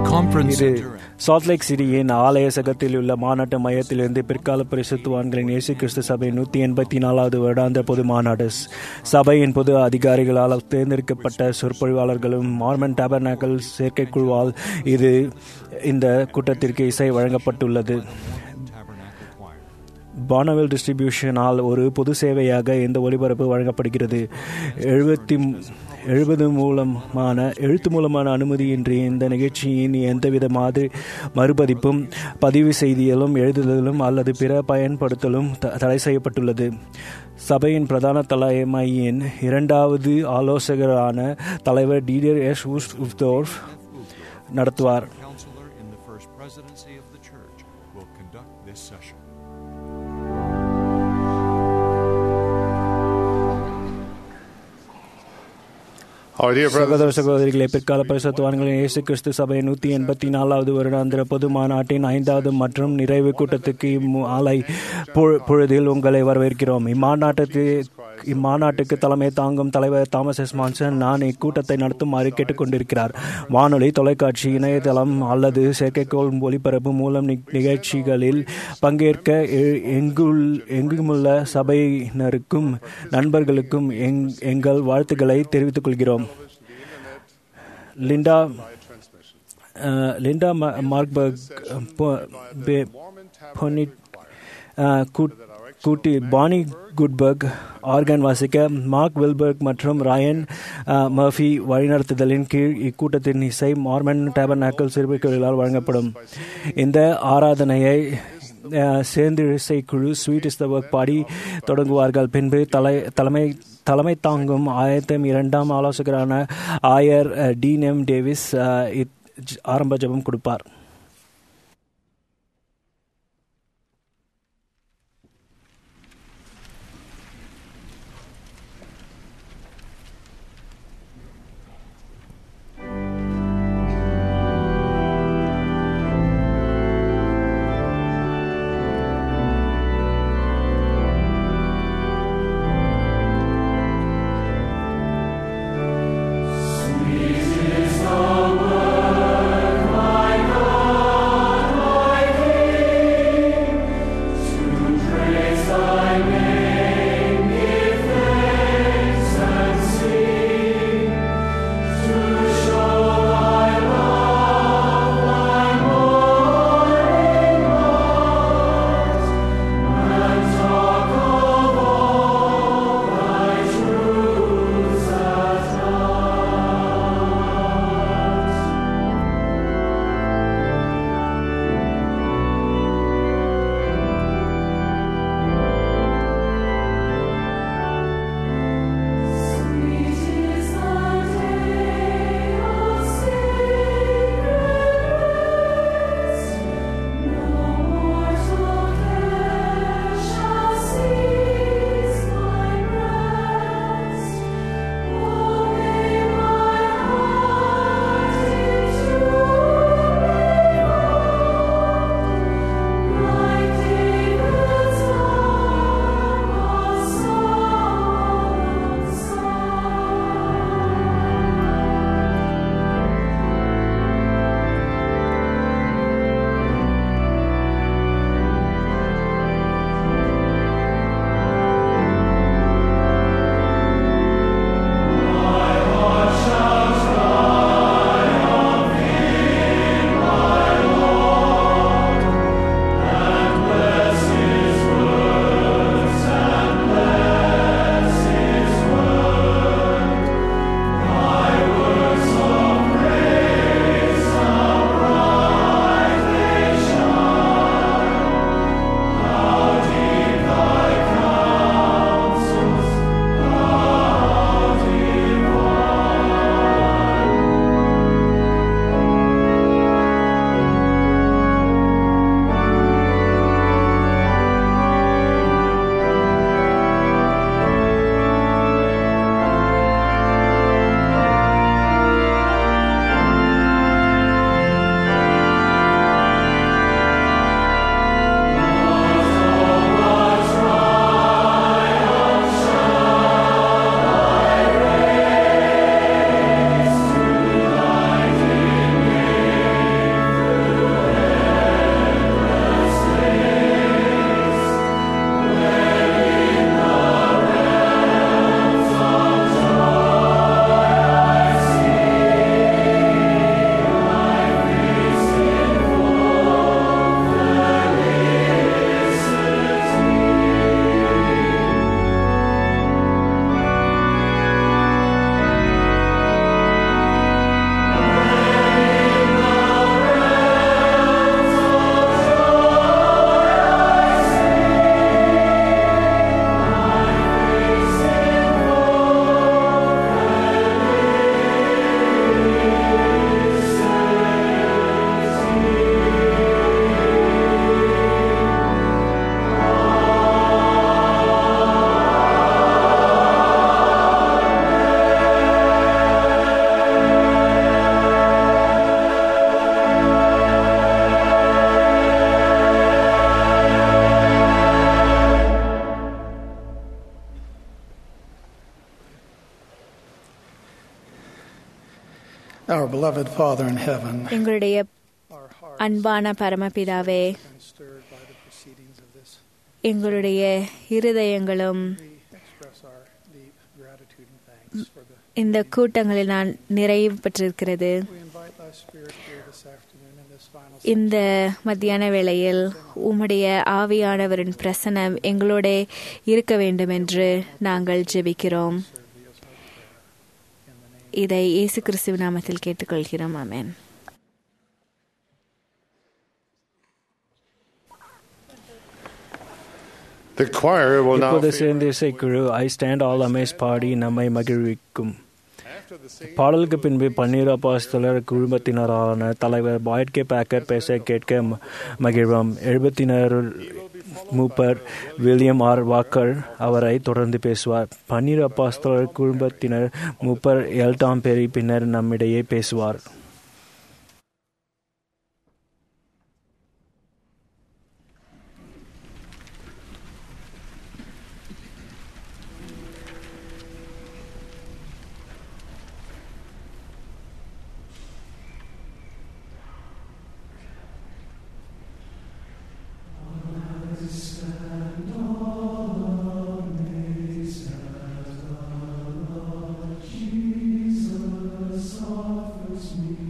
conference இது center Salt Lake சிட்டியின் ஆலய சகத்தில் உள்ள மாநாட்டு மையத்திலிருந்து பிற்கால பரிசுத்துவான்களின் இயேசு கிறிஸ்து சபை நூற்றி எண்பத்தி நாலாவது வருடாந்திர பொது மாநாடு சபையின் பொது அதிகாரிகளால் தேர்ந்தெடுக்கப்பட்ட சொற்பொழிவாளர்களும் மார்மன் டேபர்னாக்கல் செயற்கைக்குழுவால் இது இந்த கூட்டத்திற்கு இசை வழங்கப்பட்டுள்ளது tabernacle choir. பானவெல் டிஸ்ட்ரிபியூஷனால் ஒரு பொது சேவையாக இந்த ஒலிபரப்பு வழங்கப்படுகிறது எழுபத்தி எழுபது மூலமான எழுத்து மூலமான அனுமதியின்றி இந்த நிகழ்ச்சியின் எந்தவித மாதிரி மறுபதிப்பும் பதிவு செய்தியிலும் எழுதுதலும் அல்லது பிற பயன்படுத்தலும் த- தடை செய்யப்பட்டுள்ளது சபையின் பிரதான தலைமையின் இரண்டாவது ஆலோசகரான தலைவர் டீடர் எஸ் உஸ்தோர்ஃப் நடத்துவார் Counselor in the First Presidency of the Church will conduct this session. Our dear brothers, சகோதர சகோதரிகளே பிற்கால பரிசுத்தவான்களின் இயேசு கிறிஸ்து சபை நூற்றி எண்பத்தி நாலாவது வருடாந்திர பொது மாநாட்டின் ஐந்தாவது மற்றும் நிறைவு கூட்டத்துக்கு இம்மாலை பொ- பொழுதில் உங்களை வரவேற்கிறோம் இம்மாநாட்டுக்கு இம்மாநாட்டுக்கு தலைமை தாங்கும் தலைவர் தாமஸ் எஸ் மான்சன் நான் இக்கூட்டத்தை நடத்துமாறு கேட்டுக்கொண்டிருக்கிறார் வானொலி தொலைக்காட்சி இணையதளம் அல்லது செயற்கைக்கோள் ஒளிபரப்பு மூலம் நி- நிகழ்ச்சிகளில் பங்கேற்க எ- எங்குள் எங்குமுள்ள சபையினருக்கும் நண்பர்களுக்கும் எங் எங்கள் வாழ்த்துக்களை தெரிவித்துக் கொள்கிறோம் லிண்டா அஹ், லிண்டா ம- மார்க்பர்க் பொ- பெ- பொனி- அஹ், கூட்- கூட்டி பானி குட்பர்க் ஆர்கன் வாசிக்க மார்க் வில்பர்க் மற்றும் ராயன் அஹ், மர்ஃபி வழிநடத்துதலின் கீழ் இக்கூட்டத்தின் இசை மார்மன் டேபர்நாக்கல் சிறுபிக்களால் வழங்கப்படும் இந்த ஆராதனையை அஹ், சேர்ந்து இசைக்குழு ஸ்வீட் இஸ் த ஒர்க் பாடி தொடங்குவார்கள் பின்பு தலை தலைமை தலைமை தாங்கும் ஆயிரத்தி இரண்டாம் ஆலோசகரான ஆயர் அஹ், டீன் எம் டேவிஸ் அஹ், இத்- ஜ- ஆரம்ப ஜெபம் கொடுப்பார் Sweet is the word, my Our beloved Father in heaven, எங்களுடைய our hearts அன்பான பரமபிதாவே have been stirred by the proceedings of this. எங்களுடைய இருதயங்களும் We express our deep gratitude and thanks for the. இந்த கூட்டங்களில் நான் நிறைவு பெற்றிருக்கிறது We invite Thy Spirit here this afternoon in this final இந்த மத்தியான வேளையில் உம்முடைய ஆவியானவரின் பிரசனம் எங்களோட இருக்க வேண்டும் என்று நாங்கள் ஜெபிக்கிறோம் serve Thee as our prayer. In the name இதை இயேசு கிறிஸ்துவ நாமத்தில் கேட்டுக்கொள்கிறோம் ஆமென் The choir will now இப்போது favor சேர்ந்த இசைக்குழு ஐ ஸ்டாண்ட் ஆல் அமேஸ் பாடி நம்மை மகிழ்விக்கும் after the singing. பாடலுக்கு பின்பு பன்னீர் அப்பாஸ்தலர் குழுமத்தினரான தலைவர் பாய்ட் கே பேக்கர் பேச கேட்க ம- மகிழ்வோம் எழுபத்தினர் மூப்பர் வில்லியம் ஆர் வாக்கர் அவரை தொடர்ந்து பேசுவார் பன்னீர் அப்பாஸ்தலர் குழுமத்தினர் மூப்பர் எல்டாம் பெரி பின்னர் நம்மிடையே பேசுவார் Jesus offers me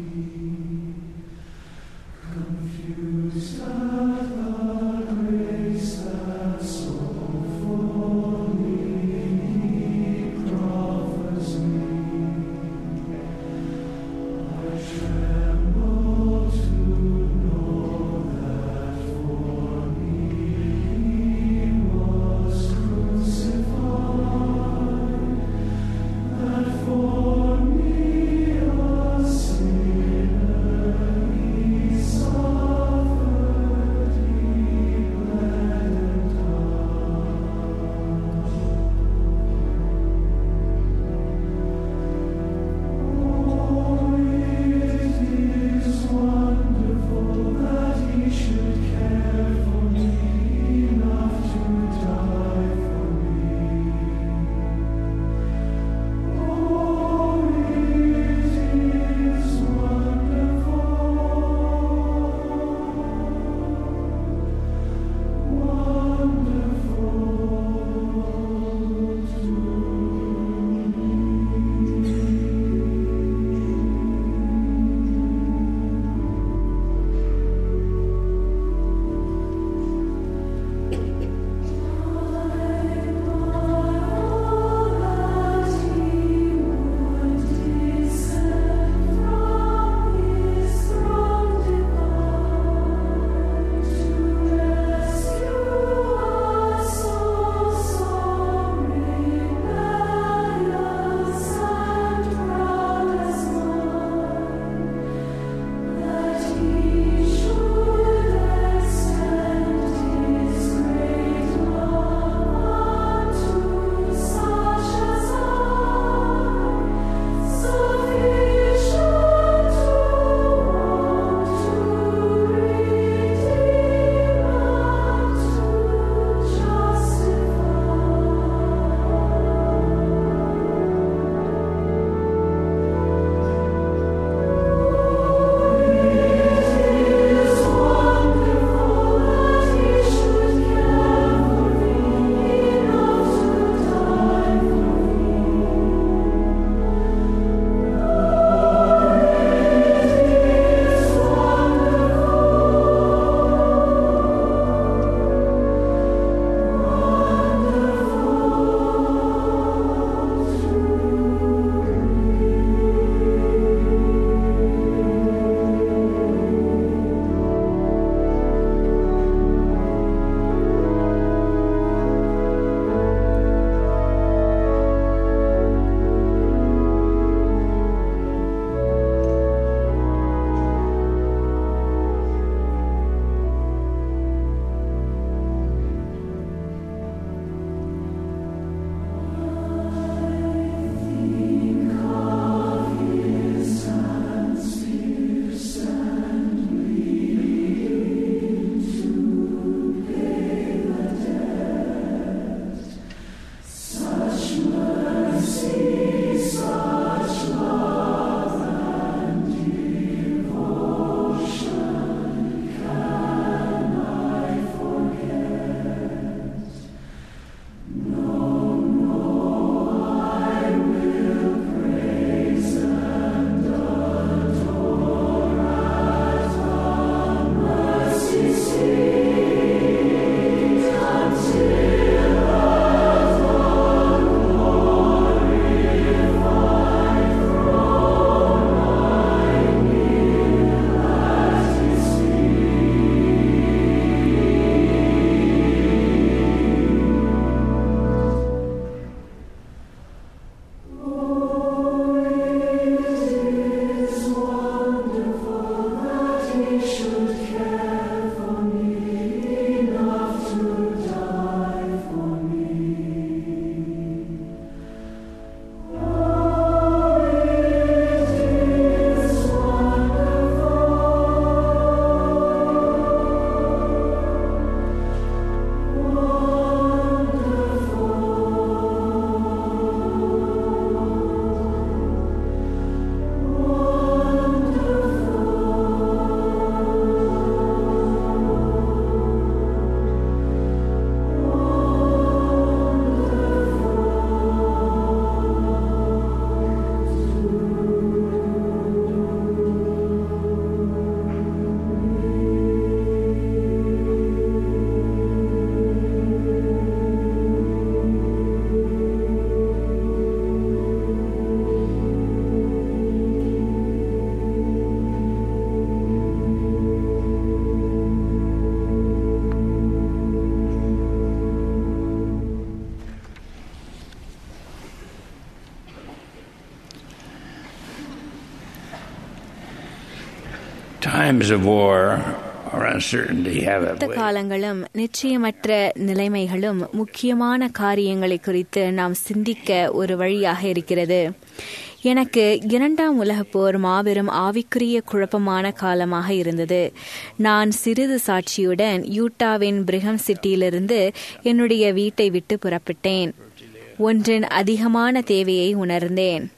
Times of war or uncertainty have a யுத்த way காலங்களும் நிச்சயமற்ற நிலைமைகளும் முக்கியமான காரியங்களை குறித்து நாம் சிந்திக்க ஒரு வழியாக இருக்கிறது எனக்கு இரண்டாம் உலகப் போர் மாபெரும் ஆவிக்குரிய குழப்பமான காலமாக இருந்தது நான் சிறிது சாட்சியுடன் யூட்டாவின் பிரிகம் சிட்டியிலிருந்து என்னுடைய வீட்டை விட்டு புறப்பட்டேன் ஒன்றின் அதிகமான தேவையை உணர்ந்தேன்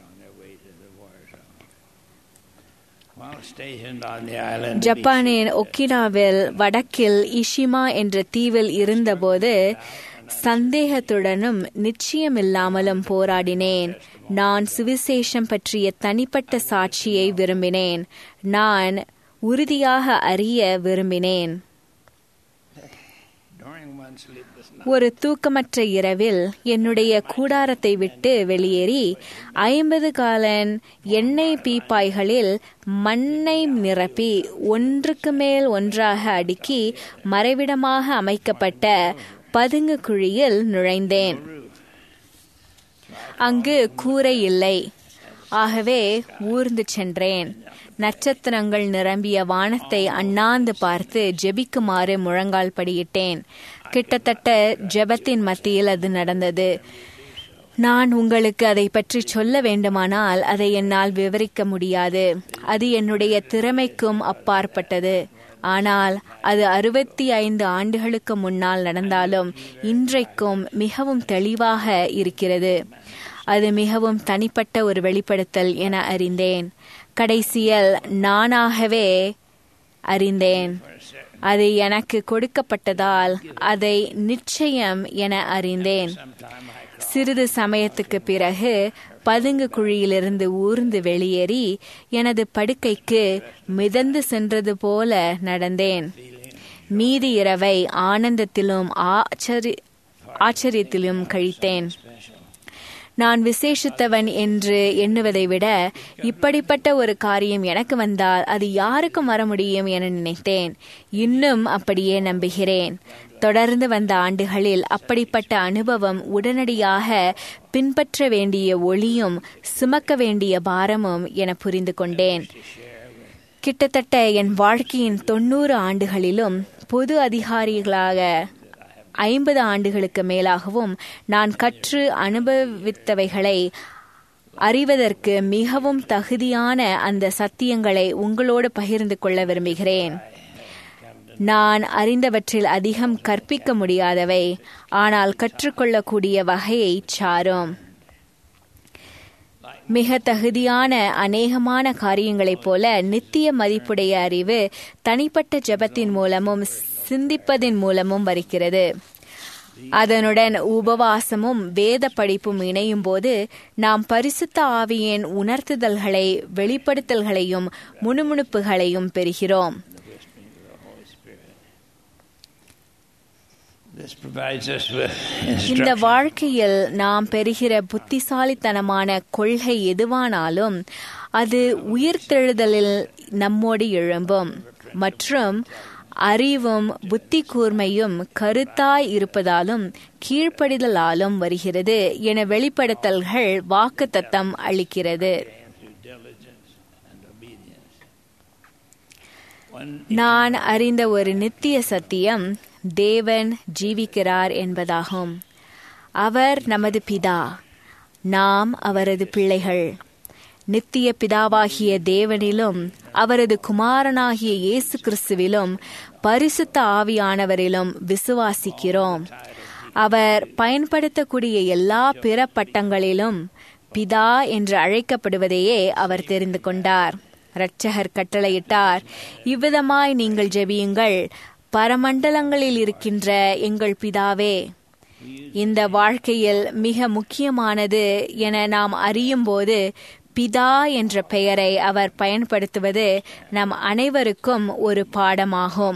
while stationed on the island. of ஜப்பானின் ஒக்கினாவில் வடக்கில் இஷிமா என்ற தீவில் இருந்தபோது சந்தேகத்துடனும் நிச்சயமில்லாமலும் போராடினேன் நான் சுவிசேஷம் பற்றிய தனிப்பட்ட சாட்சியை விரும்பினேன் நான் உறுதியாக அறிய விரும்பினேன் During one sleepless night, ஒரு தூக்கமற்ற இரவில் என்னுடைய கூடாரத்தை விட்டு வெளியேறி ஐம்பது காலன் எண்ணெய் பீப்பாய்களில் மண்ணை நிரப்பி ஒன்றுக்கு மேல் ஒன்றாக அடுக்கி மறைவிடமாக அமைக்கப்பட்ட பதுங்கு குழியில் நுழைந்தேன் அங்கு கூரை இல்லை ஆகவே ஊர்ந்து சென்றேன் நட்சத்திரங்கள் நிரம்பிய வானத்தை அண்ணாந்து பார்த்து ஜெபிக்குமாறு முழங்கால் படியிட்டேன் கிட்டத்தட்ட ஜெபத்தின் மத்தியில் அது நடந்தது நான் உங்களுக்கு அதை பற்றி சொல்ல வேண்டுமானால் அதை என்னால் விவரிக்க முடியாது அது என்னுடைய திறமைக்கும் அப்பாற்பட்டது ஆனால் அது அறுபத்தி ஐந்து ஆண்டுகளுக்கு முன்னால் நடந்தாலும் இன்றைக்கும் மிகவும் தெளிவாக இருக்கிறது அது மிகவும் தனிப்பட்ட ஒரு வெளிப்படுத்தல் என அறிந்தேன் கடைசியில் நானாகவே அறிந்தேன் அது எனக்கு கொடுக்கப்பட்டதால் அதை நிச்சயம் என அறிந்தேன் சிறிது சமயத்துக்கு பிறகு பதுங்கு குழியிலிருந்து ஊர்ந்து வெளியேறி எனது படுக்கைக்கு மிதந்து சென்றது போல நடந்தேன் மீதி இரவை ஆனந்தத்திலும் ஆச்சரி ஆச்சரியத்திலும் கழித்தேன் நான் விசேஷித்தவன் என்று எண்ணுவதை விட இப்படிப்பட்ட ஒரு காரியம் எனக்கு வந்தால் அது யாருக்கும் வர முடியும் என நினைத்தேன் இன்னும் அப்படியே நம்புகிறேன் தொடர்ந்து வந்த ஆண்டுகளில் அப்படிப்பட்ட அனுபவம் உடனடியாக பின்பற்ற வேண்டிய ஒளியும் சுமக்க வேண்டிய பாரமும் என புரிந்து கொண்டேன் கிட்டத்தட்ட என் வாழ்க்கையின் தொண்ணூறு ஆண்டுகளிலும் பொது அதிகாரிகளாக ஐம்பது ஆண்டுகளுக்கு மேலாகவும் நான் கற்று அனுபவித்தவைகளை அறிவதற்கு மிகவும் தகுதியான அந்த சத்தியங்களை உங்களோடு பகிர்ந்து கொள்ள விரும்புகிறேன் நான் அறிந்தவற்றில் அதிகம் கற்பிக்க முடியாதவை ஆனால் கற்றுக்கொள்ளக்கூடிய வகையை சாரும் மிக தகுதியான அநேகமான காரியங்களைப் போல நித்திய மதிப்புடைய அறிவு தனிப்பட்ட ஜெபத்தின் மூலமும் சிந்திப்பதின் மூலமும் வருகிறது அதனுடன் உபவாசமும் வேத படிப்பும் இணையும் போது நாம் பரிசுத்த ஆவியின் உணர்த்துதல்களை வெளிப்படுத்தல்களையும் முணுமுணுப்புகளையும் பெறுகிறோம் this provides us with இந்த instruction. வாழ்க்கையில் நாம் பெறுகிற புத்திசாலித்தனமான கொள்கை எதுவானாலும் அது உயிர்த்தெழுதலில் நம்மோடு எழும்பும் மற்றும் அறிவும் புத்தி கூர்மையும் கருத்தாய் இருப்பதாலும் கீழ்ப்படிதலாலும் வருகிறது என வெளிப்படுத்தல்கள் வாக்கு தத்தம் அளிக்கிறது One நான் அறிந்த ஒரு நித்திய சத்தியம் தேவன் ஜீவிக்கிறார் என்பதாகும் அவர் நமது பிதா நாம் அவரது பிள்ளைகள் நித்திய பிதாவாகிய தேவனிலும் அவரது குமாரனாகிய இயேசு கிறிஸ்துவிலும் பரிசுத்த ஆவியானவரிலும் விசுவாசிக்கிறோம் அவர் பயன்படுத்தக்கூடிய எல்லா பிற பட்டங்களிலும் பிதா என்று அழைக்கப்படுவதையே அவர் தெரிந்து கொண்டார் இரட்சகர் கட்டளையிட்டார் இவ்விதமாய் நீங்கள் ஜெபியுங்கள் பரமண்டலங்களில் இருக்கின்ற எங்கள் பிதாவே இந்த வாழ்க்கையில் மிக முக்கியமானது என நாம் அறியும்போது பிதா என்ற பெயரை அவர் பயன்படுத்துவது நம் அனைவருக்கும் ஒரு பாடமாகும்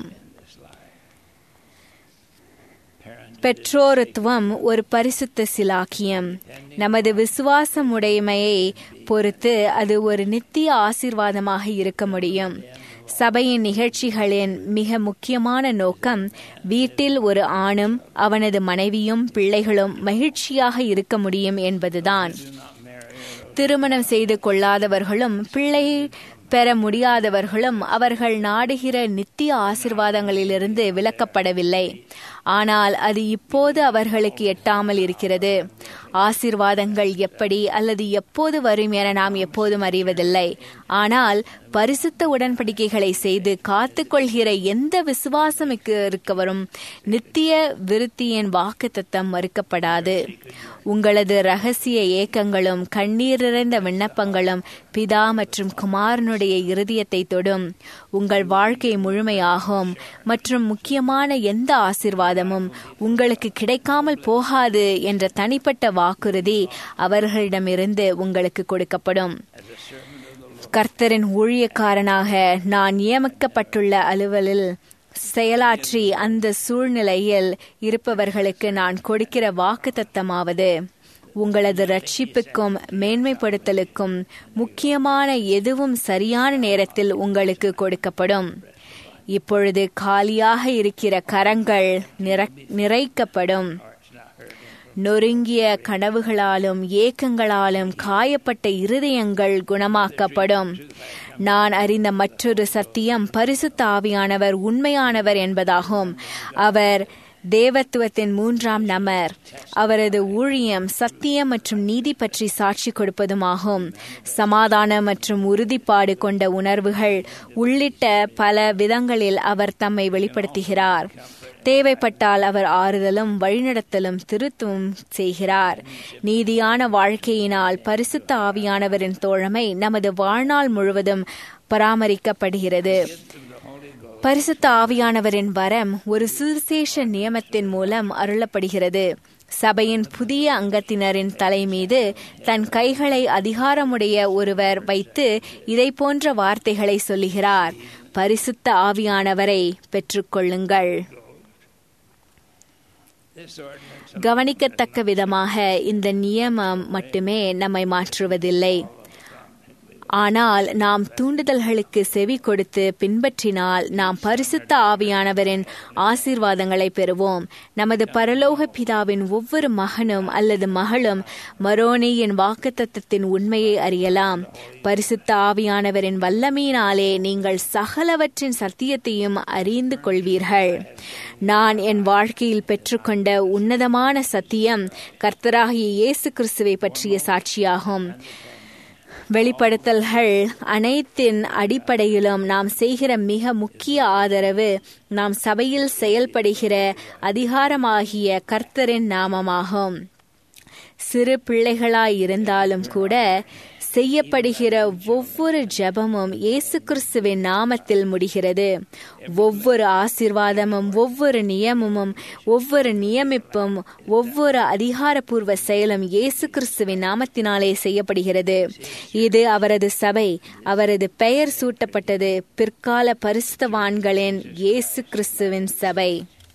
பெற்றோருத்துவம் ஒரு பரிசுத்த சிலாக்கியம் நமது விசுவாசம் உடைமையை பொறுத்து அது ஒரு நித்திய ஆசீர்வாதமாக இருக்க முடியும் சபையின் நிகழ்ச்சிகளின் மிக முக்கியமான நோக்கம் வீட்டில் ஒரு ஆணும் அவனது மனைவியும் பிள்ளைகளும் மகிழ்ச்சியாக இருக்க முடியும் என்பதுதான் திருமணம் செய்து கொள்ளாதவர்களும் பிள்ளை பெற முடியாதவர்களும் அவர்கள் நாடுகிற நித்திய ஆசிர்வாதங்களிலிருந்து விலக்கப்படவில்லை ஆனால் அது இப்போது அவர்களுக்கு எட்டாமல் இருக்கிறது ஆசிர்வாதங்கள் எப்படி அல்லது எப்போது வரும் என நாம் எப்போதும் அறிவதில்லை ஆனால் பரிசுத்த உடன்படிக்கைகளை செய்து காத்துக்கொள்கிற எந்த விசுவாசமிக்கு இருக்கவரும் நித்திய விருத்தியின் வாக்கு தத்தம் மறுக்கப்படாது உங்களது ரகசிய ஏக்கங்களும் கண்ணீர் நிறைந்த விண்ணப்பங்களும் பிதா மற்றும் குமாரனுடைய இருதயத்தை தொடும் உங்கள் வாழ்க்கை முழுமையாகும் மற்றும் முக்கியமான எந்த ஆசிர்வாதமும் உங்களுக்கு கிடைக்காமல் போகாது என்ற தனிப்பட்ட வாக்குறுதி அவர்களிடமிருந்து உங்களுக்கு கொடுக்கப்படும் கர்த்தரின் ஊழியக்காரனாக நான் நியமிக்கப்பட்டுள்ள அலுவலில் செயலாற்றி அந்த சூழ்நிலையில் இருப்பவர்களுக்கு நான் கொடுக்கிற வாக்கு தத்தமாவது உங்களது ரட்சிப்புக்கும் மேன்மைப்படுத்தலுக்கும் முக்கியமான எதுவும் சரியான நேரத்தில் உங்களுக்கு கொடுக்கப்படும் இப்பொழுது காலியாக இருக்கிற கரங்கள் நிறைக்கப்படும் நொறுங்கிய கனவுகளாலும் ஏக்கங்களாலும் காயப்பட்ட இருதயங்கள் குணமாக்கப்படும் நான் அறிந்த மற்றொரு சத்தியம் பரிசுத்த ஆவியானவர் உண்மையானவர் என்பதாகும் அவர் தேவத்துவத்தின் மூன்றாம் நமர் அவரது ஊழியம் சத்தியம் மற்றும் நீதி பற்றி சாட்சி கொடுப்பதுமாகும் சமாதானம் மற்றும் உறுதிப்பாடு கொண்ட உணர்வுகள் உள்ளிட்ட பல விதங்களில் அவர் தம்மை வெளிப்படுத்துகிறார் தேவைப்பட்டால் அவர் ஆறுதலும் வழிநடத்தலும் திருத்தவும் செய்கிறார் நீதியான வாழ்க்கையினால் பரிசுத்த ஆவியானவரின் தோழமை நமது வாழ்நாள் முழுவதும் பராமரிக்கப்படுகிறது பரிசுத்த ஆவியானவரின் வரம் ஒரு சுவிசேஷ நியமத்தின் மூலம் அருளப்படுகிறது சபையின் புதிய அங்கத்தினரின் தலை மீது தன் கைகளை அதிகாரமுடைய ஒருவர் வைத்து இதை போன்ற வார்த்தைகளை சொல்லுகிறார் பரிசுத்த ஆவியானவரை பெற்றுக்கொள்ளுங்கள் கவனிக்கத்தக்க விதமாக இந்த நியமம் மட்டுமே நம்மை மாற்றுவதில்லை ஆனால் நாம் தூண்டுதல்களுக்கு செவி கொடுத்து பின்பற்றினால் நாம் பரிசுத்த ஆவியானவரின் ஆசீர்வாதங்களை பெறுவோம் நமது பரலோக பிதாவின் ஒவ்வொரு மகனும் அல்லது மகளும் மரோனியின் வாக்குத்தத்தத்தின் உண்மையை அறியலாம் பரிசுத்த ஆவியானவரின் வல்லமையினாலே நீங்கள் சகலவற்றின் சத்தியத்தையும் அறிந்து கொள்வீர்கள் நான் என் வாழ்க்கையில் பெற்றுக்கொண்ட உன்னதமான சத்தியம் கர்த்தராகிய இயேசு கிறிஸ்துவை பற்றிய சாட்சியாகும் வெளிப்படுத்தல்கள் அனைத்தின் அடிப்படையிலும் நாம் செய்கிற மிக முக்கிய ஆதரவு நாம் சபையில் செயல்படுகிற அதிகாரமாகிய கர்த்தரின் நாமமாகும் சிறு பிள்ளைகளாய் இருந்தாலும் கூட செய்யப்படுகிற ஒவ்வொரு ஜபமும் இயேசு கிறிஸ்துவின் நாமத்தில் முடிகிறது ஒவ்வொரு ஆசிர்வாதமும் ஒவ்வொரு நியமமும் ஒவ்வொரு நியமிப்பும் ஒவ்வொரு அதிகாரப்பூர்வ செயலும் இயேசு கிறிஸ்துவின் நாமத்தினாலே செய்யப்படுகிறது இது அவரது சபை அவரது பெயர் சூட்டப்பட்டது பிற்கால பரிசுத்தவான்களின் இயேசு கிறிஸ்துவின் சபை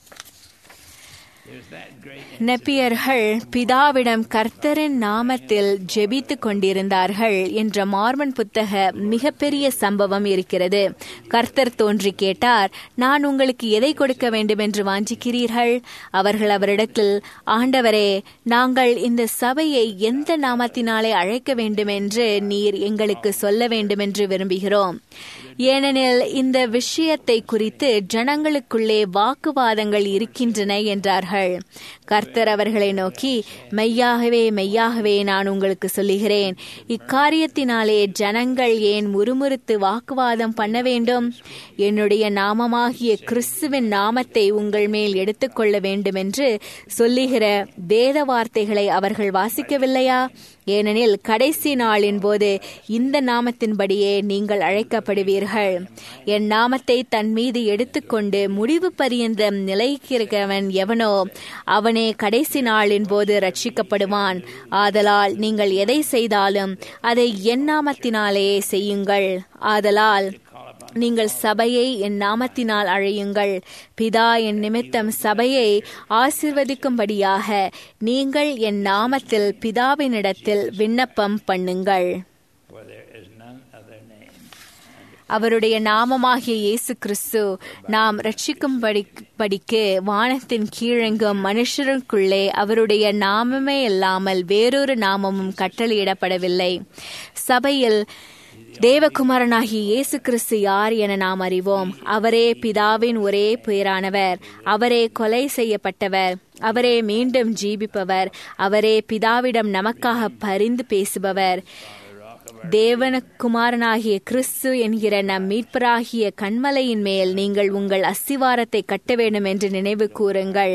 நெப்பியர்கள் பிதாவிடம் கர்த்தரின் நாமத்தில் ஜெபித்து கொண்டிருந்தார்கள் என்ற மார்மன் புத்தக மிகப்பெரிய சம்பவம் இருக்கிறது கர்த்தர் தோன்றி கேட்டார் நான் உங்களுக்கு எதை கொடுக்க வேண்டும் என்று வாஞ்சிக்கிறீர்கள் அவர்கள் அவரிடத்தில் ஆண்டவரே நாங்கள் இந்த சபையை எந்த நாமத்தினாலே அழைக்க வேண்டும் என்று நீர் எங்களுக்கு சொல்ல வேண்டும் என்று விரும்புகிறோம் ஏனெனில் இந்த விஷயத்தை குறித்து ஜனங்களுக்குள்ளே வாக்குவாதங்கள் இருக்கின்றன என்றார்கள் கர்த்தர் அவர்களை நோக்கி மெய்யாகவே மெய்யாகவே நான் உங்களுக்கு சொல்லுகிறேன் இக்காரியத்தினாலே ஜனங்கள் ஏன் முறுமுறுத்து வாக்குவாதம் பண்ண வேண்டும் என்னுடைய நாமமாகிய கிறிஸ்துவின் நாமத்தை உங்கள் மேல் எடுத்துக்கொள்ள வேண்டும் என்று சொல்லுகிற வேத வார்த்தைகளை அவர்கள் வாசிக்கவில்லையா ஏனெனில் கடைசி நாளின் போது இந்த நாமத்தின்படியே நீங்கள் அழைக்கப்படுவீர்கள் என் நாமத்தை தன் மீது எடுத்துக்கொண்டு முடிவு பரியந்தம் நிலைக்கிறவன் எவனோ அவனே கடைசி நாளின் போது ரட்சிக்கப்படுவான் ஆதலால் நீங்கள் எதை செய்தாலும் அதை என் நாமத்தினாலே செய்யுங்கள் ஆதலால் நீங்கள் சபையை என் நாமத்தினால் அழையுங்கள் பிதா என் நிமித்தம் சபையை ஆசிர்வதிக்கும்படியாக நீங்கள் என் நாமத்தில் பிதாவினிடத்தில் விண்ணப்பம் பண்ணுங்கள் அவருடைய நாமமாகிய இயேசு கிறிஸ்து நாம் ரட்சிக்கும்படி படிக்கு வானத்தின் கீழெங்கும் மனுஷருக்குள்ளே அவருடைய நாமமே இல்லாமல் வேறொரு நாமமும் கட்டளையிடப்படவில்லை சபையில் தேவகுமாரனாகிய இயேசு கிறிஸ்து யார் என நாம் அறிவோம் அவரே பிதாவின் ஒரே பெயரானவர் அவரே கொலை செய்யப்பட்டவர் அவரே மீண்டும் ஜீவிப்பவர் அவரே பிதாவிடம் நமக்காக பரிந்து பேசுபவர் தேவனகுமாரனாகிய கிறிஸ்து என்கிற நம் மீட்பராகிய கண்மலையின் மேல் நீங்கள் உங்கள் அஸ்திவாரத்தை கட்ட வேண்டும் என்று நினைவு கூறுங்கள்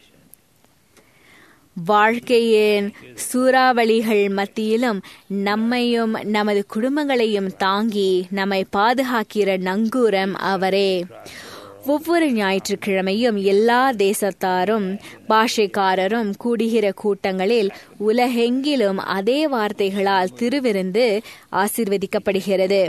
வாழ்க்கையின் சூறாவளிகள் மத்தியிலும் நம்மையும் நமது குடும்பங்களையும் தாங்கி நம்மை பாதுகாக்கிற நங்கூரம் அவரே ஒவ்வொரு ஞாயிற்றுக்கிழமையும் எல்லா தேசத்தாரும் பாஷைக்காரரும் கூடுகிற கூட்டங்களில் உலகெங்கிலும் அதே வார்த்தைகளால் திருவிருந்து ஆசிர்வதிக்கப்படுகிறது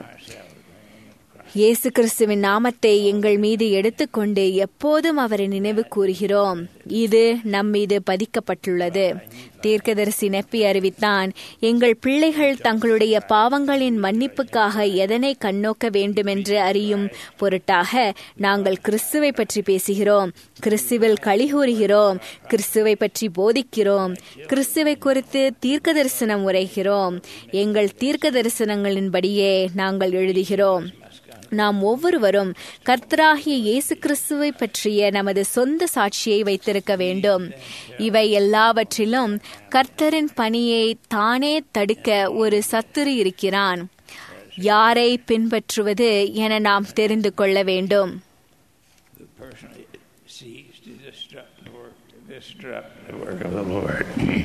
இயேசு கிறிஸ்துவின் நாமத்தை எங்கள் மீது எடுத்துக்கொண்டு எப்போதும் அவரை நினைவு கூறுகிறோம் இது நம் மீது பதிக்கப்பட்டுள்ளது தீர்க்கதரிசி நெப்பி அறிவித்தான் எங்கள் பிள்ளைகள் தங்களுடைய பாவங்களின் மன்னிப்புக்காக எதனை கண்ணோக்க வேண்டுமென்று அறியும் பொருட்டாக நாங்கள் கிறிஸ்துவை பற்றி பேசுகிறோம் கிறிஸ்துவில் கழிகூறுகிறோம் கிறிஸ்துவை பற்றி போதிக்கிறோம் கிறிஸ்துவை குறித்து தீர்க்க தரிசனம் உரைகிறோம் எங்கள் தீர்க்க தரிசனங்களின்படியே நாங்கள் எழுதுகிறோம் நாம் ஒவ்வொருவரும் கர்த்தராகிய இயேசு கிறிஸ்துவை பற்றிய நமது சொந்த சாட்சியை வைத்திருக்க வேண்டும் இவை எல்லாவற்றிலும் கர்த்தரின் பணியை தானே தடுக்க ஒரு சத்துரு இருக்கிறான் யாரை பின்பற்றுவது என நாம் தெரிந்து கொள்ள வேண்டும் who personally seeks to disrupt the work, to disrupt the work of the Lord.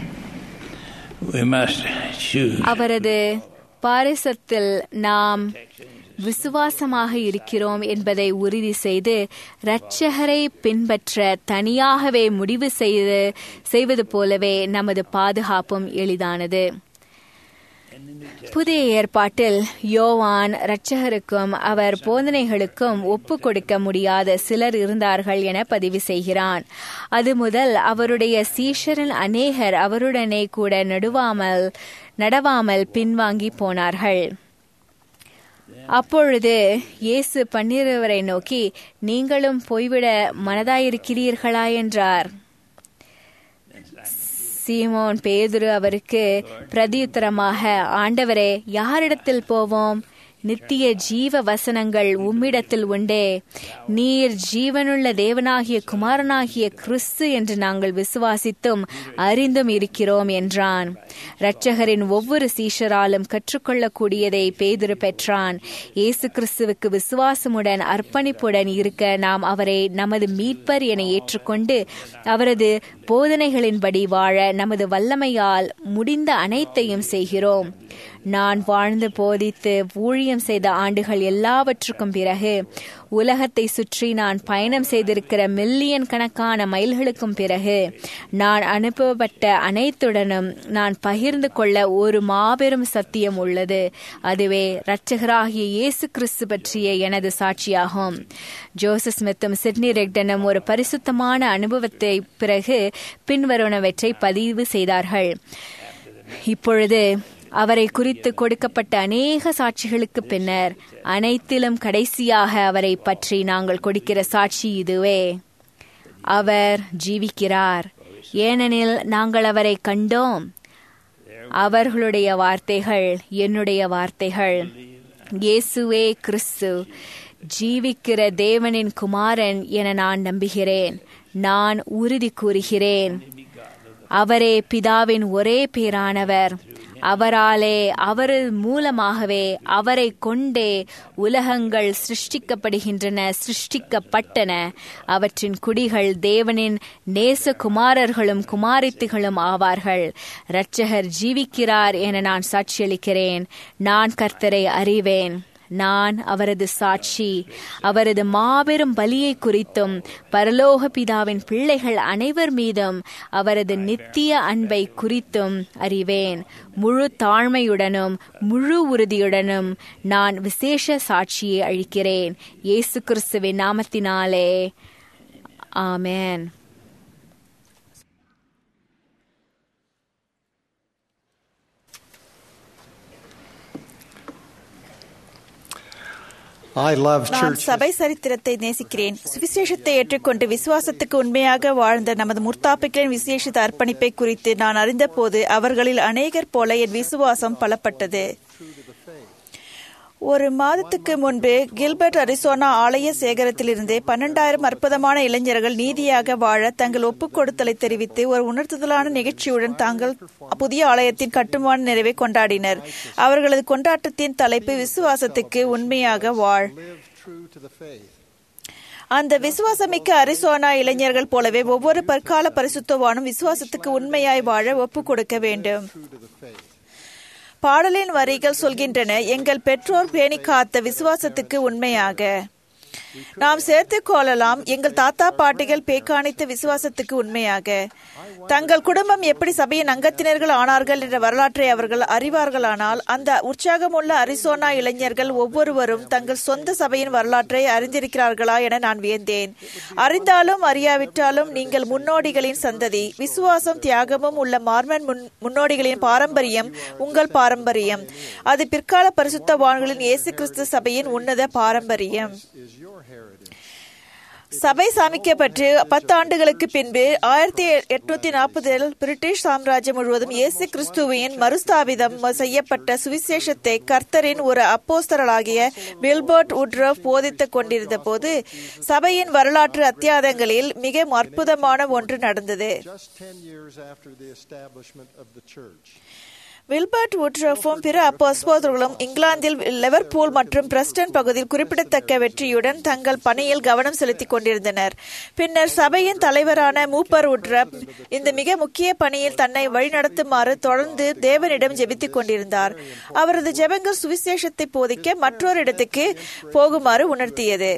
We must choose அவரது பாரிசத்தில் நாம் விசுவாசமாக இருக்கிறோம் என்பதை உறுதி செய்து இரட்சகரை பின்பற்ற தனியாகவே முடிவு செய்து செய்வது போலவே நமது பாதுகாப்பும் எளிதானது புதிய ஏற்பாட்டில் யோவான் இரட்சகருக்கும் அவர் போதனைகளுக்கும் ஒப்பு கொடுக்க முடியாத சிலர் இருந்தார்கள் என பதிவு செய்கிறான் அது முதல் அவருடைய சீஷரில் அநேகர் அவருடனே கூட நடுவாமல் நடவாமல் பின்வாங்கி போனார்கள் அப்பொழுது இயேசு பன்னிருவரை நோக்கி நீங்களும் போய்விட மனதாயிருக்கிறீர்களா என்றார் சீமோன் பேதுரு அவருக்கு பிரதியுத்தரமாக ஆண்டவரே யாரிடத்தில் போவோம் நித்திய ஜீவ வசனங்கள் உம்மிடத்தில் உண்டே நீர் ஜீவனுள்ள தேவனாகிய குமாரனாகிய கிறிஸ்து என்று நாங்கள் விசுவாசித்தும் அறிந்தும் இருக்கிறோம் என்றான் இரட்சகரின் ஒவ்வொரு சீஷராலும் கற்றுக்கொள்ளக்கூடியதை பேதுரு பெற்றான் இயேசு கிறிஸ்துவுக்கு விசுவாசமுடன் அர்ப்பணிப்புடன் இருக்க நாம் அவரை நமது மீட்பர் என ஏற்றுக்கொண்டு அவரது போதனைகளின்படி வாழ நமது வல்லமையால் முடிந்த அனைத்தையும் செய்கிறோம் நான் வாழ்ந்து போதித்து ஊழியம் செய்த ஆண்டுகள் எல்லாவற்றுக்கும் பிறகு உலகத்தை சுற்றி நான் பயணம் செய்திருக்கிற மில்லியன் கணக்கான மைல்களுக்கும் பிறகு நான் அனுப்பப்பட்ட அனைத்துடனும் நான் பகிர்ந்து கொள்ள ஒரு மாபெரும் சத்தியம் உள்ளது அதுவே இரட்சகராகிய இயேசு கிறிஸ்து பற்றிய எனது சாட்சியாகும் ஜோசப் ஸ்மித்தும் சிட்னி ரெக்டனும் ஒரு பரிசுத்தமான அனுபவத்தை பிறகு பின்வருவனவற்றை பதிவு செய்தார்கள் இப்பொழுது அவரை குறித்து கொடுக்கப்பட்ட அநேக சாட்சிகளுக்கு பின்னர் அனைத்திலும் கடைசியாக அவரை பற்றி நாங்கள் கொடுக்கிற சாட்சி இதுவே அவர் ஜீவிக்கிறார் ஏனெனில் நாங்கள் அவரை கண்டோம் அவர்களுடைய வார்த்தைகள் என்னுடைய வார்த்தைகள் இயேசுவே கிறிஸ்து ஜீவிக்கிற தேவனின் குமாரன் என நான் நம்புகிறேன் நான் உறுதி கூறுகிறேன் அவரே பிதாவின் ஒரே பேரானவர் அவராலே அவர் மூலமாகவே அவரை கொண்டே உலகங்கள் சிருஷ்டிக்கப்படுகின்றன சிருஷ்டிக்கப்பட்டன அவற்றின் குடிகள் தேவனின் நேச குமாரர்களும் குமாரித்துகளும் ஆவார்கள் இரட்சகர் ஜீவிக்கிறார் என நான் சாட்சியளிக்கிறேன் நான் கர்த்தரை அறிவேன் நான் அவரது சாட்சி அவரது மாபெரும் பலியை குறித்தும் பரலோக பிதாவின் பிள்ளைகள் அனைவர் மீதும் அவரது நித்திய அன்பை குறித்தும் அறிவேன் முழு தாழ்மையுடனும் முழு உறுதியுடனும் நான் விசேஷ சாட்சியை அளிக்கிறேன் இயேசு கிறிஸ்துவின் நாமத்தினாலே ஆமேன் I love நான் church. சபை சரித்திரத்தை நேசிக்கிறேன் சுவிசேஷத்தை ஏற்றுக்கொண்டு விசுவாசத்துக்கு உண்மையாக வாழ்ந்த நமது முற்தாப்பிகளின் விசேஷித்த அர்ப்பணிப்பை குறித்து நான் அறிந்தபோது அவர்களில் அநேகர் போல என் விசுவாசம் பலப்பட்டது ஒரு மாதத்துக்கு முன்பு கில்பர்ட் அரிசோனா ஆலய சேகரத்திலிருந்து பன்னெண்டாயிரம் அற்புதமான இளைஞர்கள் நீதியாக வாழ தங்கள் ஒப்புக் கொடுத்தலை தெரிவித்து ஒரு உணர்த்துதலான நிகழ்ச்சியுடன் தாங்கள் புதிய ஆலயத்தின் கட்டுமான நிறைவை கொண்டாடினர் அவர்களது கொண்டாட்டத்தின் தலைப்பு விசுவாசத்துக்கு உண்மையாக வாழ் அந்த விசுவாசமிக்க அரிசோனா இளைஞர்கள் போலவே ஒவ்வொரு பற்கால பரிசுத்தவானும் விசுவாசத்துக்கு உண்மையாய் வாழ ஒப்புக் கொடுக்க வேண்டும் பாடலின் வரிகள் சொல்கின்றன எங்கள் பெற்றோர் பேணி காத்த விசுவாசத்துக்கு உண்மையாக நாம் சேர்த்துக் கொள்ளலாம் எங்கள் தாத்தா பாட்டிகள் பேக்காணித்த விசுவாசத்துக்கு உண்மையாக தங்கள் குடும்பம் எப்படி சபையின் அங்கத்தினர்கள் ஆனார்கள் என்ற வரலாற்றை அவர்கள் அறிவார்களானால் அந்த உற்சாகமுள்ள அரிசோனா இளைஞர்கள் ஒவ்வொருவரும் தங்கள் சொந்த சபையின் வரலாற்றை அறிந்திருக்கிறார்களா என நான் வியந்தேன் அறிந்தாலும் அறியாவிட்டாலும் நீங்கள் முன்னோடிகளின் சந்ததி விசுவாசம் தியாகமும் உள்ள மார்மன் முன்னோடிகளின் பாரம்பரியம் உங்கள் பாரம்பரியம் அது பிற்கால பரிசுத்தவான்களின் இயேசு கிறிஸ்து சபையின் உன்னத பாரம்பரியம் சபை சாமிக்கப்பட்டு பத்து ஆண்டுகளுக்கு பின்பு ஆயிரத்தி எட்நூத்தி நாற்பதில் பிரிட்டிஷ் சாம்ராஜ்யம் முழுவதும் இயேசு கிறிஸ்துவின் மறுஸ்தாபிதம் செய்யப்பட்ட சுவிசேஷத்தை கர்த்தரின் ஒரு அப்போஸ்தரலாகிய வில்பர்ட் உட்ரஃப் போதித்துக் கொண்டிருந்த போது சபையின் வரலாற்று அத்தியாதங்களில் மிக அற்புதமான ஒன்று நடந்தது வில்பர்ட் உட்ரஃபும் பிற அப்போஸ்போதர்களும் இங்கிலாந்தில் லெவர்பூல் மற்றும் பிரஸ்டன் பகுதியில் குறிப்பிடத்தக்க வெற்றியுடன் தங்கள் பணியில் கவனம் செலுத்திக் கொண்டிருந்தனர் பின்னர் சபையின் தலைவரான மூப்பர் உட்ரப் இந்த மிக முக்கிய பணியில் தன்னை வழிநடத்துமாறு தொடர்ந்து தேவனிடம் ஜெபித்துக் கொண்டிருந்தார் அவரது ஜெபங்கள் சுவிசேஷத்தை போதிக்க மற்றொரு இடத்துக்கு போகுமாறு உணர்த்தியது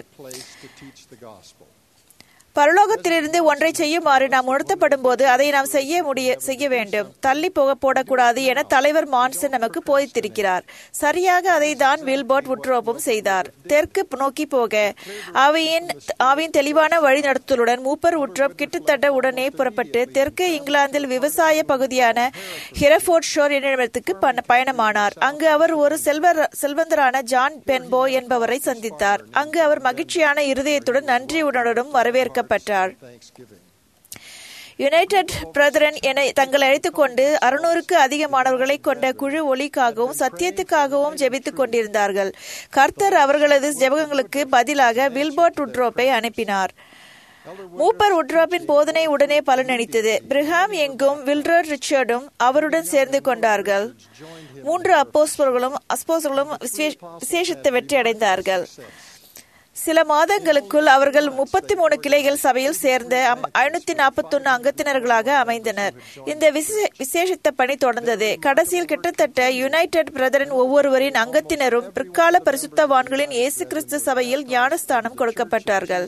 பரலோகத்திலிருந்து ஒன்றை செய்யுமாறு நாம் உணர்த்தப்படும் போது அதை நாம் செய்ய முடிய செய்ய வேண்டும் தள்ளி போக போடக்கூடாது என தலைவர் மான்சன் நமக்கு போதித்திருக்கிறார் சரியாக அதை தான் வில்போர்ட் உட்ரோப்பும் செய்தார் தெற்கு நோக்கி போக அவையின் அவையின் தெளிவான வழிநடத்தலுடன் மூப்பர் உட்ரோப் கிட்டத்தட்ட உடனே புறப்பட்டு தெற்கு இங்கிலாந்தில் விவசாய பகுதியான ஹிரஃபோர்ட் ஷோர் என்னிடத்துக்கு பயணமானார் அங்கு அவர் ஒரு செல்வர் செல்வந்தரான ஜான் பென்போ என்பவரை சந்தித்தார் அங்கு அவர் மகிழ்ச்சியான இருதயத்துடன் நன்றியுடனும் வரவேற்க பெற்றார் யுனைடெட் பிரதரன் என தங்களை அழைத்துக் கொண்டு அறுநூறுக்கு அதிகமானவர்களை கொண்ட குழு ஒளிக்காகவும் சத்தியத்துக்காகவும் ஜெபித்துக் கொண்டிருந்தார்கள் கர்த்தர் அவர்களது ஜெபங்களுக்கு பதிலாக வில்போர்ட் உட்ரோப்பை அனுப்பினார் மூப்பர் உட்ராப்பின் போதனை உடனே பலனளித்தது பிரிஹாம் எங்கும் வில்ரர் ரிச்சர்டும் அவருடன் சேர்ந்து கொண்டார்கள் மூன்று அப்போஸ்பர்களும் அஸ்போஸ்களும் விசேஷத்தை வெற்றி அடைந்தார்கள் சில மாதங்களுக்குள் அவர்கள் முப்பத்தி மூணு கிளைகள் சபையில் சேர்ந்த ஐநூத்தி நாற்பத்தி ஒன்னு அங்கத்தினர்களாக அமைந்தனர் இந்த விசேஷித்த பணி தொடர்ந்தது கடைசியில் கிட்டத்தட்ட யுனைடெட் பிரதரின் ஒவ்வொருவரின் அங்கத்தினரும் பிற்கால பரிசுத்தவான்களின் இயேசு கிறிஸ்து சபையில் ஞானஸ்தானம் கொடுக்கப்பட்டார்கள்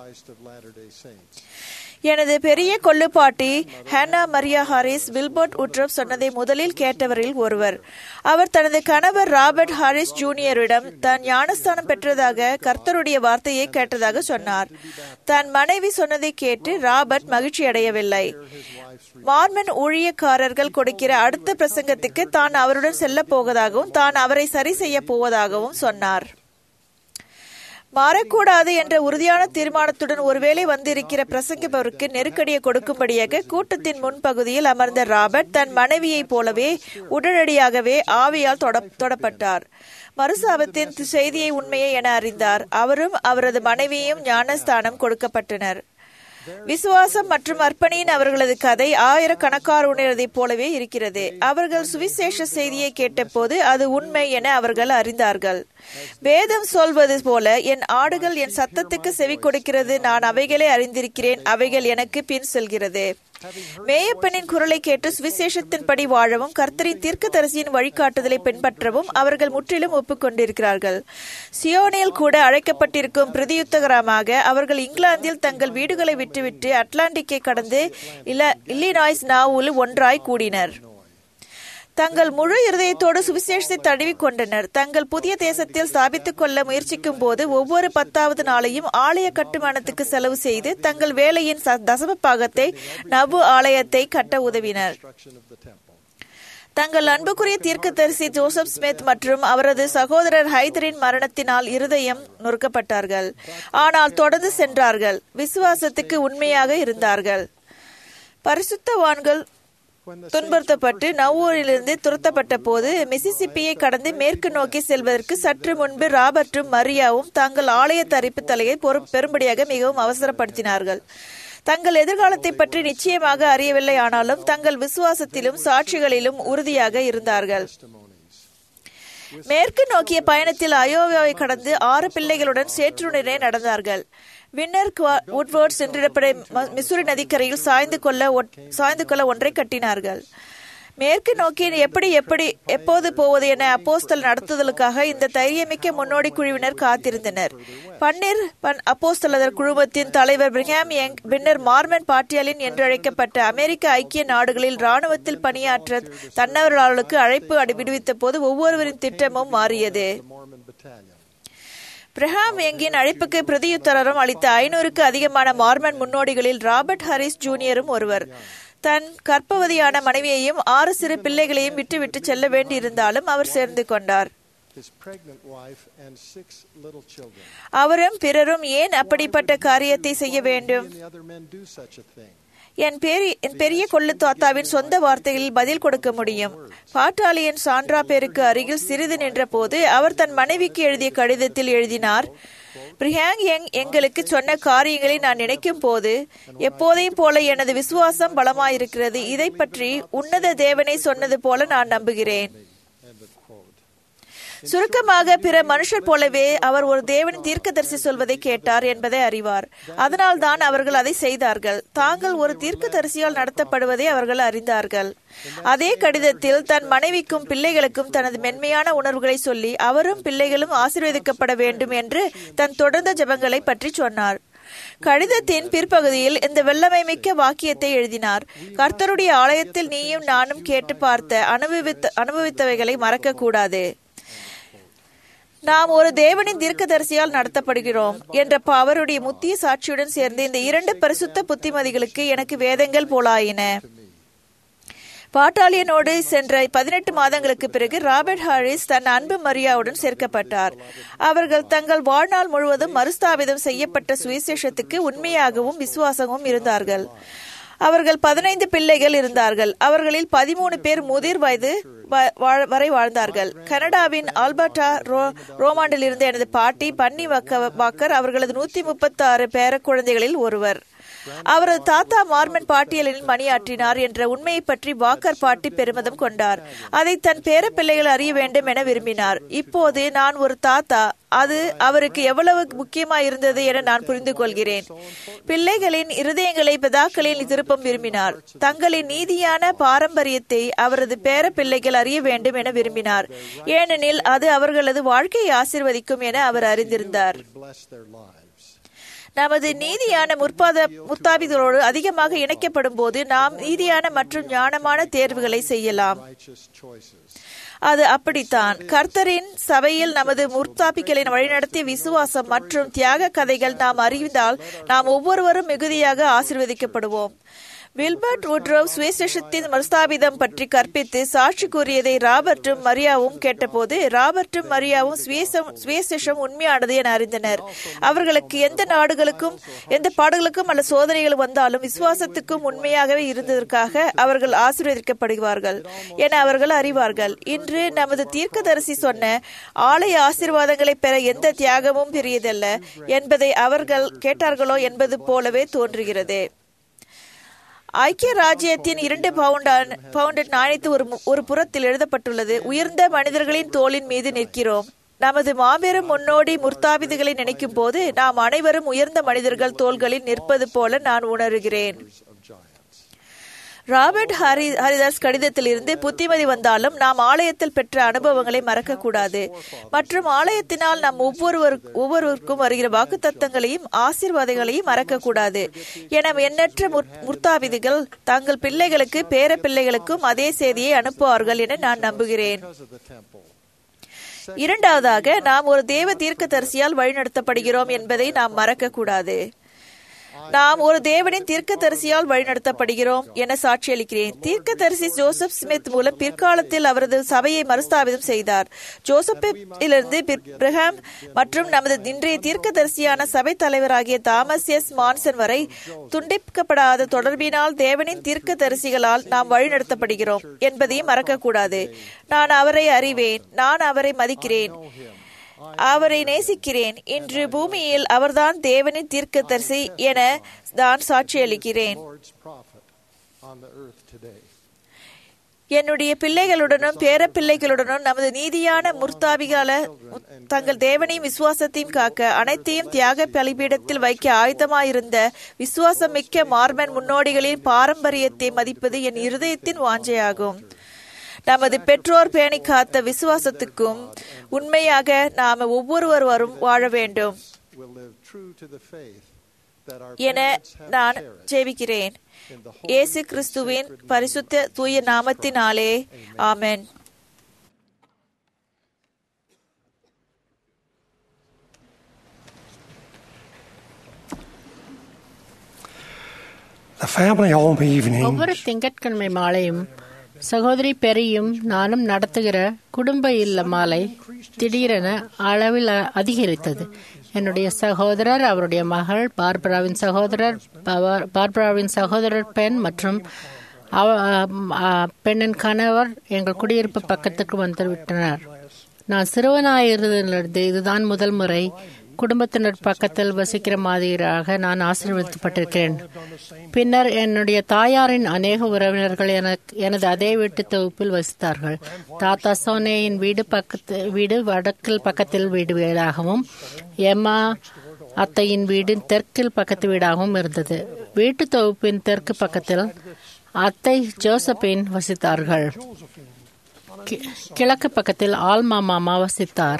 எனது பெரிய கொள்ளுப்பாட்டி Hannah Maria Harris Wilford Woodruff சொன்னதை முதலில் கேட்டவரில் ஒருவர் அவர் தனது கணவர் ராபர்ட் ஹாரிஸ் ஜூனியரிடம் தான் ஞானஸ்தானம் பெற்றதாக கர்த்தருடைய வார்த்தையை கேட்டதாக சொன்னார் தன் மனைவி சொன்னதை கேட்டு ராபர்ட் மகிழ்ச்சி அடையவில்லை மார்மன் ஊழியக்காரர்கள் கொடுக்கிற அடுத்த பிரசங்கத்துக்கு தான் அவருடன் செல்ல போவதாகவும் தான் அவரை சரி செய்ய போவதாகவும் சொன்னார் மாறக்கூடாது என்ற உறுதியான தீர்மானத்துடன் ஒருவேளை வந்திருக்கிற பிரசங்கிப்பவருக்கு நெருக்கடியை கொடுக்கும்படியாக கூட்டத்தின் முன்பகுதியில் அமர்ந்த ராபர்ட் தன் மனைவியைப் போலவே உடனடியாகவே ஆவியால் தொடப்பட்டார் மறுசாபத்தின் செய்தியை உண்மையை என அறிந்தார் அவரும் அவரது மனைவியும் ஞானஸ்தானம் கொடுக்கப்பட்டனர் விசுவாசம் மற்றும் அர்ப்பணியின் அவர்களது கதை ஆயிரக்கணக்காருடையதைப் போலவே இருக்கிறது அவர்கள் சுவிசேஷ செய்தியை கேட்டபோது அது உண்மை என அவர்கள் அறிந்தார்கள் வேதம் சொல்வது போல என் ஆடுகள் என் சத்தத்துக்கு செவி கொடுக்கிறது நான் அவைகளை அறிந்திருக்கிறேன் அவைகள் எனக்கு பின் செல்கிறது மேயப்பனின் குரலை கேட்டு சுவிசேஷத்தின்படி வாழவும் கர்த்தரின் தீர்க்கதரிசியின் வழிகாட்டுதலை பின்பற்றவும் அவர்கள் முற்றிலும் ஒப்புக்கொண்டிருக்கிறார்கள் சியோனில் கூட அழைக்கப்பட்டிருக்கும் பிரதியுத்தகரமாக அவர்கள் இங்கிலாந்தில் தங்கள் வீடுகளை விட்டுவிட்டு அட்லாண்டிக்கை கடந்து இல்லினாய்ஸ் நாவூல் ஒன்றாய் கூடினர் தங்கள் முழு இருதயத்தோடு சுவிசேஷத்தை தழுவி கொண்டனர் தங்கள் புதிய தேசத்தில் ஸ்தாபித்துக் கொள்ள முயற்சிக்கும் போது ஒவ்வொரு பத்தாவது நாளையும் ஆலய கட்டுமானத்துக்கு செலவு செய்து தங்கள் வேலையின் தசம பாகத்தை நவு ஆலயத்தை கட்ட உதவினர் தங்கள் அன்புக்குரிய தீர்க்கதரிசி ஜோசப் ஸ்மித் மற்றும் அவரது சகோதரர் ஹைதரின் மரணத்தினால் இருதயம் நொறுக்கப்பட்டார்கள் ஆனால் தொடர்ந்து சென்றார்கள் விசுவாசத்துக்கு உண்மையாக இருந்தார்கள் பரிசுத்தவான்கள் துன்புறுத்தப்பட்டு நவ்வூரிலிருந்து துரத்தப்பட்ட போது மிசிசிப்பியை கடந்து மேற்கு நோக்கி செல்வதற்கு சற்று முன்பு ராபர்ட்டும் மரியாவும் தங்கள் ஆலய தரிப்பு தலையை பொறு- பெரும்படியாக மிகவும் அவசரப்படுத்தினார்கள் தங்கள் எதிர்காலத்தை பற்றி நிச்சயமாக அறியவில்லை ஆனாலும் தங்கள் விசுவாசத்திலும் சாட்சிகளிலும் உறுதியாக இருந்தார்கள் மேற்கு நோக்கிய பயணத்தில் அயோவாவை கடந்து ஆறு பிள்ளைகளுடன் சேற்றுடனே நடந்தார்கள் வின்னர் குவா- உட்வர்ட்ஸ் என்றிடப்படும் ம- மிசூரி நதிக்கரையில் சாய்ந்து கொள்ள ஒட்- சாய்ந்து கொள்ள ஒன்றை கட்டினார்கள் மேற்கு நோக்கி எப்படி எப்படி எப்போது போவது என அப்போஸ்தல் நடத்துதலுக்காக இந்த தைரியமிக்க முன்னோடி குழுவினர் காத்திருந்தனர் பன்னீர் பன் அப்போஸ்தலர் குழுமத்தின் தலைவர் பிரிஹாம் யங் பின்னர் மார்மன் பாட்டியலின் என்றழைக்கப்பட்ட அமெரிக்க ஐக்கிய நாடுகளில் ராணுவத்தில் பணியாற்ற தன்னவர்களுக்கு அழைப்பு அடி- விடுவித்த போது ஒவ்வொருவரின் திட்டமும் மாறியது பிரஹாம் யங்கின் அழைப்புக்கு பிரதியுத்தரம் அளித்த ஐநூறுக்கு அதிகமான மார்மன் முன்னோடிகளில் ராபர்ட் ஹாரிஸ் ஜூனியரும் ஒருவர் தன் கர்ப்பவதியான மனைவியையும் ஆறு சிறு பிள்ளைகளையும் விட்டுவிட்டு செல்ல வேண்டியிருந்தாலும் அவர் சேர்ந்து கொண்டார் his pregnant wife, and six little children. அவரும் பிறரும் ஏன் அப்படிப்பட்ட காரியத்தை செய்ய வேண்டும் And the other men do such a thing. என் பெரிய என் பெரிய கொள்ளு தாத்தாவின் சொந்த வார்த்தைகளில் பதில் கொடுக்க முடியும் பாட்டாளியன் சான்றா பேருக்கு அருகில் சிறிது நின்றபோது அவர் தன் மனைவிக்கு எழுதிய கடிதத்தில் எழுதினார் பிரியாங் யங் எங்களுக்கு சொன்ன காரியங்களை நான் நினைக்கும் போது எப்போதையும் போல எனது விசுவாசம் பலமாயிருக்கிறது இதை பற்றி உன்னத தேவனை சொன்னது போல நான் நம்புகிறேன் சுருக்கமாக பிற மனுஷர் போலவே அவர் ஒரு தேவனின் தீர்க்கதரிசி சொல்வதை கேட்டார் என்பதை அறிவார் அதனால் தான் அவர்கள் அதை செய்தார்கள் தாங்கள் ஒரு தீர்க்கதரிசியால் நடத்தப்படுவதை அவர்கள் அறிந்தார்கள் அதே கடிதத்தில் தன் மனைவிக்கும் பிள்ளைகளுக்கும் தனது மென்மையான உணர்வுகளை சொல்லி அவரும் பிள்ளைகளும் ஆசீர்வதிக்கப்பட வேண்டும் என்று தன் தொடர்ந்த ஜெபங்களை பற்றி சொன்னார் கடிதத்தின் பிற்பகுதியில் இந்த வெள்ளமை மிக்க வாக்கியத்தை எழுதினார் கர்த்தருடைய ஆலயத்தில் நீயும் நானும் கேட்டு பார்த்த அனுபவித்த அனுபவித்தவைகளை மறக்க கூடாது நாம் ஒரு தேவனின் தீர்க்கதரிசியால் நடத்தப்படுகிறோம் என்ற ப- அவருடைய முத்திய சாட்சியுடன் சேர்ந்து இந்த இரண்டு பரிசுத்த புத்திமதிகளுக்கு எனக்கு வேதங்கள் போலாயின பாட்டாளியனோடு சென்ற பதினெட்டு மாதங்களுக்கு பிறகு ராபர்ட் ஹாரிஸ் தன் அன்பு மரியாவுடன் சேர்க்கப்பட்டார் அவர்கள் தங்கள் வாழ்நாள் முழுவதும் மறுஸ்தாபிதம் செய்யப்பட்ட சுவிசேஷத்துக்கு உண்மையாகவும் விசுவாசமும் இருந்தார்கள் அவர்கள் பதினைந்து பிள்ளைகள் இருந்தார்கள் அவர்களில் பதிமூணு பேர் முதிர் வயது வ- வாழ்- வரை வாழ்ந்தார்கள் கனடாவின் ஆல்பர்டா ரோ ரோமாண்டில் இருந்த எனது பாட்டி பன்னி வக்க- வாக்கர் அவர்களது நூத்தி முப்பத்தி ஆறு பேர குழந்தைகளில் ஒருவர் அவரது தாத்தா மார்மன் பாட்டியலில் பணியாற்றினார் என்ற உண்மையை பற்றி வாக்கர் பாட்டி பெருமிதம் கொண்டார் அதை தன் பேர பிள்ளைகள் அறிய வேண்டும் என விரும்பினார் இப்போது நான் ஒரு தாத்தா அது அவருக்கு எவ்வளவு முக்கியமா இருந்தது என நான் புரிந்து கொள்கிறேன் பிள்ளைகளின் இருதயங்களை பிதாக்களின் திருப்பம் விரும்பினார் தங்களின் நீதியான பாரம்பரியத்தை அவரது பேர பிள்ளைகள் அறிய வேண்டும் என விரும்பினார் ஏனெனில் அது அவர்களது வாழ்க்கையை ஆசிர்வதிக்கும் என அவர் அறிந்திருந்தார் Bless their lives. நமது நீதியான முற்பாத முத்தாபிகளோடு அதிகமாக இணைக்கப்படும் போது நாம் நீதியான மற்றும் ஞானமான தேர்வுகளை செய்யலாம் Righteous choices. அது அப்படித்தான் கர்த்தரின் சபையில் நமது முற்தாபிகளின் வழிநடத்திய விசுவாசம் மற்றும் தியாக கதைகள் நாம் அறிந்தால் நாம் ஒவ்வொருவரும் மிகுதியாக ஆசீர்வதிக்கப்படுவோம் வில்பர்ட் உட்ரோவ் சுவிசேஷத்தின் மறுஸ்தாபிதம் பற்றி கற்பித்து சாட்சி கூறியதை ராபர்ட்டும் மரியாவும் கேட்டபோது ராபர்ட்டும் மரியாவும் சுவிசேஷம் சுவிசேஷம் உண்மையானது என அறிந்தனர் அவர்களுக்கு எந்த நாடுகளுக்கும் எந்த பாடுகளுக்கும் அல்ல சோதனைகள் வந்தாலும் விசுவாசத்துக்கும் உண்மையாகவே இருந்ததற்காக அவர்கள் ஆசீர்வதிக்கப்படுவார்கள் என அவர்கள் அறிவார்கள் இன்று நமது தீர்க்கதரிசி சொன்ன ஆலய ஆசீர்வாதங்களை பெற எந்த தியாகமும் பெரியதல்ல என்பதை அவர்கள் கேட்டார்களோ என்பது போலவே தோன்றுகிறது ஐக்கிய ராஜ்யத்தின் இரண்டு பவுண்டான் பவுண்டட் நாணயத்து ஒரு மு- ஒரு புறத்தில் எழுதப்பட்டுள்ளது உயர்ந்த மனிதர்களின் தோளின் மீது நிற்கிறோம் நமது மாபெரும் முன்னோடி முர்த்தாபிதுகளை நினைக்கும் போது நாம் அனைவரும் உயர்ந்த மனிதர்கள் தோள்களில் நிற்பது போல நான் உணர்கிறேன் ராபர்ட் ஹரி ஹரிதாஸ் கடிதத்திலிருந்து புத்திமதி வந்தாலும் நாம் ஆலயத்தில் பெற்ற அனுபவங்களை மறக்கக்கூடாது மற்றும் ஆலயத்தினால் நாம் ஒவ்வொருவர் ஒவ்வொருவருக்கும் வருகிற வாக்குத்தத்தங்களையும் ஆசீர்வாதங்களையும் மறக்கக்கூடாது என எண்ணற்ற முற்- முர்த்தாபிதிகள் தங்கள் பிள்ளைகளுக்கு பேர பிள்ளைகளுக்கும் அதே செய்தியை அனுப்புவார்கள் என நான் நம்புகிறேன் Because of the temple. இரண்டாவதாக நாம் ஒரு தேவ தீர்க்கதரிசியால் வழிநடத்தப்படுகிறோம் என்பதை நாம் மறக்கக்கூடாது நாம் ஒரு தேவனின் தீர்க்கதரிசியால் வழிநடத்தப்படுகிறோம் என சாட்சியளிக்கிறேன் தீர்க்கதரிசி ஜோசப் ஸ்மித் மூலம் பிற்காலத்தில் அவரது சபையை மறுஸ்தாபிதம் செய்தார் ஜோசப்பிலிருந்து பிரஹாம் மற்றும் நமது இன்றைய தீர்க்கதரிசியான சபை தலைவராகிய தாமஸ் எஸ் மான்சன் வரை துண்டிக்கப்படாத தொடர்பினால் தேவனின் தீர்க்கதரிசிகளால் நாம் வழிநடத்தப்படுகிறோம் என்பதையும் மறக்கக்கூடாது நான் அவரை அறிவேன் நான் அவரை மதிக்கிறேன் அவரை நேசிக்கிறேன் இன்று பூமியில் அவர்தான் தேவனின் தீர்க்கதரிசி என நான் சாட்சியளிக்கிறேன் Lord's prophet on the earth today. என்னுடைய பிள்ளைகளுடனும் பேரப்பிள்ளைகளுடனும் நமது நீதியான முர்த்தாபிகால தங்கள் தேவனையும் விசுவாசத்தையும் காக்க அனைத்தையும் தியாக பலிபீடத்தில் வைக்க ஆயுதமாயிருந்த விசுவாசம் மிக்க மார்மன் முன்னோடிகளின் பாரம்பரியத்தை மதிப்பது என் இருதயத்தின் வாஞ்சையாகும் நமது பெற்றோர் பேணி காத்த விசுவாசத்துக்கும் உண்மையாக நாம ஒவ்வொருவரும் வாழ வேண்டும் Will live true to the faith that our என parents have நான் cherished ஜெபிக்கிறேன் in the இயேசு holy கிறிஸ்துவின் sacred பரிசுத்த தூய நாமத்தினாலே ஆமென் The family home evening ஒவ்வொரு திங்கட்கிழமை மாலையும் சகோதரி பெரியும் நானும் நடத்துகிற குடும்ப இல்ல மாலை திடீரென அளவில் அ- அதிகரித்தது என்னுடைய சகோதரர் அவருடைய மகள் பார்பராவின் சகோதரர் பவர்- பார்பராவின் சகோதரர் பெண் மற்றும் அவ- அ, பெண்ணின் கணவர் எங்கள் குடியிருப்பு பக்கத்துக்கு வந்து விட்டனர் நான் சிறுவனாயிருந்ததிலிருந்து இதுதான் முதல் முறை குடும்பத்தினர் பக்கத்தில் வசிக்கிற மாதிரியாக நான் ஆசீர்வதிக்கப்பட்டிருக்கிறேன் பின்னர் என்னுடைய தாயாரின் அநேக உறவினர்கள் எனக்கு எனது அதே வீட்டு தொகுப்பில் வசித்தார்கள் தாத்தா சோனேயின் வீடு பக்கத்து வீடு வடக்கில் பக்கத்தில் வீடு வீடாகவும் எம்மா அத்தையின் வீடு தெற்கில் பக்கத்து வீடாகவும் இருந்தது வீட்டு தொகுப்பின் தெற்கு பக்கத்தில் அத்தை ஜோசப்பின் வசித்தார்கள் கி- கிழக்கு பக்கத்தில் ஆல்மா மாமா வசித்தார்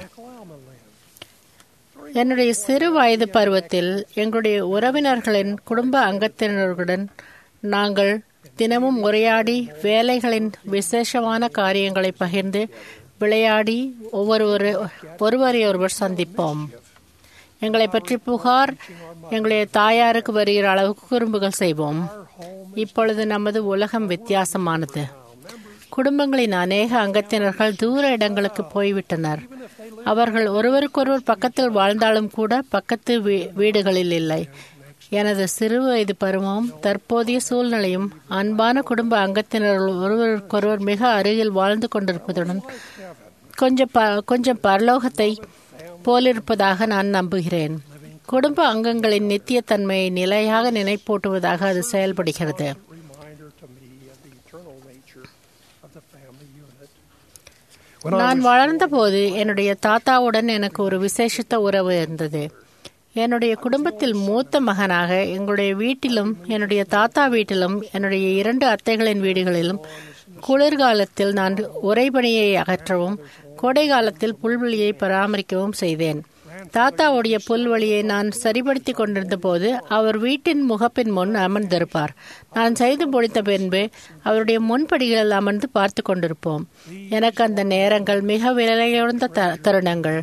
என்னுடைய சிறு வயது பருவத்தில் எங்களுடைய உறவினர்களின் குடும்ப அங்கத்தினர்களுடன் நாங்கள் தினமும் உரையாடி வேலைகளின் விசேஷமான காரியங்களை பகிர்ந்து விளையாடி ஒவ்வொரு ஒருவரை ஒருவர் சந்திப்போம் எங்களை பற்றி புகார் எங்களுடைய தாயாருக்கு வருகிற அளவுக்கு குறும்புகள் செய்வோம் இப்பொழுது நமது உலகம் வித்தியாசமானது குடும்பங்களின் அநேக அங்கத்தினர்கள் தூர இடங்களுக்கு போய்விட்டனர் அவர்கள் ஒருவருக்கொருவர் பக்கத்தில் வாழ்ந்தாலும் கூட பக்கத்து வீ- வீடுகளில் இல்லை எனது சிறு வயது பருவமும் தற்போதைய சூழ்நிலையும் அன்பான குடும்ப அங்கத்தினர்கள் ஒருவருக்கொருவர் மிக அருகில் வாழ்ந்து கொண்டிருப்பதுடன் கொஞ்சம் ப- கொஞ்சம் பரலோகத்தை போலிருப்பதாக நான் நம்புகிறேன் குடும்ப அங்கங்களின் நித்தியத்தன்மையை நிலையாக நினைப்பூட்டுவதாக அது செயல்படுகிறது reminder to me of the eternal nature of the family unit. நான் வளர்ந்தபோது என்னுடைய தாத்தாவுடன் எனக்கு ஒரு விசேஷத்த உறவு இருந்தது என்னுடைய குடும்பத்தில் மூத்த மகனாக எங்களுடைய வீட்டிலும் என்னுடைய தாத்தா வீட்டிலும் என்னுடைய இரண்டு அத்தைகளின் வீடுகளிலும் குளிர்காலத்தில் நான் உறைபனியை அகற்றவும் கோடை காலத்தில் புல்வெளியை பராமரிக்கவும் செய்தேன் தாத்தாவுடைய புல்வெளியை நான் சரிபடுத்தி கொண்டிருந்த போது அவர் வீட்டின் முகப்பின் முன் அமர்ந்திருப்பார் நான் செய்து முடித்த பின்பு அவருடைய முன்படிகளில் அமர்ந்து பார்த்து கொண்டிருப்போம் எனக்கு அந்த நேரங்கள் மிக விலையுயர்ந்த த- தருணங்கள்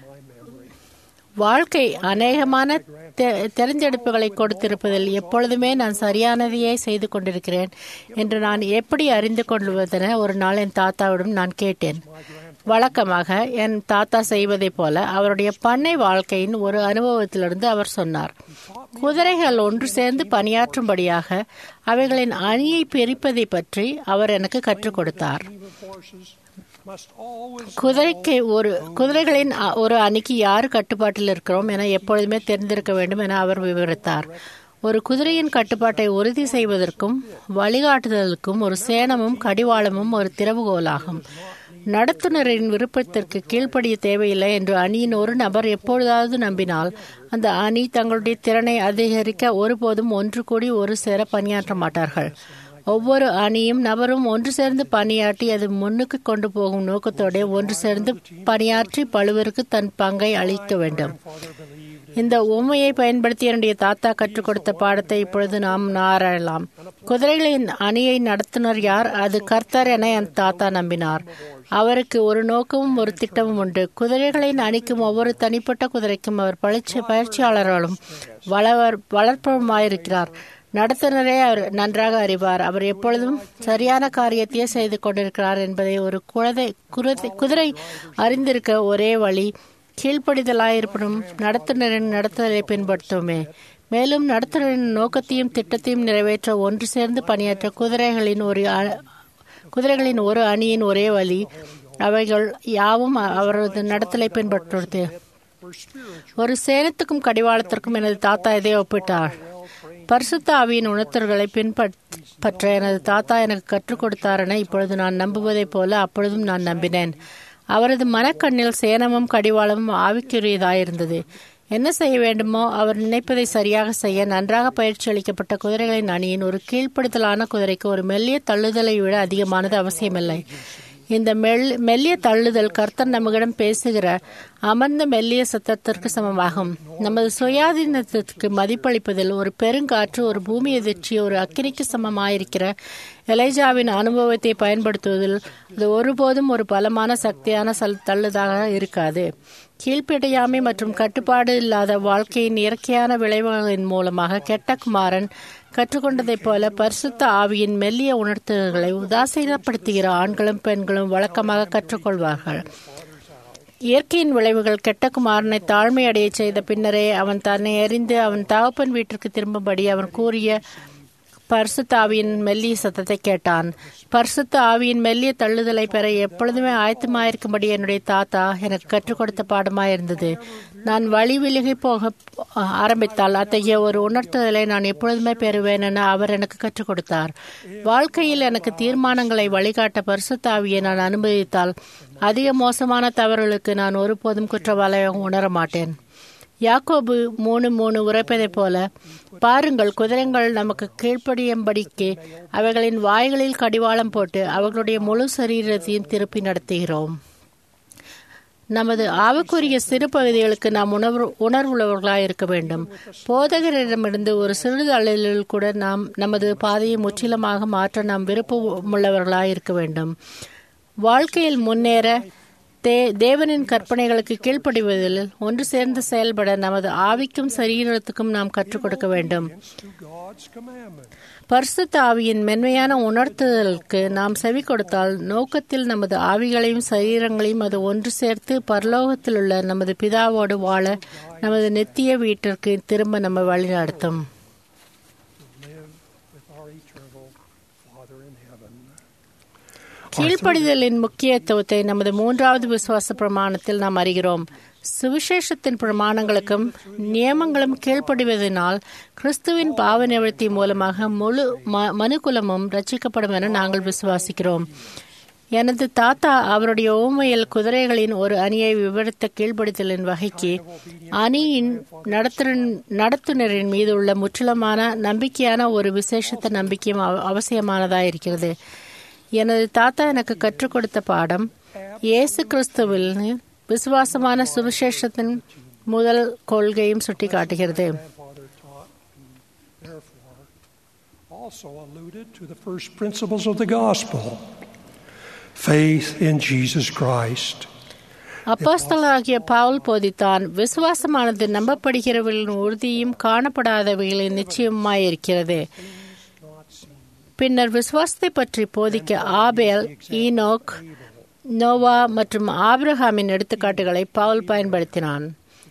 வாழ்க்கை அநேகமான தெ- தெரிந்தெடுப்புகளை கொடுத்திருப்பதில் எப்பொழுதுமே நான் சரியானதையே செய்து கொண்டிருக்கிறேன் என்று நான் எப்படி அறிந்து கொள்வதென ஒரு நாள் என் தாத்தாவிடம் நான் கேட்டேன் வழக்கமாக என் தாத்தா செய்வதைப் போல அவருடைய பண்ணை வாழ்க்கையின் ஒரு அனுபவத்திலிருந்து அவர் சொன்னார் குதிரைகள் ஒன்று சேர்ந்து பணியாற்றும்படியாக அவைகளின் அணியை பிரிப்பதை பற்றி அவர் எனக்கு கற்றுக் கொடுத்தார் Must always குதிரைக்கு ஒரு குதிரைகளின் அ- ஒரு அணிக்கு யார் கட்டுப்பாட்டில் இருக்கிறோம் என எப்பொழுதுமே தெரிந்திருக்க வேண்டும் என அவர் விவரித்தார் ஒரு குதிரையின் கட்டுப்பாட்டை உறுதி செய்வதற்கும் வழிகாட்டுதலுக்கும் ஒரு சேணமும் கடிவாளமும் ஒரு திறவுகோலாகும் நடத்துனரின் விருப்பத்திற்கு கீழ்ப்படிய தேவையில்லை என்று அணியின் ஒரு நபர் எப்பொழுதாவது நம்பினால் அந்த அணி தங்களுடைய திறனை அதிகரிக்க ஒருபோதும் ஒன்று கூடி ஒரு சேர பணியாற்ற மாட்டார்கள் ஒவ்வொரு அணியும் நபரும் ஒன்று சேர்ந்து பணியாற்றி அது முன்னுக்கு கொண்டு போகும் நோக்கத்தோட ஒன்று சேர்ந்து பணியாற்றி பழுவருக்கு தன் பங்கை அளிக்க வேண்டும் இந்த உண்மையை பயன்படுத்தி என்னுடைய தாத்தா கற்றுக் கொடுத்த பாடத்தை இப்பொழுது நாம் ஆராயலாம் குதிரைகளின் அணியை நடத்துனர் யார் அது கர்த்தர் என என் தாத்தா நம்பினார் அவருக்கு ஒரு நோக்கமும் ஒரு திட்டமும் உண்டு குதிரைகளின் அணிக்கும் ஒவ்வொரு தனிப்பட்ட குதிரைக்கும் அவர் பயிற்சி பயிற்சியாளர்களும் வளவர் வளர்ப்பவருமாயிருக்கிறார் நடத்துனரே அவர் நன்றாக அறிவார் அவர் எப்பொழுதும் சரியான காரியத்தையே செய்து கொண்டிருக்கிறார் என்பதை ஒரு குழந்தை குதிரை அறிந்திருக்க ஒரே வழி கீழ்ப்படிதலாயிருப்பினும் நடத்துனரின் நடத்துதலை பின்பற்றுமே மேலும் நடத்துனரின் நோக்கத்தையும் திட்டத்தையும் நிறைவேற்ற ஒன்று சேர்ந்து பணியாற்ற குதிரைகளின் ஒரு குதிரைகளின் ஒரு அணியின் ஒரே வழி அவைகள் யாவும் அவரது நடத்தலை பின்பற்றுவது ஒரு சேனத்துக்கும் கடிவாளத்திற்கும் எனது தாத்தா இதை ஒப்பிட்டார் பரிசுத்த ஆவியின் உணர்த்தல்களை பின்பற்ற எனது தாத்தா எனக்கு கற்றுக் கொடுத்தார் என இப்பொழுது நான் நம்புவதைப் போல அப்பொழுதும் நான் நம்பினேன் அவரது மனக்கண்ணில் சேனமும் கடிவாளமும் ஆவிக்குரியதாயிருந்தது என்ன செய்ய வேண்டுமோ அவர் நினைப்பதை சரியாக செய்ய நன்றாக பயிற்சி அளிக்கப்பட்ட குதிரைகளின் அணியின் ஒரு கீழ்ப்படுத்தலான குதிரைக்கு ஒரு மெல்லிய தள்ளுதலை விட அதிகமானது அவசியமில்லை இந்த மெல் மெல்லிய தள்ளுதல் கர்த்தர் நம்மிடம் பேசுகிற அமர்ந்த மெல்லிய சத்தத்திற்கு சமமாகும் நமது சுயாதீனத்திற்கு மதிப்பளிப்பதில் ஒரு பெருங்காற்று ஒரு பூமி எதிர்ச்சி ஒரு அக்கினிக்கு சமமாயிருக்கிற எலைஜாவின் அனுபவத்தை பயன்படுத்துவதில் அது ஒருபோதும் ஒரு பலமான சக்தியான சல் தள்ளுதாக இருக்காது கீழ்ப்படையாமை மற்றும் கட்டுப்பாடு இல்லாத வாழ்க்கையின் இயற்கையான விளைவுகளின் மூலமாக கெட்ட குமாரன் கற்றுக்கொண்டதைப் போல பரிசுத்த ஆவியின் மெல்லிய உணர்த்துகளை உதாசீனப்படுத்துகிற ஆண்களும் பெண்களும் வழக்கமாக கற்றுக்கொள்வார்கள் இயற்கையின் விளைவுகள் கெட்ட குமாரனை தாழ்மை அடைய செய்த பின்னரே அவன் தன்னை அறிந்து அவன் தகப்பன் வீட்டிற்கு திரும்பும்படி அவன் கூறிய பரிசுத்த ஆவியின் மெல்லிய சத்தத்தை கேட்டான் பரிசுத்த ஆவியின் மெல்லிய தள்ளுதலை பெற எப்பொழுதுமே ஆயத்தமாயிருக்கும்படி என்னுடைய தாத்தா எனக்கு கற்றுக் கொடுத்த பாடமாயிருந்தது நான் வழி விலகி போக ஆரம்பித்தால் அத்தகைய ஒரு உணர்த்துதலை நான் எப்பொழுதுமே பெறுவேன் என அவர் எனக்கு கற்றுக் கொடுத்தார் வாழ்க்கையில் எனக்கு தீர்மானங்களை வழிகாட்ட பரிசுத்த ஆவியை நான் அனுமதித்தால் அதிக மோசமான தவறுகளுக்கு நான் ஒருபோதும் குற்றவாளியாக உணர மாட்டேன் யாக்கோபு மூணு மூணு உரைப்பதைப் போல பாருங்கள் குதிரைகள் நமக்கு கீழ்ப்படியும்படிக்கு அவைகளின் வாய்களில் கடிவாளம் போட்டு அவர்களுடைய முழு சரீரத்தையும் திருப்பி நடத்துகிறோம் நமது ஆவுக்குரிய சிறு பகுதிகளுக்கு நாம் உணர்வு உணர்வுள்ளவர்களாக இருக்க வேண்டும் போதகரிடமிருந்து ஒரு சிறிது அழலில் கூட நாம் நமது பாதையை முற்றிலுமாக மாற்ற நாம் விருப்பமுள்ளவர்களாக இருக்க வேண்டும் வாழ்க்கையில் முன்னேற தே தேவனின் கற்பனைகளுக்கு கீழ்ப்படிவதில் ஒன்று சேர்ந்து செயல்பட நமது ஆவிக்கும் சரீரத்துக்கும் நாம் கற்றுக் கொடுக்க வேண்டும் பரிசுத்த ஆவியின் மென்மையான உணர்த்துதலுக்கு நாம் செவி கொடுத்தால் நோக்கத்தில் நமது ஆவிகளையும் சரீரங்களையும் அது ஒன்று சேர்த்து பரலோகத்தில் உள்ள நமது பிதாவோடு வாழ நமது நித்திய வீட்டிற்கு திரும்ப நம்ம வழிநடத்தும் கீழ்ப்படிதலின் முக்கியத்துவத்தை நமது மூன்றாவது விசுவாச பிரமாணத்தில் நாம் அறிகிறோம் சுவிசேஷத்தின் பிரமாணங்களுக்கும் நியமங்களும் கீழ்ப்படிவதனால் கிறிஸ்துவின் பாவ நிவர்த்தி மூலமாக முழு மனுகுலமும் ரச்சிக்கப்படும் என நாங்கள் விசுவாசிக்கிறோம் எனது தாத்தா அவருடைய ஓமையில் குதிரைகளின் ஒரு அணியை விவரித்த கீழ்ப்படுத்தலின் வகைக்கு அணியின் நடத்துனரின் மீது உள்ள முற்றிலுமான நம்பிக்கையான ஒரு விசேஷத்த நம்பிக்கையும் அவசியமானதாக இருக்கிறது எனது தாத்தா எனக்கு கற்றுக் கொடுத்த பாடம் இயேசு கிறிஸ்துவில் விசுவாசமான சுவிசேஷத்தின் முதல் கொள்கையும் சுட்டிக்காட்டுகிறது also alluded to the first principles of the gospel faith in Jesus Christ. அப்போஸ்தலராகிய Pavul போதித்தான் விசுவாசமானது நம்பப்படுகிறவர்களின் உறுதியும் காணப்படாதவைகளின் நிச்சயமாயிருக்கிறது பின்னர் விசுவாசத்தை பற்றி போதிக்க ஆபேல் ஈனோக் நோவா மற்றும் ஆப்ரஹாமின் எடுத்துக்காட்டுகளை பவுல் பயன்படுத்தினான்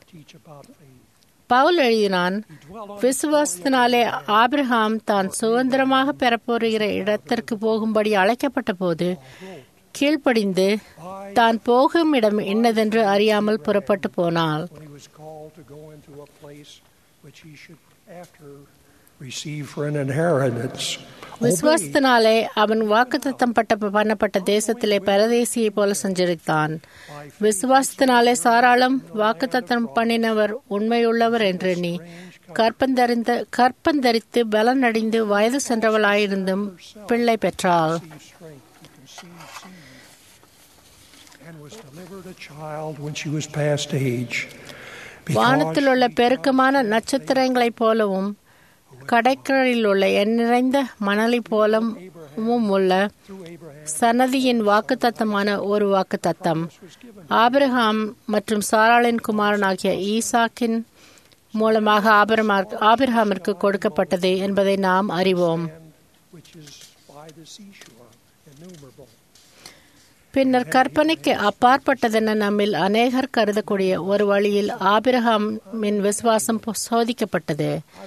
பவுல் எழுதினான் விசுவாசத்தினாலே ஆபிரகாம் தான் சுதந்திரமாக பெறப்போகிற இடத்திற்கு போகும்படி அழைக்கப்பட்ட போது கீழ்ப்படிந்து தான் போகும் இடம் என்னதென்று அறியாமல் புறப்பட்டு போனாள் receive for an inheritance. விசுவாசத்தினாலே அவன் வாக்குத்தத்தம் பட்ட பண்ணப்பட்ட தேசத்திலே பரதேசியை போல சஞ்சரித்தான் விசுவாசத்தினாலே சாராளம் வாக்குத்தத்தம் பண்ணினவர் உண்மையுள்ளவர் என்று எண்ணி கற்பந்தறிந்த கற்பந்தரித்து பலனடைந்து வயது சென்றவளாயிருந்தும் பிள்ளை பெற்றாள் and was delivered a child when she was past age. வானத்தில் உள்ள பெருக்கமான நட்சத்திரங்களைப் போலவும் கடற்கரையில் உள்ள எண் நிறைந்த மணலை போலவும் உள்ள சன்னதியின் வாக்குத்தத்தமான ஒரு வாக்குத்தத்தம் ஆபிரகாம் மற்றும் சாராளின் குமாரனாகிய ஈசாக்கின் மூலமாக ஆபிரமா- ஆபிரகாமிற்கு கொடுக்கப்பட்டது என்பதை நாம் அறிவோம் which is by the seashore, innumerable. பின்னர் கற்பனைக்கு அப்பாற்பட்டதென நம்மில் அநேகர் கருதக்கூடிய ஒரு வழியில் ஆபிரகாமின் விசுவாசம் பொ- சோதிக்கப்பட்டது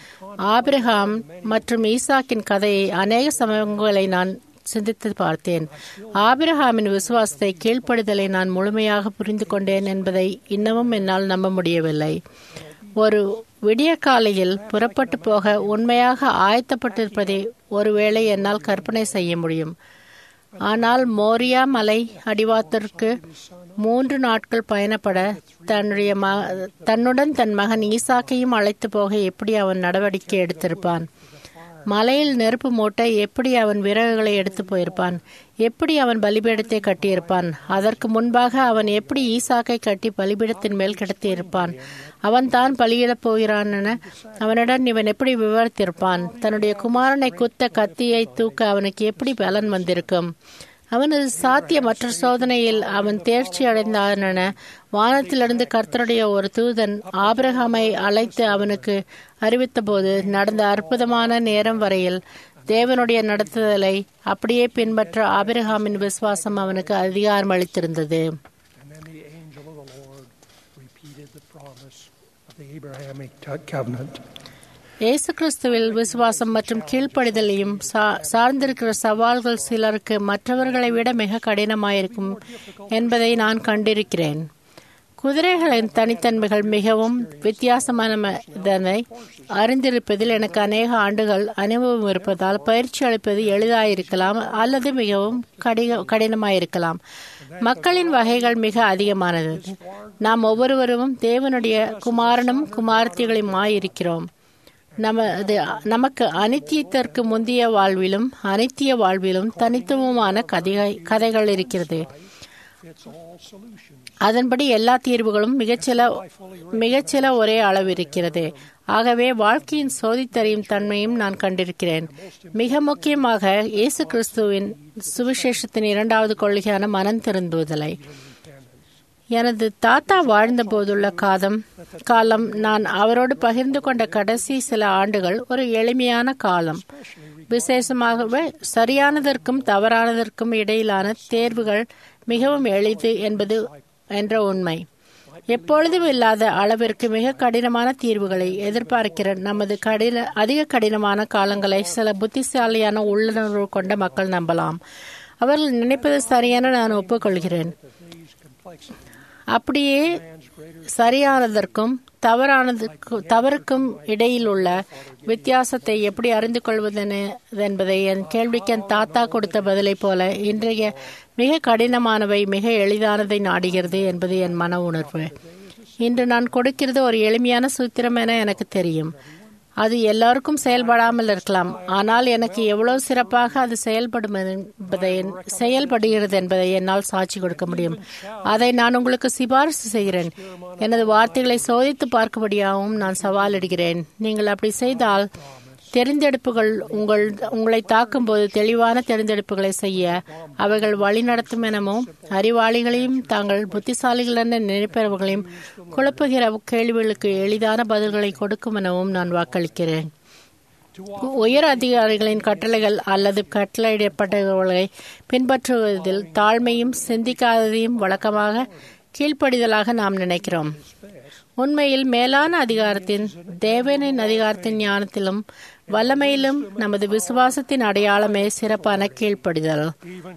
ஆபிரகாம் மற்றும் ஈசாக்கின் கதையை அநேக சமயங்களை நான் சிந்தித்து பார்த்தேன் ஆபிரகாமின் விசுவாசத்தை கீழ்ப்படுதலை நான் முழுமையாக புரிந்து கொண்டேன் என்பதை இன்னமும் என்னால் நம்ப முடியவில்லை ஒரு விடிய காலையில் புறப்பட்டு போக உண்மையாக ஆயத்தப்பட்டிருப்பதை ஒருவேளை என்னால் கற்பனை செய்ய முடியும் ஆனால் மோரியா மலை அடிவாரத்திற்கு மூன்று நாட்கள் பயணப்பட தன்னுடைய ம- தன்னுடன் தன் மகன் ஈசாக்கையும் அழைத்து போக எப்படி அவன் நடவடிக்கை எடுத்திருப்பான் மலையில் நெருப்பு மூட்ட எப்படி அவன் விறகுகளை எடுத்து போயிருப்பான் எப்படி அவன் பலிபீடத்தை கட்டியிருப்பான் அதற்கு முன்பாக அவன் எப்படி ஈசாக்கை கட்டி பலிபீடத்தின் மேல் கிடத்தியிருப்பான் அவன் தான் பலியிடப் போகிறான் என அவனிடம் இவன் எப்படி விவரித்திருப்பான் தன்னுடைய குமாரனை குத்த கத்தியை தூக்க அவனுக்கு எப்படி பலன் வந்திருக்கும் அவனது சாத்தியமற்ற சோதனையில் அவன் தேர்ச்சி அடைந்தான் என வானத்திலிருந்து கர்த்தருடைய ஒரு தூதன் ஆபிரகாமை அழைத்து அவனுக்கு அறிவித்தபோது நடந்த அற்புதமான நேரம் வரையில் தேவனுடைய நடத்துதலை அப்படியே பின்பற்ற ஆபிரகாமின் விசுவாசம் அவனுக்கு அதிகாரம் அளித்திருந்தது And then the angel of the Lord repeated the promise of the Abrahamic covenant. இயேசு கிறிஸ்துவில் விசுவாசம் மற்றும் கீழ்ப்படிதலையும் சா- சார்ந்திருக்கிற சவால்கள் சிலருக்கு மற்றவர்களை விட மிக கடினமாயிருக்கும் என்பதை நான் கண்டிருக்கிறேன் குதிரைகளின் தனித்தன்மைகள் மிகவும் வித்தியாசமானதனை அறிந்திருப்பதில் எனக்கு அநேக ஆண்டுகள் அனுபவம் இருப்பதால் பயிற்சி அளிப்பது எளிதாயிருக்கலாம் அல்லது மிகவும் கடிக கடினமாயிருக்கலாம் மக்களின் வகைகள் மிக அதிகமானது நாம் ஒவ்வொருவரும் தேவனுடைய குமாரனும் குமாரத்திகளுமாயிருக்கிறோம் நமது நமக்கு அனித்தியத்திற்கு முந்தைய வாழ்விலும் அனித்திய வாழ்விலும் தனித்துவமான கதை கதைகள் இருக்கிறது அதன்படி எல்லா தீர்வுகளும் மிகச்சில மிகச்சில ஒரே அளவு இருக்கிறது ஆகவே வாழ்க்கையின் சோதித்தறியும் தன்மையும் நான் கண்டிருக்கிறேன் மிக முக்கியமாக இயேசு கிறிஸ்துவின் சுவிசேஷத்தின் இரண்டாவது கொள்கையான மனம் திருந்துவதலை எனது தாத்தா வாழ்ந்த போதுள்ள காதம் காலம் நான் அவரோடு பகிர்ந்து கொண்ட கடைசி சில ஆண்டுகள் ஒரு எளிமையான காலம் விசேஷமாகவே சரியானதற்கும் தவறானதற்கும் இடையிலான தேர்வுகள் மிகவும் எளிது என்பது என்ற உண்மை எப்பொழுதும் இல்லாத அளவிற்கு மிக கடினமான தீர்வுகளை எதிர்பார்க்கிற நமது கடின அதிக கடினமான காலங்களை சில புத்திசாலியான உள்ளுணர்வு கொண்ட மக்கள் நம்பலாம் அவர்கள் நினைப்பது சரியான நான் ஒப்புக்கொள்கிறேன் அப்படியே சரியானதற்கும் தவறானதற்கும் தவறுக்கும் இடையில் உள்ள வித்தியாசத்தை எப்படி அறிந்து கொள்வதென என்பதை என் கேள்விக்கு என் தாத்தா கொடுத்த பதிலை போல இன்றைய மிக கடினமானவை மிக எளிதானதை நாடுகிறது என்பது என் மன உணர்வு இன்று நான் கொடுக்கிறது ஒரு எளிமையான சூத்திரம் என எனக்கு தெரியும் அது எல்லாருக்கும் செயல்படாமல் இருக்கலாம் ஆனால் எனக்கு எவ்வளவு சிறப்பாக அது செயல்படும் என்பதை செயல்படுகிறது என்பதை என்னால் சாட்சி கொடுக்க முடியும் அதை நான் உங்களுக்கு சிபாரிசு செய்கிறேன் எனது வார்த்தைகளை சோதித்து பார்க்கும்படியாகவும் நான் சவாலிடுகிறேன் நீங்கள் அப்படி செய்தால் தெரிந்தெடுப்புகள் உங்கள் உங்களை தாக்கும்போது தெளிவான தெரிந்தெடுப்புகளை செய்ய அவைகள் வழிநடத்தும் எனவும் அறிவாளிகளையும் தாங்கள் புத்திசாலிகள் என நினைப்பவர்களையும் குழப்புகிற கேள்விகளுக்கு எளிதான பதில்களை கொடுக்கும் எனவும் நான் வாக்களிக்கிறேன் உயர் அதிகாரிகளின் கட்டளைகள் அல்லது கட்டளையிடப்பட்டவர்களை பின்பற்றுவதில் தாழ்மையும் சிந்திக்காததையும் வழக்கமாக கீழ்ப்படிதலாக நாம் நினைக்கிறோம் உண்மையில் மேலான அதிகாரத்தின் தேவனின் அதிகாரத்தின் ஞானத்திலும் வல்லமையிலும் நமது விசுவாசத்தின் அடையாளமே சிறப்பான கீழ்ப்படிதல்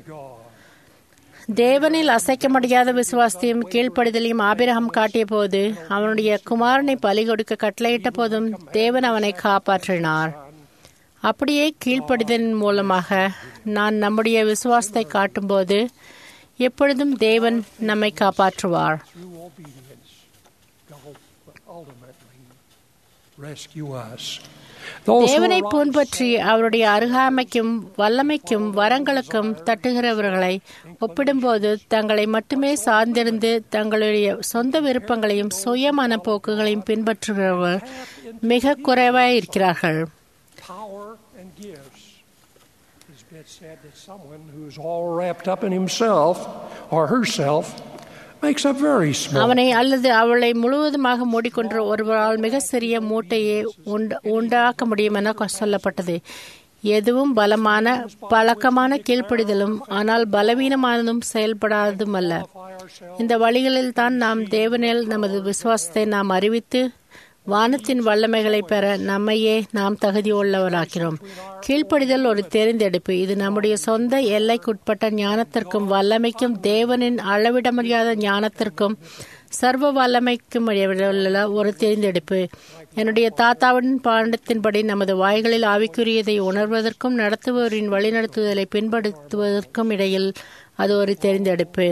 தேவனில் அசைக்க முடியாத விசுவாசத்தையும் கீழ்ப்படிதலையும் ஆபிரகம் காட்டிய போது அவனுடைய குமாரனை பலி கொடுக்க கட்டளையிட்ட போதும் தேவன் அவனை காப்பாற்றினார் அப்படியே கீழ்ப்படிதலின் மூலமாக நான் நம்முடைய விசுவாசத்தை காட்டும்போது எப்பொழுதும் தேவன் நம்மை காப்பாற்றுவார் ultimately rescue us. தேவனை பின்பற்றி அவருடைய அருகாமைக்கும் வல்லமைக்கும் வரங்களுக்கும் தட்டுகிறவர்களை ஒப்பிடும்போது தங்களை மட்டுமே சார்ந்திருந்து தங்களுடைய சொந்த விருப்பங்களையும் சுயமான போக்குகளையும் பின்பற்றுகிறவர்கள் மிக குறைவாய் இருக்கிறார்கள் power and gifts. It's been said that someone who's all wrapped up in himself or herself makes a very small. அவனை அல்லது அவளை முழுவதுமாக மூடிக்கொண்ட ஒருவரால் மிக சிறிய மூட்டையை உண்ட- உண்டாக்க முடியும் என சொல்லப்பட்டது எதுவும் பலமான பழக்கமான கீழ்ப்படிதலும் ஆனால் பலவீனமானதும் செயல்படாததும் அல்ல இந்த வழிகளில் தான் நாம் தேவனில் நமது விசுவாசத்தை நாம் அறிவித்து வானத்தின் வல்லமைகளை பெற நம்மையே நாம் தகுதியுள்ளவராக்கிறோம் கீழ்ப்படிதல் ஒரு தேர்ந்தெடுப்பு இது நம்முடைய சொந்த எல்லைக்குட்பட்ட ஞானத்திற்கும் வல்லமைக்கும் தேவனின் அளவிட முடியாத ஞானத்திற்கும் சர்வ வல்லமைக்கும் உள்ள ஒரு தேர்ந்தெடுப்பு என்னுடைய தாத்தாவின் பாண்டத்தின்படி நமது வாய்களில் ஆவிக்குரியதை உணர்வதற்கும் நடத்துபவரின் வழிநடத்துதலை பின்படுத்துவதற்கும் இடையில் அது ஒரு தேர்ந்தெடுப்பு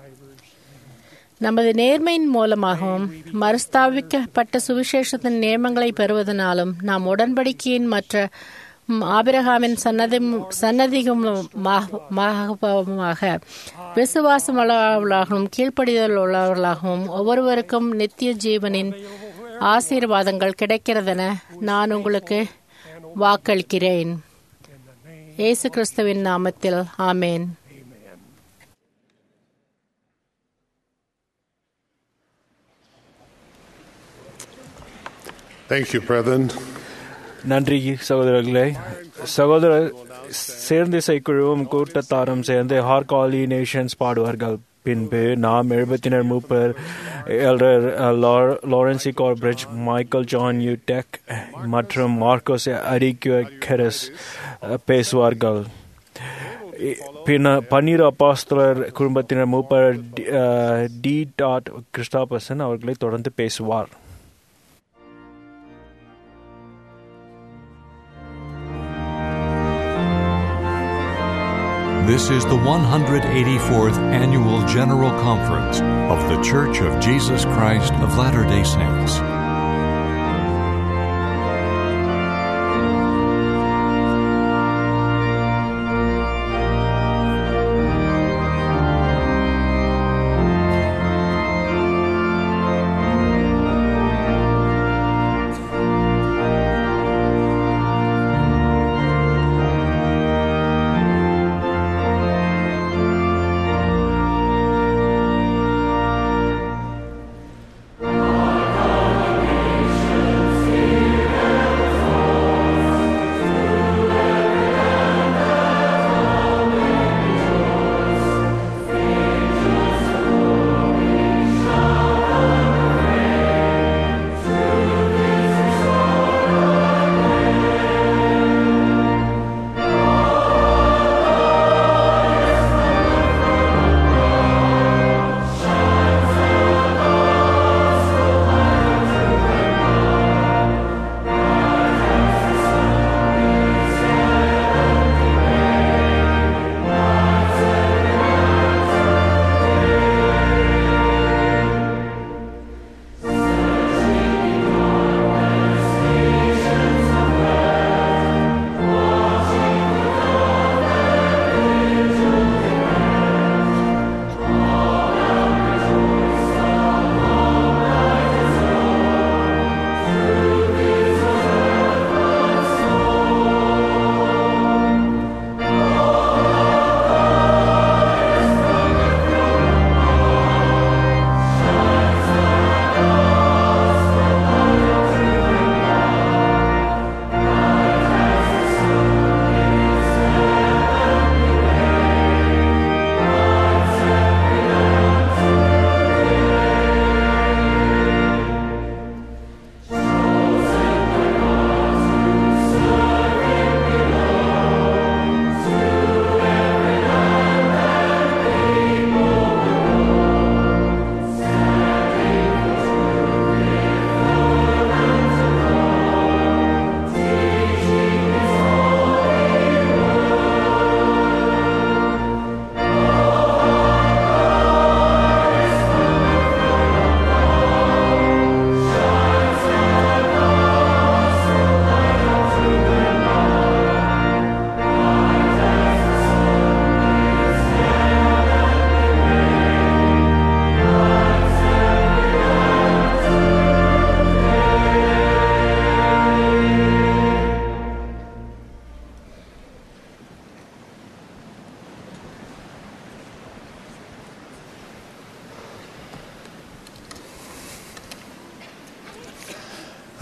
நமது நேர்மையின் மூலமாகவும் மறுஸ்தாபிக்கப்பட்ட சுவிசேஷத்தின் நியமங்களை பெறுவதனாலும் நாம் உடன்படிக்கையின் மற்ற ம், ஆபிரகாமின் சன்னதி சன்னதிகமாக விசுவாசம் உள்ளவர்களாகவும் கீழ்ப்படிதல் உள்ளவர்களாகவும் ஒவ்வொருவருக்கும் நித்திய ஜீவனின் ஆசீர்வாதங்கள் கிடைக்கிறதென நான் உங்களுக்கு வாக்களிக்கிறேன் இயேசு கிறிஸ்துவின் நாமத்தில் ஆமேன் Thank you, brethren. நன்றி சகோதரர்களே சகோதர சேர்ந்து இசைக்குழுவும் கூட்டத்தாரும் சேர்ந்து ஹார்காலி நேஷன்ஸ் பாடுவார்கள் பின்பு நாம் எழுபத்தினர் மூப்பர் elder Lawrence E Corbridge Michael John U Teh மற்றும் மார்க்கோஸ் அரிக்யூக்கரஸ் பேசுவார்கள் பின்ன பன்னீர் அப்பாஸ்தலர் குடும்பத்தினர் மூப்பர் டி- அஹ், டி டாட் கிறிஸ்டாபசன் அவர்களை தொடர்ந்து பேசுவார் This is the 184th Annual General Conference of The Church of Jesus Christ of Latter day Saints. Amen.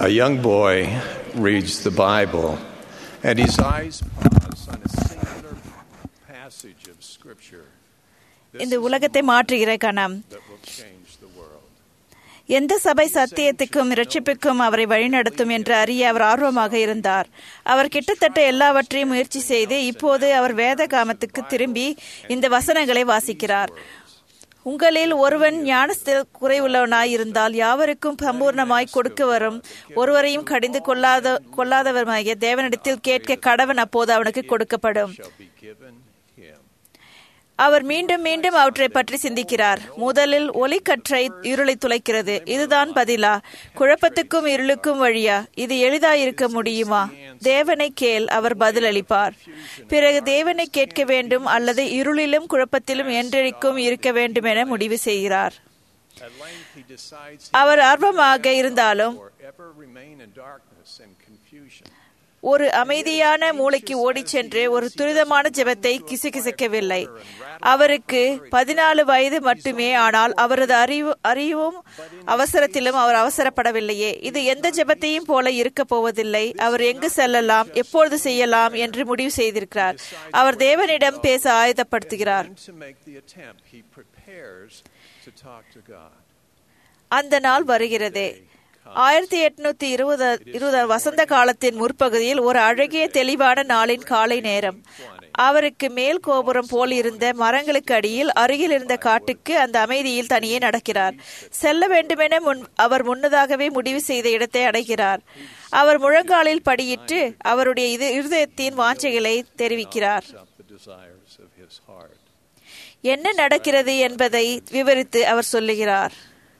A young boy reads the Bible, and his eyes pause on a singular passage of Scripture இந்த உலகத்தை மாற்றுகிற கணம் that will change the world. எந்த சபை சத்தியத்துக்கும் இரட்சிப்புக்கும் அவரை வழிநடத்தும் என்று அறிய அவர் ஆர்வமாக இருந்தார் அவர் கிட்டத்தட்ட எல்லாவற்றையும் முயற்சி செய்து இப்போது அவர் வேத காமத்துக்கு திரும்பி இந்த வசனங்களை வாசிக்கிறார் உங்களில் ஒருவன் ஞானத்தில் குறைவுள்ளவனாய் இருந்தால் யாவருக்கும் சம்பூர்ணமாய் கொடுக்க வரும் ஒருவரையும் கடிந்து கொள்ளாத கொள்ளாதவருமாகிய தேவனிடத்தில் கேட்க கடவன் அப்போது அவனுக்கு கொடுக்கப்படும் Shall be given him. அவர் மீண்டும் மீண்டும் அவற்றை பற்றி சிந்திக்கிறார் முதலில் ஒளிக்கற்றை இருளை துளைக்கிறது இதுதான் பதிலா குழப்பத்துக்கும் இருளுக்கும் வழியா இது எளிதாயிருக்க முடியுமா தேவனை கேள் அவர் பதிலளிப்பார் பிறகு தேவனை கேட்க வேண்டும் அல்லது இருளிலும் குழப்பத்திலும் என்றெழிக்கும் இருக்க வேண்டும் என முடிவு செய்கிறார் At length, he decides அவர் ஆர்வமாக இருந்தாலும் or ever remain in darkness and confusion. ஒரு அமைதியான மூளைக்கு ஓடிச் சென்று ஒரு துரிதமான ஜெபத்தை கிசுகிசுக்கவில்லை அவருக்கு பதினாலு வயது மட்டுமே ஆனால் அவரது அறிவு அறிவும் அவசரத்திலும் அவர் அவசரப்படவில்லையே இது எந்த ஜெபத்தையும் போல இருக்க போவதில்லை அவர் எங்கு செல்லலாம் எப்பொழுது செய்யலாம் என்று முடிவு செய்திருக்கிறார் அவர் தேவனிடம் பேச ஆயத்தப்படுத்துகிறார் And to make the attempt, he prepares to talk to God. அந்த நாள் வருகிறது ஆயிரத்தி எட்நூத்தி இருபது இருபது வசந்த காலத்தின் முற்பகுதியில் ஒரு அழகிய தெளிவான நாளின் காலை நேரம் அவருக்கு மேல் கோபுரம் போல் இருந்த மரங்களுக்கு அடியில் அருகில் இருந்த காட்டுக்கு அந்த அமைதியில் தனியே நடக்கிறார் செல்ல வேண்டுமென முன் அவர் முன்னதாகவே முடிவு செய்த இடத்தை அடைகிறார் அவர் முழங்காலில் படியிட்டு அவருடைய இது இருதயத்தின் வாஞ்சைகளை தெரிவிக்கிறார் Up the desires of his heart. என்ன நடக்கிறது என்பதை விவரித்து அவர் சொல்லுகிறார்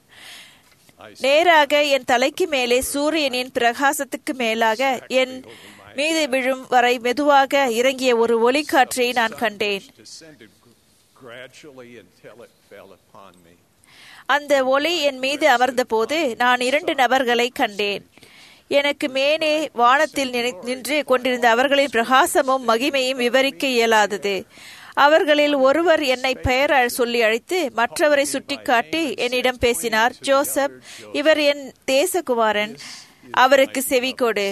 நேராக என் தலைக்கு மேலே சூரியனின் பிரகாசத்துக்கு மேலாக என் மீது விழும் வரை மெதுவாக இறங்கிய ஒரு ஒளிக்காற்றை நான் கண்டேன் Descended gradually until it fell upon me. அந்த ஒளி என் மீது அமர்ந்தபோது நான் இரண்டு நபர்களை கண்டேன் எனக்கு மேலே வானத்தில் நினை- நின்று கொண்டிருந்த அவர்களின் பிரகாசமும் மகிமையும் விவரிக்க இயலாதது அவர்களில் ஒருவர் என்னை பெயர் அழ- சொல்லி அழைத்து மற்றவரை சுட்டிக்காட்டி என்னிடம் பேசினார் ஜோசப் இவர் என் தேசகுமாரன் அவருக்கு செவி கொடு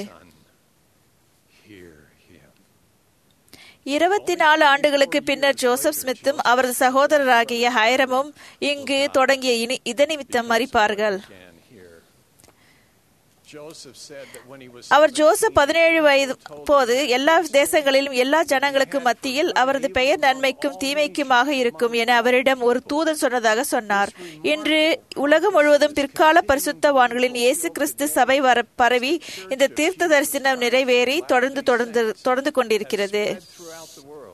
Hear him. இருபத்தி நாலு ஆண்டுகளுக்கு பின்னர் ஜோசப் ஸ்மித்தும் அவரது சகோதரராகிய ஹைரமும் இங்கு தொடங்கிய இனி இதனிமித்தம் மறிப்பார்கள் Can hear. Joseph said that when he was அவர் ஜோசப் பதினேழு வயது போது எல்லா தேசங்களிலும் எல்லா ஜனங்களுக்கும் மத்தியில் அவரது பெயர் நன்மைக்கும் தீமைக்குமாக இருக்கும் என அவரிடம் ஒரு தூதன் சொன்னதாக சொன்னார் இன்று உலகம் முழுவதும் பிற்கால பரிசுத்தவான்களின் இயேசு கிறிஸ்து சபை வர பரவி இந்த தீர்த்த தரிசனம் நிறைவேறி தொடர்ந்து தொடர்ந்து தொடர்ந்து கொண்டிருக்கிறது throughout the world.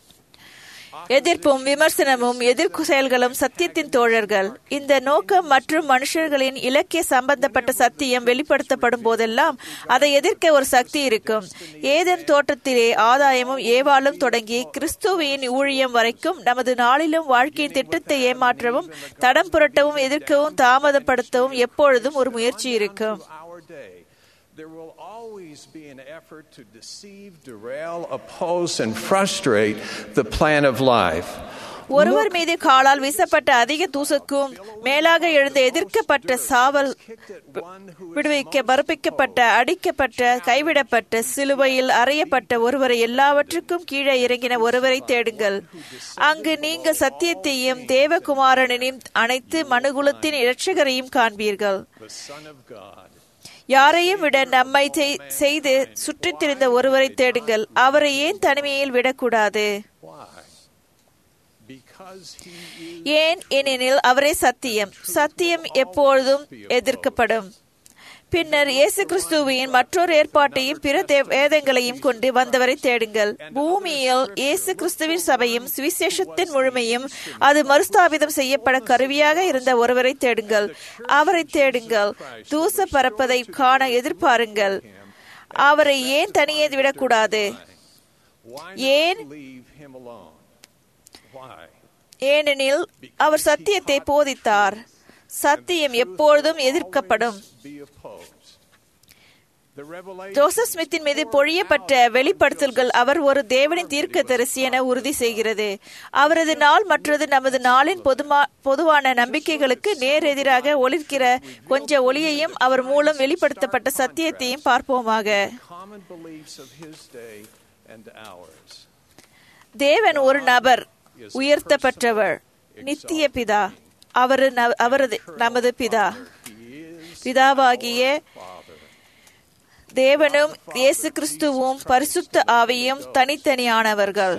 எதிர்ப்பும் விமர்சனமும் எதிர்ப்பு செயல்களும் சத்தியத்தின் தோழர்கள் இந்த நோக்கம் மற்றும் மனுஷர்களின் இலக்கிய சம்பந்தப்பட்ட சத்தியம் வெளிப்படுத்தப்படும் போதெல்லாம் அதை எதிர்க்க ஒரு சக்தி இருக்கும் ஏதேன் தோட்டத்திலே ஆதாயமும் ஏவாளும் தொடங்கி கிறிஸ்துவின் ஊழியம் வரைக்கும் நமது நாளிலும் வாழ்க்கையின் திட்டத்தை ஏமாற்றவும் தடம் புரட்டவும் எதிர்க்கவும் தாமதப்படுத்தவும் எப்பொழுதும் ஒரு முயற்சி இருக்கும் Our day, there will always be an effort to deceive, derail, oppose, and frustrate the plan of life. ஒருவர் மீது காலால் வீசப்பட்ட அதிக தூசுக்கும் மேலாக எழுந்த எதிர்க்கப்பட்ட சாவல் விடுவிக்க பரப்பிக்கப்பட்ட அடிக்கப்பட்ட கைவிடப்பட்ட சிலுவையில் அறையப்பட்ட ஒருவரை எல்லாவற்றுக்கும் கீழே இறங்கின ஒருவரை தேடுங்கள் அங்கு நீங்கள் சத்தியத்தையும் தேவகுமாரனையும் அனைத்து மனுகுலத்தின் இரட்சகரையும் காண்பீர்கள் The Son of God. யாரையும் விட நம்மை செய்- செய்து சுற்றித் திரிந்த ஒருவரை தேடுங்கள் அவரை ஏன் தனிமையில் விடக்கூடாது Why? Because he is ஏன் ஏனெனில் அவரே சத்தியம் சத்தியம் எப்பொழுதும் எதிர்க்கப்படும் பின்னர் இயேசு கிறிஸ்துவின் மற்றொரு ஏற்பாட்டையும் பிற தே- வேதங்களையும் கொண்டு வந்தவரை தேடுங்கள் பூமியில் இயேசு கிறிஸ்துவின் சபையும் சுவிசேஷத்தின் முழுமையும் அது மறுஸ்தாபிதம் செய்யப்பட கருவியாக இருந்த ஒருவரை தேடுங்கள் அவரை தேடுங்கள் தூச பறப்பதை காண எதிர்பாருங்கள் அவரை ஏன் தனியே விடக்கூடாது why ஏன் not leave him alone? Why? ஏனெனில் அவர் சத்தியத்தை போதித்தார் சத்தியம் எப்பொழுதும் எதிர்க்கப்படும் Be opposed. ஜோசப் ஸ்மித்தின் மீது பொழியப்பட்ட வெளிப்படுத்தல்கள் அவர் ஒரு தேவனின் தீர்க்க தரிசி என உறுதி செய்கிறது அவரது நாள் மற்றது நமது நாளின் பொதுமா பொதுவான நம்பிக்கைகளுக்கு நேர் எதிராக ஒளிர்கிற கொஞ்ச ஒளியையும் அவர் மூலம் வெளிப்படுத்தப்பட்ட சத்தியத்தையும் பார்ப்போமாக தேவன் ஒரு நபர் உயர்த்தப்பட்டவர் நித்திய பிதா அவரு அவரது நமது பிதா பிதாவாகிய தேவனும் இயேசு கிறிஸ்துவும் பரிசுத்த ஆவியும் தனித்தனியானவர்கள்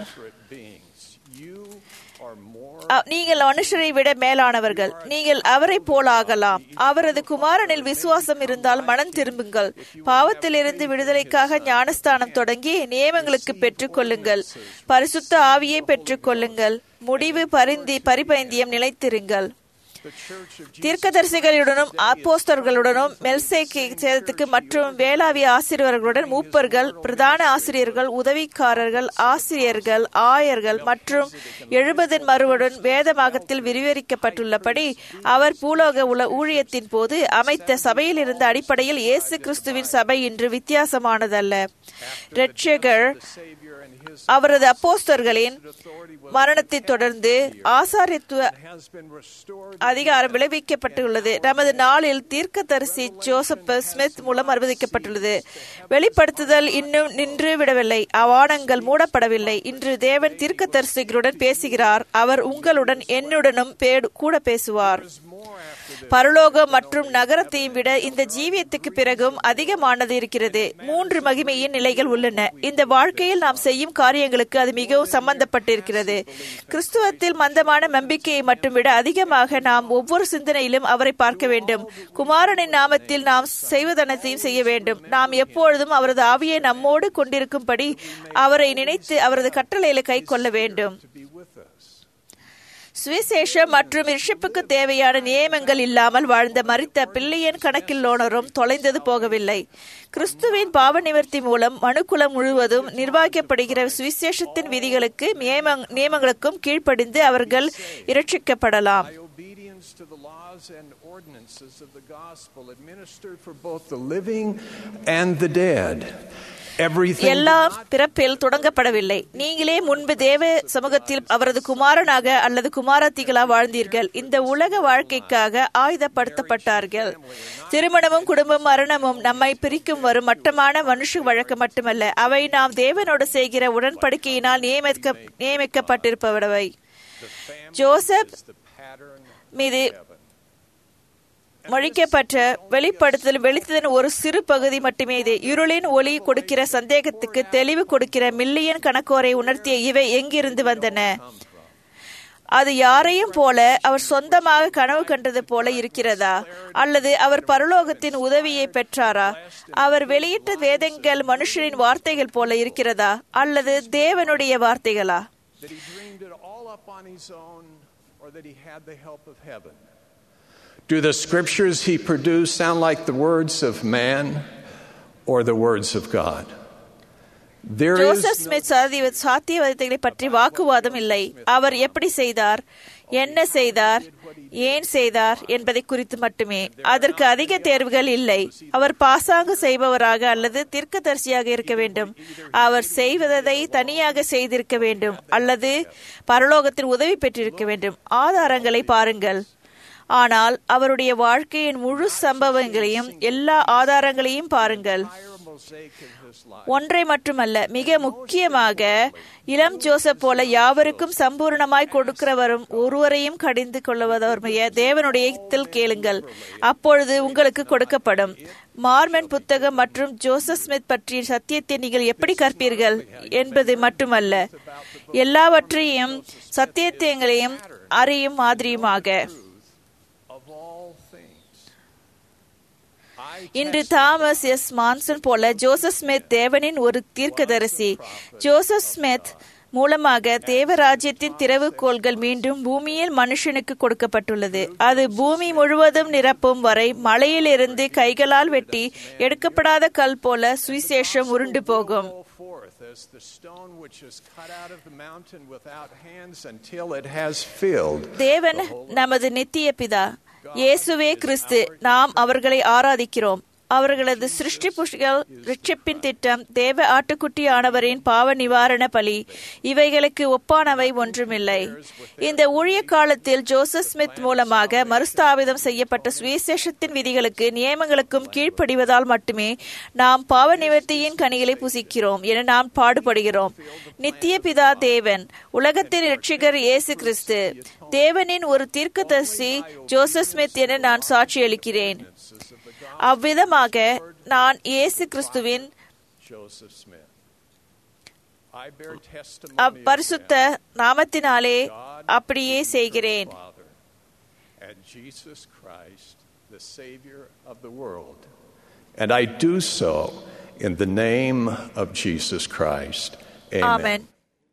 நீங்கள் மனுஷரை விட மேலானவர்கள் நீங்கள் அவரை போலாகலாம் அவரது குமாரனில் விசுவாசம் இருந்தால் மனம் திரும்புங்கள் பாவத்திலிருந்து விடுதலைக்காக ஞானஸ்தானம் தொடங்கி நியமங்களுக்கு பெற்றுக்கொள்ளுங்கள் பரிசுத்த ஆவியை பெற்றுக்கொள்ளுங்கள் முடிவு பரிந்தி பரிபைந்தியம் நிலைத்திருங்கள் தீர்க்கதரிசிகளுடனும் அப்போஸ்தர்களுடனும் மெல்சேக்கு சேதத்துக்கு மற்றும் வேளாவி ஆசிரியர்களுடன் மூப்பர்கள் பிரதான ஆசிரியர்கள் உதவிக்காரர்கள் ஆசிரியர்கள் ஆயர்கள் மற்றும் எழுபதின் மறுவுடன் வேதமாகத்தில் விரிவரிக்கப்பட்டுள்ளபடி அவர் பூலோக உல ஊழியத்தின் போது அமைத்த சபையில் இருந்த அடிப்படையில் இயேசு கிறிஸ்துவின் சபை இன்று வித்தியாசமானதல்ல ரட்சகர் அவரது அப்போஸ்தர்களின் மரணத்தை தொடர்ந்து ஆசாரியத்துவ அதிகாரம் விளைவிக்கப்பட்டுள்ளது நமது நாளில் தீர்க்கதரிசி ஜோசப் ஸ்மித் மூலம் அனுமதிக்கப்பட்டுள்ளது வெளிப்படுத்துதல் இன்னும் நின்று விடவில்லை அவானங்கள் மூடப்படவில்லை இன்று தேவன் தீர்க்கதரிசிகளுடன் பேசுகிறார் அவர் உங்களுடன் என்னுடனும் கூட பேசுவார் பரலோகம் மற்றும் நகரத்தையும் விட இந்த ஜீவியத்துக்கு பிறகும் அதிகமானது இருக்கிறது மூன்று மகிமையின் நிலைகள் உள்ளன இந்த வாழ்க்கையில் நாம் செய்யும் காரியங்களுக்கு அது மிகவும் சம்பந்தப்பட்டிருக்கிறது கிறிஸ்துவத்தில் மந்தமான நம்பிக்கையை மட்டும் விட அதிகமாக நாம் ஒவ்வொரு சிந்தனையிலும் அவரை பார்க்க வேண்டும் குமாரனின் நாமத்தில் நாம் செய்வதனத்தையும் செய்ய வேண்டும் நாம் எப்பொழுதும் அவரது ஆவியை நம்மோடு கொண்டிருக்கும்படி அவரை நினைத்து அவரது கட்டளையில கை கொள்ள வேண்டும் சுவிசேஷம் மற்றும் ரிஷிப்புக்கு தேவையான நியமங்கள் இல்லாமல் வாழ்ந்த மறித்த பிள்ளையன் கணக்கில் லோனரும் தொலைந்தது போகவில்லை கிறிஸ்துவின் பாவ நிவர்த்தி மூலம் மனுக்குலம் முழுவதும் நிர்வகிக்கப்படுகிற சுவிசேஷத்தின் விதிகளுக்கு நியமங்களுக்கும் கீழ்ப்படிந்து அவர்கள் இரட்சிக்கப்படலாம் to the laws and ordinances of the gospel administered for both the living and the dead. எல்லாம் பிறப்பில் தொடங்கப்படவில்லை நீங்களே முன்பு தேவ சமூகத்தில் அவரது குமாரனாக அல்லது குமாரத்திகளா வாழ்ந்தீர்கள் இந்த உலக வாழ்க்கைக்காக ஆயுதப்படுத்தப்பட்டார்கள் திருமணமும் குடும்பம் மரணமும் நம்மை பிரிக்கும் வரும் மட்டமான மனுஷ வழக்கு மட்டுமல்ல அவை நாம் தேவனோடு செய்கிற உடன்படிக்கையினால் நியமிக்க நியமிக்கப்பட்டிருப்பவை ஜோசப் மீது மொழிக்கப்பட்ட வெளிப்படுத்தல் வெளித்ததன் ஒரு சிறு பகுதி மட்டுமே இது இருளின் ஒளி கொடுக்கிற சந்தேகத்துக்கு தெளிவு கொடுக்கிற மில்லியன் கணக்கோரை உணர்த்திய இவை எங்கிருந்து வந்தன அது யாரையும் போல அவர் சொந்தமாக கனவு கண்டது போல இருக்கிறதா அல்லது அவர் பரலோகத்தின் உதவியை பெற்றாரா அவர் வெளியிட்ட வேதங்கள் மனுஷனின் வார்த்தைகள் போல இருக்கிறதா அல்லது தேவனுடைய வார்த்தைகளா Do the scriptures he produced sound like the words of man or the words of God? Joseph Smith சாத்தியவாதத்தை பற்றி வாக்குவாதம் இல்லை அவர் எப்படி செய்தார் என்ன செய்தார் ஏன் செய்தார் என்பதை குறித்து மட்டுமே அதற்கு அதிக தேர்வுகள் இல்லை அவர் பாசாங்கு செய்பவராக அல்லது தீர்க்கதரிசியாக இருக்க வேண்டும் அவர் செய்வதை தனியாக செய்திருக்க வேண்டும் அல்லது பரலோகத்தில் உதவி பெற்றிருக்க வேண்டும் ஆதாரங்களை பாருங்கள் ஆனால் அவருடைய வாழ்க்கையின் முழு சம்பவங்களையும் எல்லா ஆதாரங்களையும் பாருங்கள் ஒன்றை மட்டுமல்ல மிக முக்கியமாக இளம் ஜோசப் போல யாவருக்கும் சம்பூர்ணமாய் கொடுக்கிறவரும் ஒருவரையும் கடிந்து கொள்வதற்மைய தேவனுடைய கேளுங்கள் அப்பொழுது உங்களுக்கு கொடுக்கப்படும் மார்மன் புத்தகம் மற்றும் ஜோசப் ஸ்மித் பற்றிய சத்தியத்தை நீங்கள் எப்படி கற்பீர்கள் என்பது மட்டுமல்ல எல்லாவற்றையும் சத்தியத்தைங்களையும் அறியும் மாதிரியுமாக இன்று தாமஸ் எஸ் மான்சன் போல ஜோசப் ஸ்மித் தேவனின் ஒரு தீர்க்கதரிசி ஜோசப் ஸ்மித் மூலமாக தேவராஜ்யத்தின் திறவுகோள்கள் மீண்டும் பூமியில் மனுஷனுக்கு கொடுக்கப்பட்டுள்ளது அது பூமி முழுவதும் நிரப்பும் வரை மலையிலிருந்து கைகளால் வெட்டி எடுக்கப்படாத கல் போல சுவிசேஷம் உருண்டு போகும் as the stone which is cut out of the mountain without hands until it has filled. தேவன் நமது நித்திய பிதா இயேசுவே கிறிஸ்து நாம் அவர்களை ஆராதிக்கிறோம் அவர்களது சிருஷ்டி புஷ்கள் ரிட்சிப்பின் திட்டம் தேவ ஆட்டுக்குட்டியானவரின் பாவ நிவாரண பலி இவைகளுக்கு ஒப்பானவை ஒன்றுமில்லை இந்த ஊழிய காலத்தில் ஜோசப் ஸ்மித் மூலமாக மறுஸ்தாபிதம் செய்யப்பட்ட சுவிசேஷத்தின் விதிகளுக்கு நியமங்களுக்கும் கீழ்ப்படிவதால் மட்டுமே நாம் பாவ நிவர்த்தியின் கனிகளை புசிக்கிறோம் என நாம் பாடுபடுகிறோம் நித்திய பிதா தேவன் உலகத்தின் ரட்சிகர் இயேசு கிறிஸ்து தேவனின் ஒரு தீர்க்கதரிசி ஜோசப் ஸ்மித் என நான் சாட்சியளிக்கிறேன் அவ்விதமாக நான் இயேசு கிறிஸ்துவின் Joseph Smith. I bear testimony அப்பரிசுத்த நாமத்தினாலே அப்படியே செய்கிறேன் Father and Jesus Christ, the Savior of the world. And I do so in the name of Jesus Christ. Amen. Amen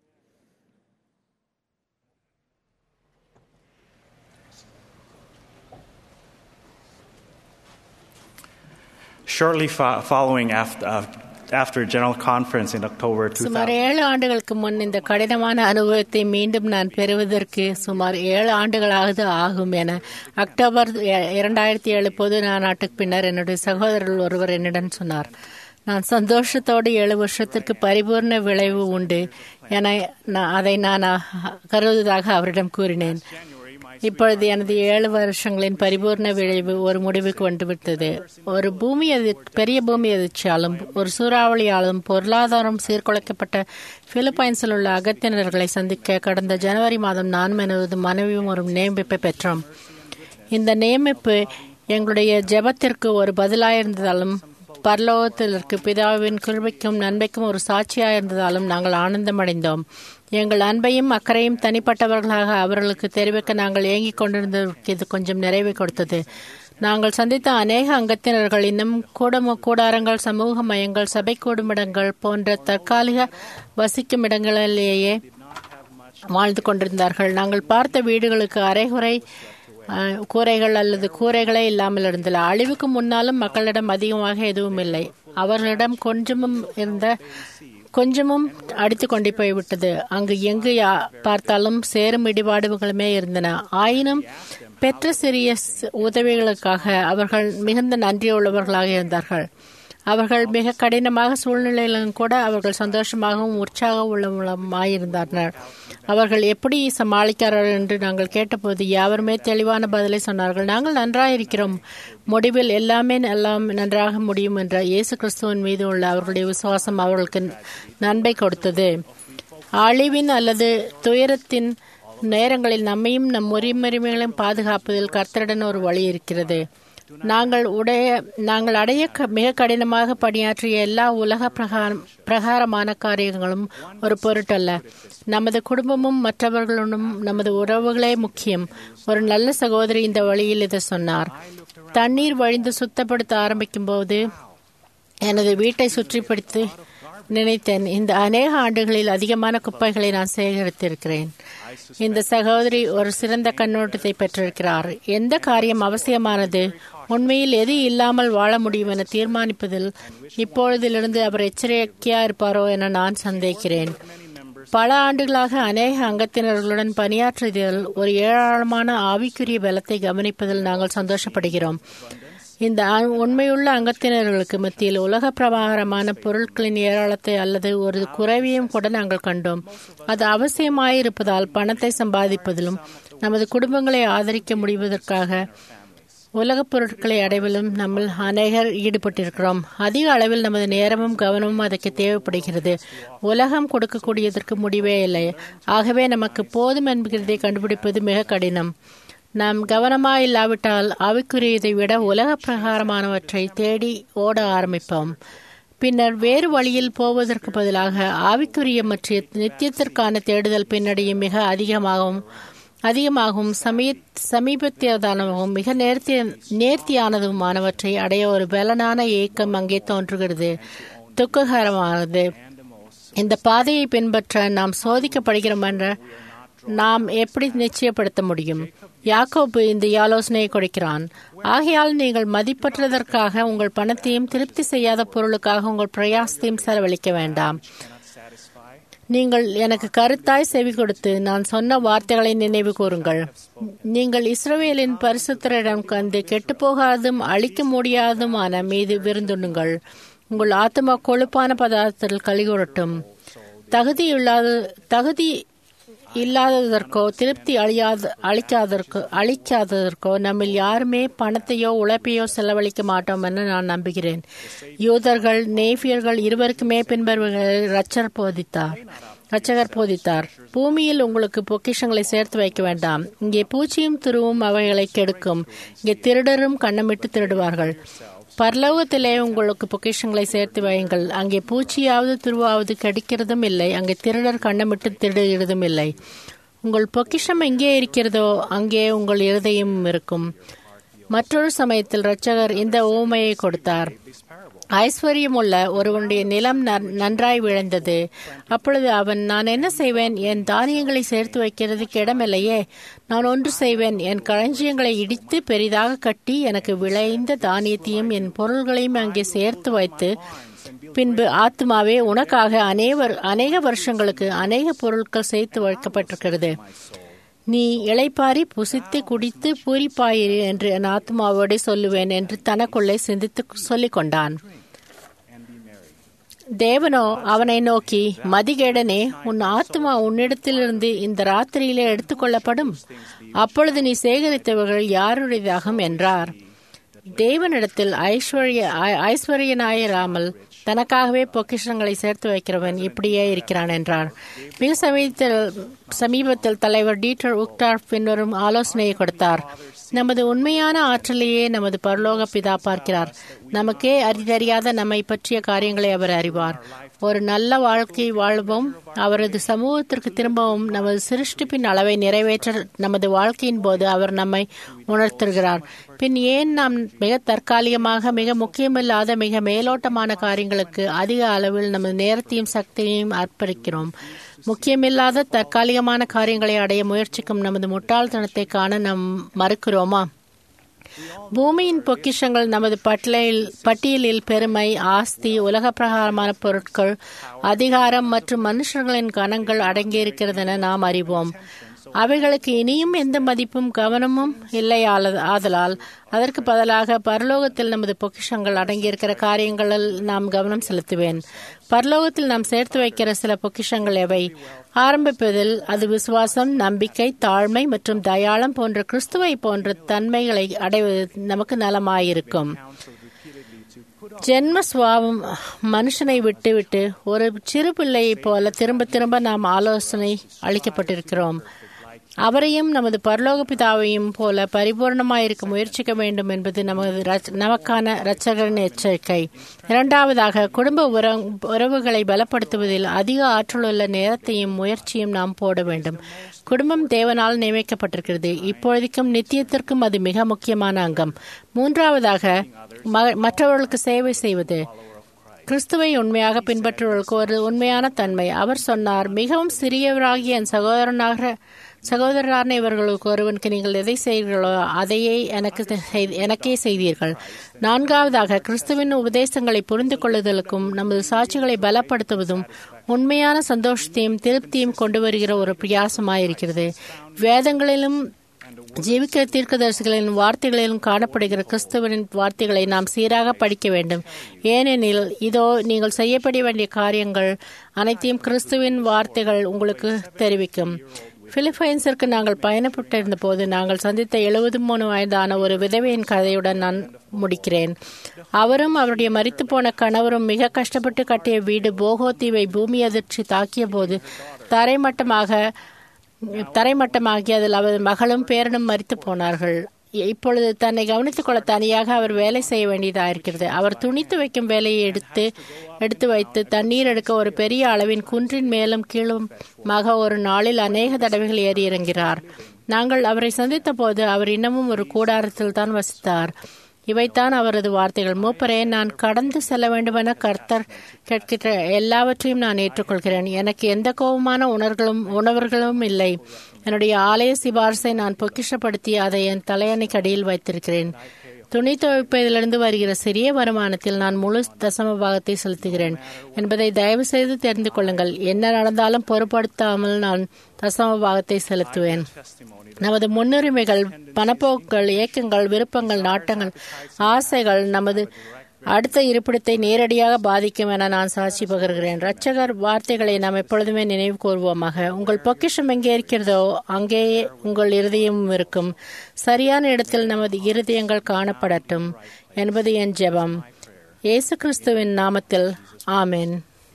Shortly fo- following after, uh, after General Conference in October சுமார் 2000, ஏழு ஆண்டுகளுக்கு முன் இந்த கடினமான அனுபவத்தை மீண்டும் நான் பெறுவதற்கு சுமார் ஏழு ஆண்டுகளாவது ஆகும் என அக்டோபர் இ- இரண்டாயிரத்தி ஏழு பொது மாநாட்டுக்கு பின்னர் என்னுடைய சகோதரர் ஒருவர் என்னிடம் சொன்னார் நான் சந்தோஷத்தோடு ஏழு வருஷத்திற்கு பரிபூர்ண விளைவு உண்டு என நான் அதை நான் அ- கருதுவதாக அவரிடம் கூறினேன் இப்பொழுது எனது ஏழு வருஷங்களின் பரிபூர்ண விளைவு ஒரு முடிவுக்கு வந்துவிட்டது ஒரு பூமி எதிர் பெரிய பூமி எதிர்ச்சியாலும் ஒரு சூறாவளியாலும் பொருளாதாரம் சீர்குலைக்கப்பட்ட பிலிப்பைன்ஸில் உள்ள அகத்தினர்களை சந்திக்க கடந்த ஜனவரி மாதம் நான் எனது மனைவியும் ஒரு நியமிப்பை பெற்றோம் இந்த நியமிப்பு எங்களுடைய ஜெபத்திற்கு ஒரு பதிலாயிருந்ததாலும் பரலோகத்திற்கு பிதாவின் கிருபைக்கும் நன்மைக்கும் ஒரு சாட்சியாயிருந்ததாலும் நாங்கள் ஆனந்தமடைந்தோம் எங்கள் அன்பையும் அக்கறையும் தனிப்பட்டவர்களாக அவர்களுக்கு தெரிவிக்க நாங்கள் ஏங்கிக் கொண்டிருந்ததற்கு இது கொஞ்சம் நிறைவை கொடுத்தது நாங்கள் சந்தித்த அநேக அங்கத்தினர்கள் இன்னும் கூடம கூடாரங்கள் சமூக மையங்கள் சபை கூடுமிடங்கள் போன்ற தற்காலிக வசிக்கும் இடங்களிலேயே வாழ்ந்து கொண்டிருந்தார்கள் நாங்கள் பார்த்த வீடுகளுக்கு அரைகுறை அஹ், கூரைகள் அல்லது கூரைகளே இல்லாமல் இருந்தன அழிவுக்கு முன்னாலும் மக்களிடம் அதிகமாக எதுவும் இல்லை அவர்களிடம் கொஞ்சமும் இருந்த கொஞ்சமும் அடித்து கொண்டு போய்விட்டது அங்கு எங்கு யா- பார்த்தாலும் சேரும் இடிபாடுகளுமே இருந்தன ஆயினும் பெற்ற சிறிய ஸ்- உதவிகளுக்காக அவர்கள் மிகுந்த நன்றியுள்ளவர்களாக இருந்தார்கள் அவர்கள் மிக கடினமாக சூழ்நிலையிலும் கூட அவர்கள் சந்தோஷமாகவும் உற்சாக உள்ளவர்களுமாயிருந்தார்கள் அவர்கள் எப்படி சமாளிக்கிறார்கள் என்று நாங்கள் கேட்டபோது யாவருமே தெளிவான பதிலை சொன்னார்கள் நாங்கள் நன்றாயிருக்கிறோம் முடிவில் எல்லாமே எல்லாம் நன்றாக முடியும் என்ற இயேசு கிறிஸ்துவின் மீது உள்ள அவர்களுடைய விசுவாசம் அவர்களுக்கு நன்மை கொடுத்தது அழிவின் அல்லது துயரத்தின் நேரங்களில் நம்மையும் நம் உரிமைகளையும் பாதுகாப்பதில் கர்த்தருடன் ஒரு வழி இருக்கிறது நாங்கள் உடைய நாங்கள் அடைய க- மிக கடினமாக பணியாற்றிய எல்லா உலக பிரகாரம் பிரகாரமான காரியங்களும் ஒரு பொருட்டல்ல நமது குடும்பமும் மற்றவர்களுடன் நமது உறவுகளே முக்கியம் ஒரு நல்ல சகோதரி இந்த வழியில் இதை சொன்னார் தண்ணீர் வழிந்து சுத்தப்படுத்த ஆரம்பிக்கும் போது எனது வீட்டை சுற்றி பிடித்து நினைத்தேன் இந்த அநேக ஆண்டுகளில் அதிகமான குப்பைகளை நான் சேகரித்திருக்கிறேன் இந்த சகோதரி ஒரு சிறந்த கண்ணோட்டத்தை பெற்றிருக்கிறார் எந்த காரியம் அவசியமானது உண்மையில் எது இல்லாமல் வாழ முடியும் என தீர்மானிப்பதில் இப்பொழுதிலிருந்து அவர் எச்சரிக்கையா இருப்பாரோ என நான் சந்தேகிக்கிறேன் பல ஆண்டுகளாக அநேக அங்கத்தினர்களுடன் பணியாற்றுவதில் ஒரு ஏராளமான ஆவிக்குரிய பலத்தை கவனிப்பதில் நாங்கள் சந்தோஷப்படுகிறோம் இந்த அ- உண்மையுள்ள அங்கத்தினர்களுக்கு மத்தியில் உலக பிரபாகரமான பொருட்களின் ஏராளத்தை அல்லது ஒரு குறைவையும் கூட நாங்கள் கண்டோம் அது அவசியமாயிருப்பதால் பணத்தை சம்பாதிப்பதிலும் நமது குடும்பங்களை ஆதரிக்க முடிவதற்காக உலகப் பொருட்களை அடைவதிலும் நம்ம அநேகர் ஈடுபட்டிருக்கிறோம் அதிக அளவில் நமது நேரமும் கவனமும் அதற்கு தேவைப்படுகிறது உலகம் கொடுக்கக்கூடியதற்கு முடிவே இல்லை ஆகவே நமக்கு போதும் என்கிறதை கண்டுபிடிப்பது மிக கடினம் நாம் கவனமாயில்லாவிட்டால் ஆவிக்குரியதை விட உலக பிரகாரமானவற்றை தேடி ஓட ஆரம்பிப்போம் பின்னர் வேறு வழியில் போவதற்கு பதிலாக ஆவிக்குரிய மற்றும் நித்தியத்திற்கான தேடுதல் பின்னடையும் மிக அதிகமாகவும் அதிகமாகவும் சமீ சமீபத்தியதானவும் மிக நேர்த்தி நேர்த்தியானதுமானவற்றை அடைய ஒரு பலனான ஏக்கம் அங்கே தோன்றுகிறது துக்ககரமானது இந்த பாதையை பின்பற்ற நாம் சோதிக்கப்படுகிறோம் என்ற நாம் எப்படி நிச்சயப்படுத்த முடியும் யாக்கோபு இந்த ஆலோசனையை கொடுக்கிறான் ஆகையால் நீங்கள் மதிப்பற்றதற்காக உங்கள் பணத்தையும் திருப்தி செய்யாத பொருளுக்காக உங்கள் பிரயாசத்தையும் செலவழிக்க வேண்டாம் நீங்கள் எனக்கு கருத்தாய் செவி கொடுத்து நான் சொன்ன வார்த்தைகளை நினைவு கூறுங்கள் நீங்கள் இஸ்ரவேலின் பரிசுத்தரிடம் கந்து கெட்டுப்போகாதும் அழிக்க முடியாதுமான மீது விருந்துண்ணுங்கள் உங்கள் ஆத்மா கொழுப்பான பதார்த்தத்தில் கலிகூறட்டும் தகுதி இல்லாத தகுதி இல்லாததற்கோ திருப்தி அழியாத அளிக்காததற்கோ அளிக்காததற்கோ நம்மில் யாருமே பணத்தையோ உழைப்பையோ செலவழிக்க மாட்டோம் என நான் நம்புகிறேன் யூதர்கள் நேபியர்கள் இருவருக்குமே பின்பற்றுவர்களை ரச்சர் போதித்தார் ரச்சகர் போதித்தார் பூமியில் உங்களுக்கு பொக்கிஷங்களை சேர்த்து வைக்க வேண்டாம் இங்கே பூச்சியும் துருவும் அவைகளை கெடுக்கும் இங்கே திருடரும் கண்ணமிட்டு திருடுவார்கள் பரலோகத்திலே உங்களுக்கு பொக்கிஷங்களை சேர்த்து வையுங்கள் அங்கே பூச்சியாவது துருவாவது கடிக்கிறதும் இல்லை அங்கே திருடர் கண்ணமிட்டு திருடுகிறதும் இல்லை உங்கள் பொக்கிஷம் எங்கே இருக்கிறதோ அங்கே உங்கள் இருதயம் இருக்கும் மற்றொரு சமயத்தில் இரட்சகர் இந்த ஓமையை கொடுத்தார் ஐஸ்வர்யமுள்ள ஒருவனுடைய நிலம் நன்றாய் விளைந்தது அப்பொழுது அவன் நான் என்ன செய்வேன் என் தானியங்களை சேர்த்து வைக்கிறதுக்கு இடமில்லையே நான் ஒன்று செய்வேன் என் களஞ்சியங்களை இடித்து பெரிதாக கட்டி எனக்கு விளைந்த தானியத்தையும் என் பொருள்களையும் அங்கே சேர்த்து வைத்து பின்பு ஆத்மாவே உனக்காக அநேவர் அநேக வருஷங்களுக்கு அநேக பொருட்கள் சேர்த்து வைக்கப்பட்டிருக்கிறது நீ இளைப்பாரி புசித்து குடித்து பூரிப்பாயிரு என்று என் ஆத்மாவோடு சொல்லுவேன் என்று தனக்குள்ளே சிந்தித்து சொல்லிக் கொண்டான் தேவனோ அவனை நோக்கி மதிகேடனே உன் ஆத்மா உன்னிடத்திலிருந்து இந்த ராத்திரியிலே எடுத்துக்கொள்ளப்படும் அப்பொழுது நீ சேகரித்தவர்கள் யாருடையதாகும் என்றார் தேவனிடத்தில் ஐஸ்வர்ய ஐஸ்வர்யனாயிராமல் தனக்காகவே பொக்கிஷங்களை சேர்த்து வைக்கிறவன் இப்படியே இருக்கிறான் என்றார் மிக சமீபத்தில் சமீபத்தில் தலைவர் டீட்டர் உக்டார் பின்வரும் ஆலோசனையை கொடுத்தார் நமது உண்மையான ஆற்றலையே நமது பரலோக பிதா பார்க்கிறார் நமக்கே அறிதறியாத நம்மை பற்றிய காரியங்களை அவர் அறிவார் ஒரு நல்ல வாழ்க்கை வாழ்வோம் அவரது சமூகத்திற்கு திரும்பவும் நமது சிருஷ்டிப்பின் அளவை நிறைவேற்ற நமது வாழ்க்கையின் போது அவர் நம்மை உணர்த்துகிறார் பின் ஏன் நாம் மிக தற்காலிகமாக மிக முக்கியமில்லாத மிக மேலோட்டமான காரியங்களுக்கு அதிக அளவில் நமது நேரத்தையும் சக்தியையும் அர்ப்பணிக்கிறோம் முக்கியமில்லாத தற்காலிகமான காரியங்களை அடைய முயற்சிக்கும் நமது முட்டாள்தனத்தை காண நாம் மறுக்கிறோமா பூமியின் பொக்கிஷங்கள் நமது பட்டியலில் பட்டியலில் பெருமை ஆஸ்தி உலக பிரகாரமான பொருட்கள் அதிகாரம் மற்றும் மனுஷர்களின் கணங்கள் அடங்கியிருக்கிறதென நாம் அறிவோம் அவைகளுக்கு இனியும் எந்த மதிப்பும் கவனமும் இல்லை ஆதலால் அதற்கு பதிலாக பரலோகத்தில் நமது பொக்கிஷங்கள் அடங்கியிருக்கிற காரியங்களில் நாம் கவனம் செலுத்துவேன் பரலோகத்தில் நாம் சேர்த்து வைக்கிற சில பொக்கிஷங்கள் எவை ஆரம்பிப்பதில் அது விசுவாசம் நம்பிக்கை தாழ்மை மற்றும் தயாளம் போன்ற கிறிஸ்துவை போன்ற தன்மைகளை அடைவது நமக்கு நலமாயிருக்கும் ஜென்ம சுவாவம் மனுஷனை விட்டுவிட்டு ஒரு சிறு பிள்ளையைப் போல திரும்ப திரும்ப நாம் ஆலோசனை அளிக்கப்பட்டிருக்கிறோம் அவரையும் நமது பரலோக பிதாவையும் போல பரிபூர்ணமாயிருக்க முயற்சிக்க வேண்டும் என்பது நமது நமக்கான இரட்சகரின் எச்சரிக்கை இரண்டாவதாக குடும்ப உறவுகளை பலப்படுத்துவதில் அதிக ஆற்றலுள்ள நேரத்தையும் முயற்சியும் நாம் போட வேண்டும் குடும்பம் தேவனால் நியமிக்கப்பட்டிருக்கிறது இப்பொழுதைக்கும் நித்தியத்திற்கும் அது மிக முக்கியமான அங்கம் மூன்றாவதாக மற்றவர்களுக்கு சேவை செய்வது கிறிஸ்துவை உண்மையாக பின்பற்றுவதற்கு ஒரு உண்மையான தன்மை அவர் சொன்னார் மிகவும் சிறியவராகிய என் சகோதரனாக சகோதரரான இவர்களுக்கு ஒருவனுக்கு நீங்கள் எதை செய்கிறீர்களோ அதையே எனக்கு எனக்கே செய்தீர்கள் நான்காவதாக கிறிஸ்துவின் உபதேசங்களை புரிந்து கொள்ளுதலுக்கும் நமது சாட்சிகளை பலப்படுத்துவதும் உண்மையான சந்தோஷத்தையும் திருப்தியும் கொண்டு வருகிற ஒரு பிரயாசமாயிருக்கிறது வேதங்களிலும் ஜீவிக்கிற தீர்க்கதரிசிகளின் வார்த்தைகளிலும் காணப்படுகிற கிறிஸ்துவனின் வார்த்தைகளை நாம் சீராக படிக்க வேண்டும் ஏனெனில் இதோ நீங்கள் செய்யப்பட வேண்டிய காரியங்கள் அனைத்தையும் கிறிஸ்துவின் வார்த்தைகள் உங்களுக்கு தெரிவிக்கும் பிலிப்பைன்ஸிற்கு நாங்கள் பயணப்பட்டிருந்த போது நாங்கள் சந்தித்த எழுபது மூணு வயதான ஒரு விதவையின் கதையுடன் நான் முடிக்கிறேன் அவரும் அவருடைய மறித்து போன கணவரும் மிக கஷ்டப்பட்டு கட்டிய வீடு போகோ தீவை பூமி அதிர்ச்சி தாக்கிய போது தரைமட்டமாக தரைமட்டமாகி அதில் அவரது மகளும் பேரனும் மறித்து போனார்கள் இப்பொழுது தன்னை கவனித்துக் கொள்ள தனியாக அவர் வேலை செய்ய வேண்டியதாயிருக்கிறது அவர் துணித்து வைக்கும் வேலையை எடுத்து எடுத்து வைத்து தண்ணீர் எடுக்க ஒரு பெரிய அளவின் குன்றின் மேலும் கீழுமாக ஒரு நாளில் அநேக தடவைகள் ஏறி இறங்கிறார் நாங்கள் அவரை சந்தித்த போது அவர் இன்னமும் ஒரு கூடாரத்தில் தான் வசித்தார் இவைத்தான் அவரது வார்த்தைகள் மூப்பரே நான் கடந்து செல்ல வேண்டுமென கர்த்தர் கேட்கிற எல்லாவற்றையும் நான் ஏற்றுக்கொள்கிறேன் எனக்கு எந்த கோபமான உணர்களும் உணவர்களும் இல்லை என்னுடைய ஆலய சிபார்சை நான் பொக்கிஷப்படுத்தி அதை என் தலையணைக்கு அடியில் வைத்திருக்கிறேன் துணி துவைப்பதிலிருந்து வருகிற சிறிய வருமானத்தில் நான் முழு தசம பாகத்தை செலுத்துகிறேன் என்பதை தயவு செய்து தெரிந்து கொள்ளுங்கள் என்ன நடந்தாலும் பொருட்படுத்தாமல் நான் தசம பாகத்தை செலுத்துவேன் நமது முன்னுரிமைகள் பணப்போக்குகள் இயக்கங்கள் விருப்பங்கள் நாட்டங்கள் ஆசைகள் நமது அடுத்த இருப்பிடத்தை நேரடியாக பாதிக்கும் என நான் சாட்சி பகிர்கிறேன் ரட்சகர் வார்த்தைகளை நாம் எப்பொழுதுமே நினைவு கூறுவோமாக உங்கள் பொக்கிஷம் எங்கே இருக்கிறதோ அங்கேயே உங்கள் இருதயமும் இருக்கும் சரியான இடத்தில் நமது இருதயங்கள் காணப்படட்டும் என்பது என் ஜெபம் இயேசு கிறிஸ்துவின் நாமத்தில் ஆமென்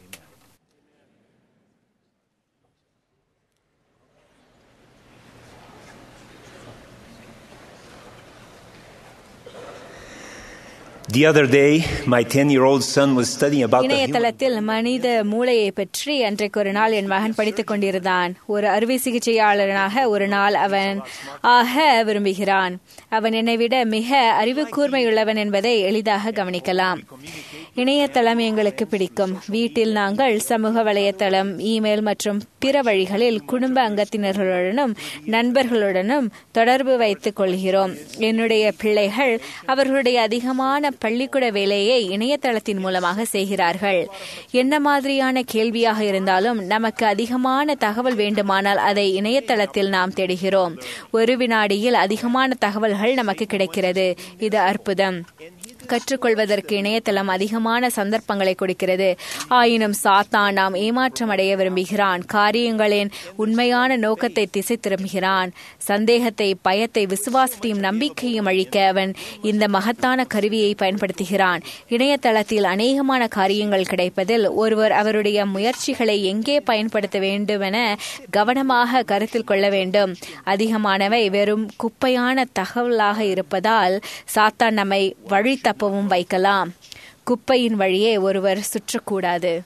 The other day, my 10 year old son was studying about the human இணையதளத்தில் மனித மூளையை பற்றி அன்றைக்கு ஒரு நாள் என் மகன் படித்துக் கொண்டிருந்தான் ஒரு அறுவை சிகிச்சையாளனாக ஒரு நாள் அவன் ஆக விரும்புகிறான் அவன் என்னை விட மிக அறிவு கூர்மையுள்ளவன் என்பதை எளிதாக கவனிக்கலாம் இணையதளம் எங்களுக்கு பிடிக்கும் வீட்டில் நாங்கள் சமூக வலையதளம் இமெயில் மற்றும் பிற வழிகளில் குடும்ப அங்கத்தினர்களுடனும் நண்பர்களுடனும் தொடர்பு வைத்துக் கொள்கிறோம் என்னுடைய பிள்ளைகள் அவர்களுடைய அதிகமான பள்ளிக்கூட வேலையை இணையதளத்தின் மூலமாக செய்கிறார்கள் என்ன மாதிரியான கேள்வியாக இருந்தாலும் நமக்கு அதிகமான தகவல் வேண்டுமானால் அதை இணையதளத்தில் நாம் தேடுகிறோம் ஒரு வினாடியில் அதிகமான தகவல்கள் நமக்கு கிடைக்கிறது இது அற்புதம் கற்றுக்கொள்வதற்கு இணையதளம் அதிகமான சந்தர்ப்பங்களை கொடுக்கிறது ஆயினும் சாத்தான் நாம் ஏமாற்றம் அடைய விரும்புகிறான் காரியங்களின் உண்மையான நோக்கத்தை திசை திரும்புகிறான் சந்தேகத்தை பயத்தை விசுவாசத்தையும் நம்பிக்கையும் அழிக்க அவன் இந்த மகத்தான கருவியை பயன்படுத்துகிறான் இணையதளத்தில் அநேகமான காரியங்கள் கிடைப்பதில் ஒருவர் அவருடைய முயற்சிகளை எங்கே பயன்படுத்த வேண்டுமென கவனமாக கருத்தில் கொள்ள வேண்டும் அதிகமானவை வெறும் குப்பையான தகவலாக இருப்பதால் சாத்தான் நம்மை வழி தப்பவும் வைக்கலாம் குப்பையின் வழியே ஒருவர் சுற்றக்கூடாது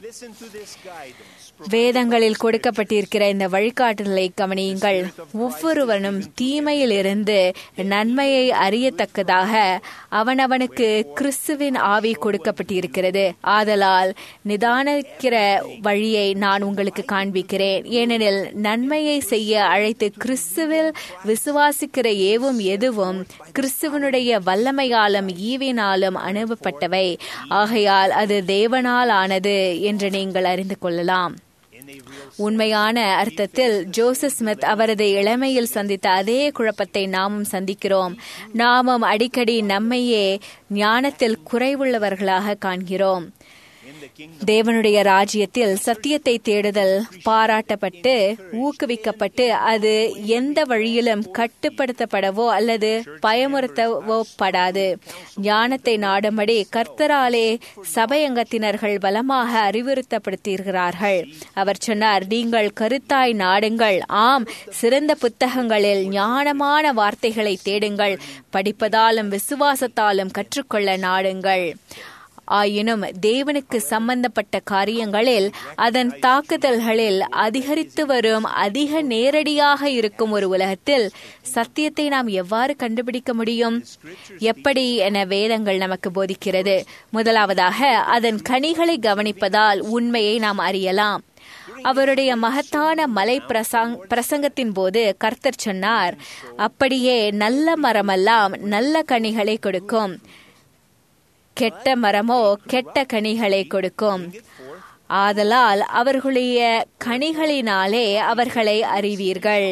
வேதங்களில் கொடுக்கப்பட்டிருக்கிற இந்த வழிகாட்டுதலை கவனியுங்கள் ஒவ்வொருவனும் தீமையில் இருந்து நன்மையை அறியத்தக்கதாக அவனவனுக்கு கிறிஸ்துவின் ஆவி கொடுக்கப்பட்டிருக்கிறது ஆதலால் நிதானிக்கிற வழியை நான் உங்களுக்கு காண்பிக்கிறேன் ஏனெனில் நன்மையை செய்ய அழைத்து கிறிஸ்துவில் விசுவாசிக்கிற ஏவும் எதுவும் கிறிஸ்துவனுடைய வல்லமையாலும் ஈவினாலும் அனுப்பப்பட்டவை ஆகையால் அது தேவனால் ஆனது என்று நீங்கள் அறிந்து கொள்ளலாம் உண்மையான அர்த்தத்தில் ஜோசப் ஸ்மித் அவரது இளமையில் சந்தித்த அதே குழப்பத்தை நாமும் சந்திக்கிறோம் நாமும் அடிக்கடி நம்மையே ஞானத்தில் குறைவுள்ளவர்களாக காண்கிறோம் தேவனுடைய ராஜ்யத்தில் சத்தியத்தை தேடுதல் பாராட்டப்பட்டு ஊக்குவிக்கப்பட்டு அது எந்த வழியிலும் கட்டுப்படுத்தப்படவோ அல்லது பயமுறுத்தவோ படாது ஞானத்தை நாடும்படி கர்த்தராலே சபையங்கத்தினர்கள் பலமாக அறிவுறுத்தப்படுத்துகிறார்கள் அவர் சொன்னார் நீங்கள் கருத்தாய் நாடுங்கள் ஆம் சிறந்த புத்தகங்களில் ஞானமான வார்த்தைகளை தேடுங்கள் படிப்பதாலும் விசுவாசத்தாலும் கற்றுக்கொள்ள நாடுங்கள் ஆயினும் தேவனுக்கு சம்பந்தப்பட்ட காரியங்களில் அதன் தாக்குதல்களில் அதிகரித்து வரும் அதிக நேரடியாக இருக்கும் ஒரு உலகத்தில் சத்தியத்தை நாம் எவ்வாறு கண்டுபிடிக்க முடியும் எப்படி என வேதங்கள் நமக்கு போதிக்கிறது முதலாவதாக அதன் கனிகளை கவனிப்பதால் உண்மையை நாம் அறியலாம் அவருடைய மகத்தான மலை பிரசங் பிரசங்கத்தின் போது கர்த்தர் சொன்னார் அப்படியே நல்ல மரமெல்லாம் நல்ல கனிகளை கொடுக்கும் கெட்ட மரமோ கெட்ட கனிகளை கொடுக்கும் ஆதலால் அவர்களுடைய கனிகளினாலே அவர்களை அறிவீர்கள்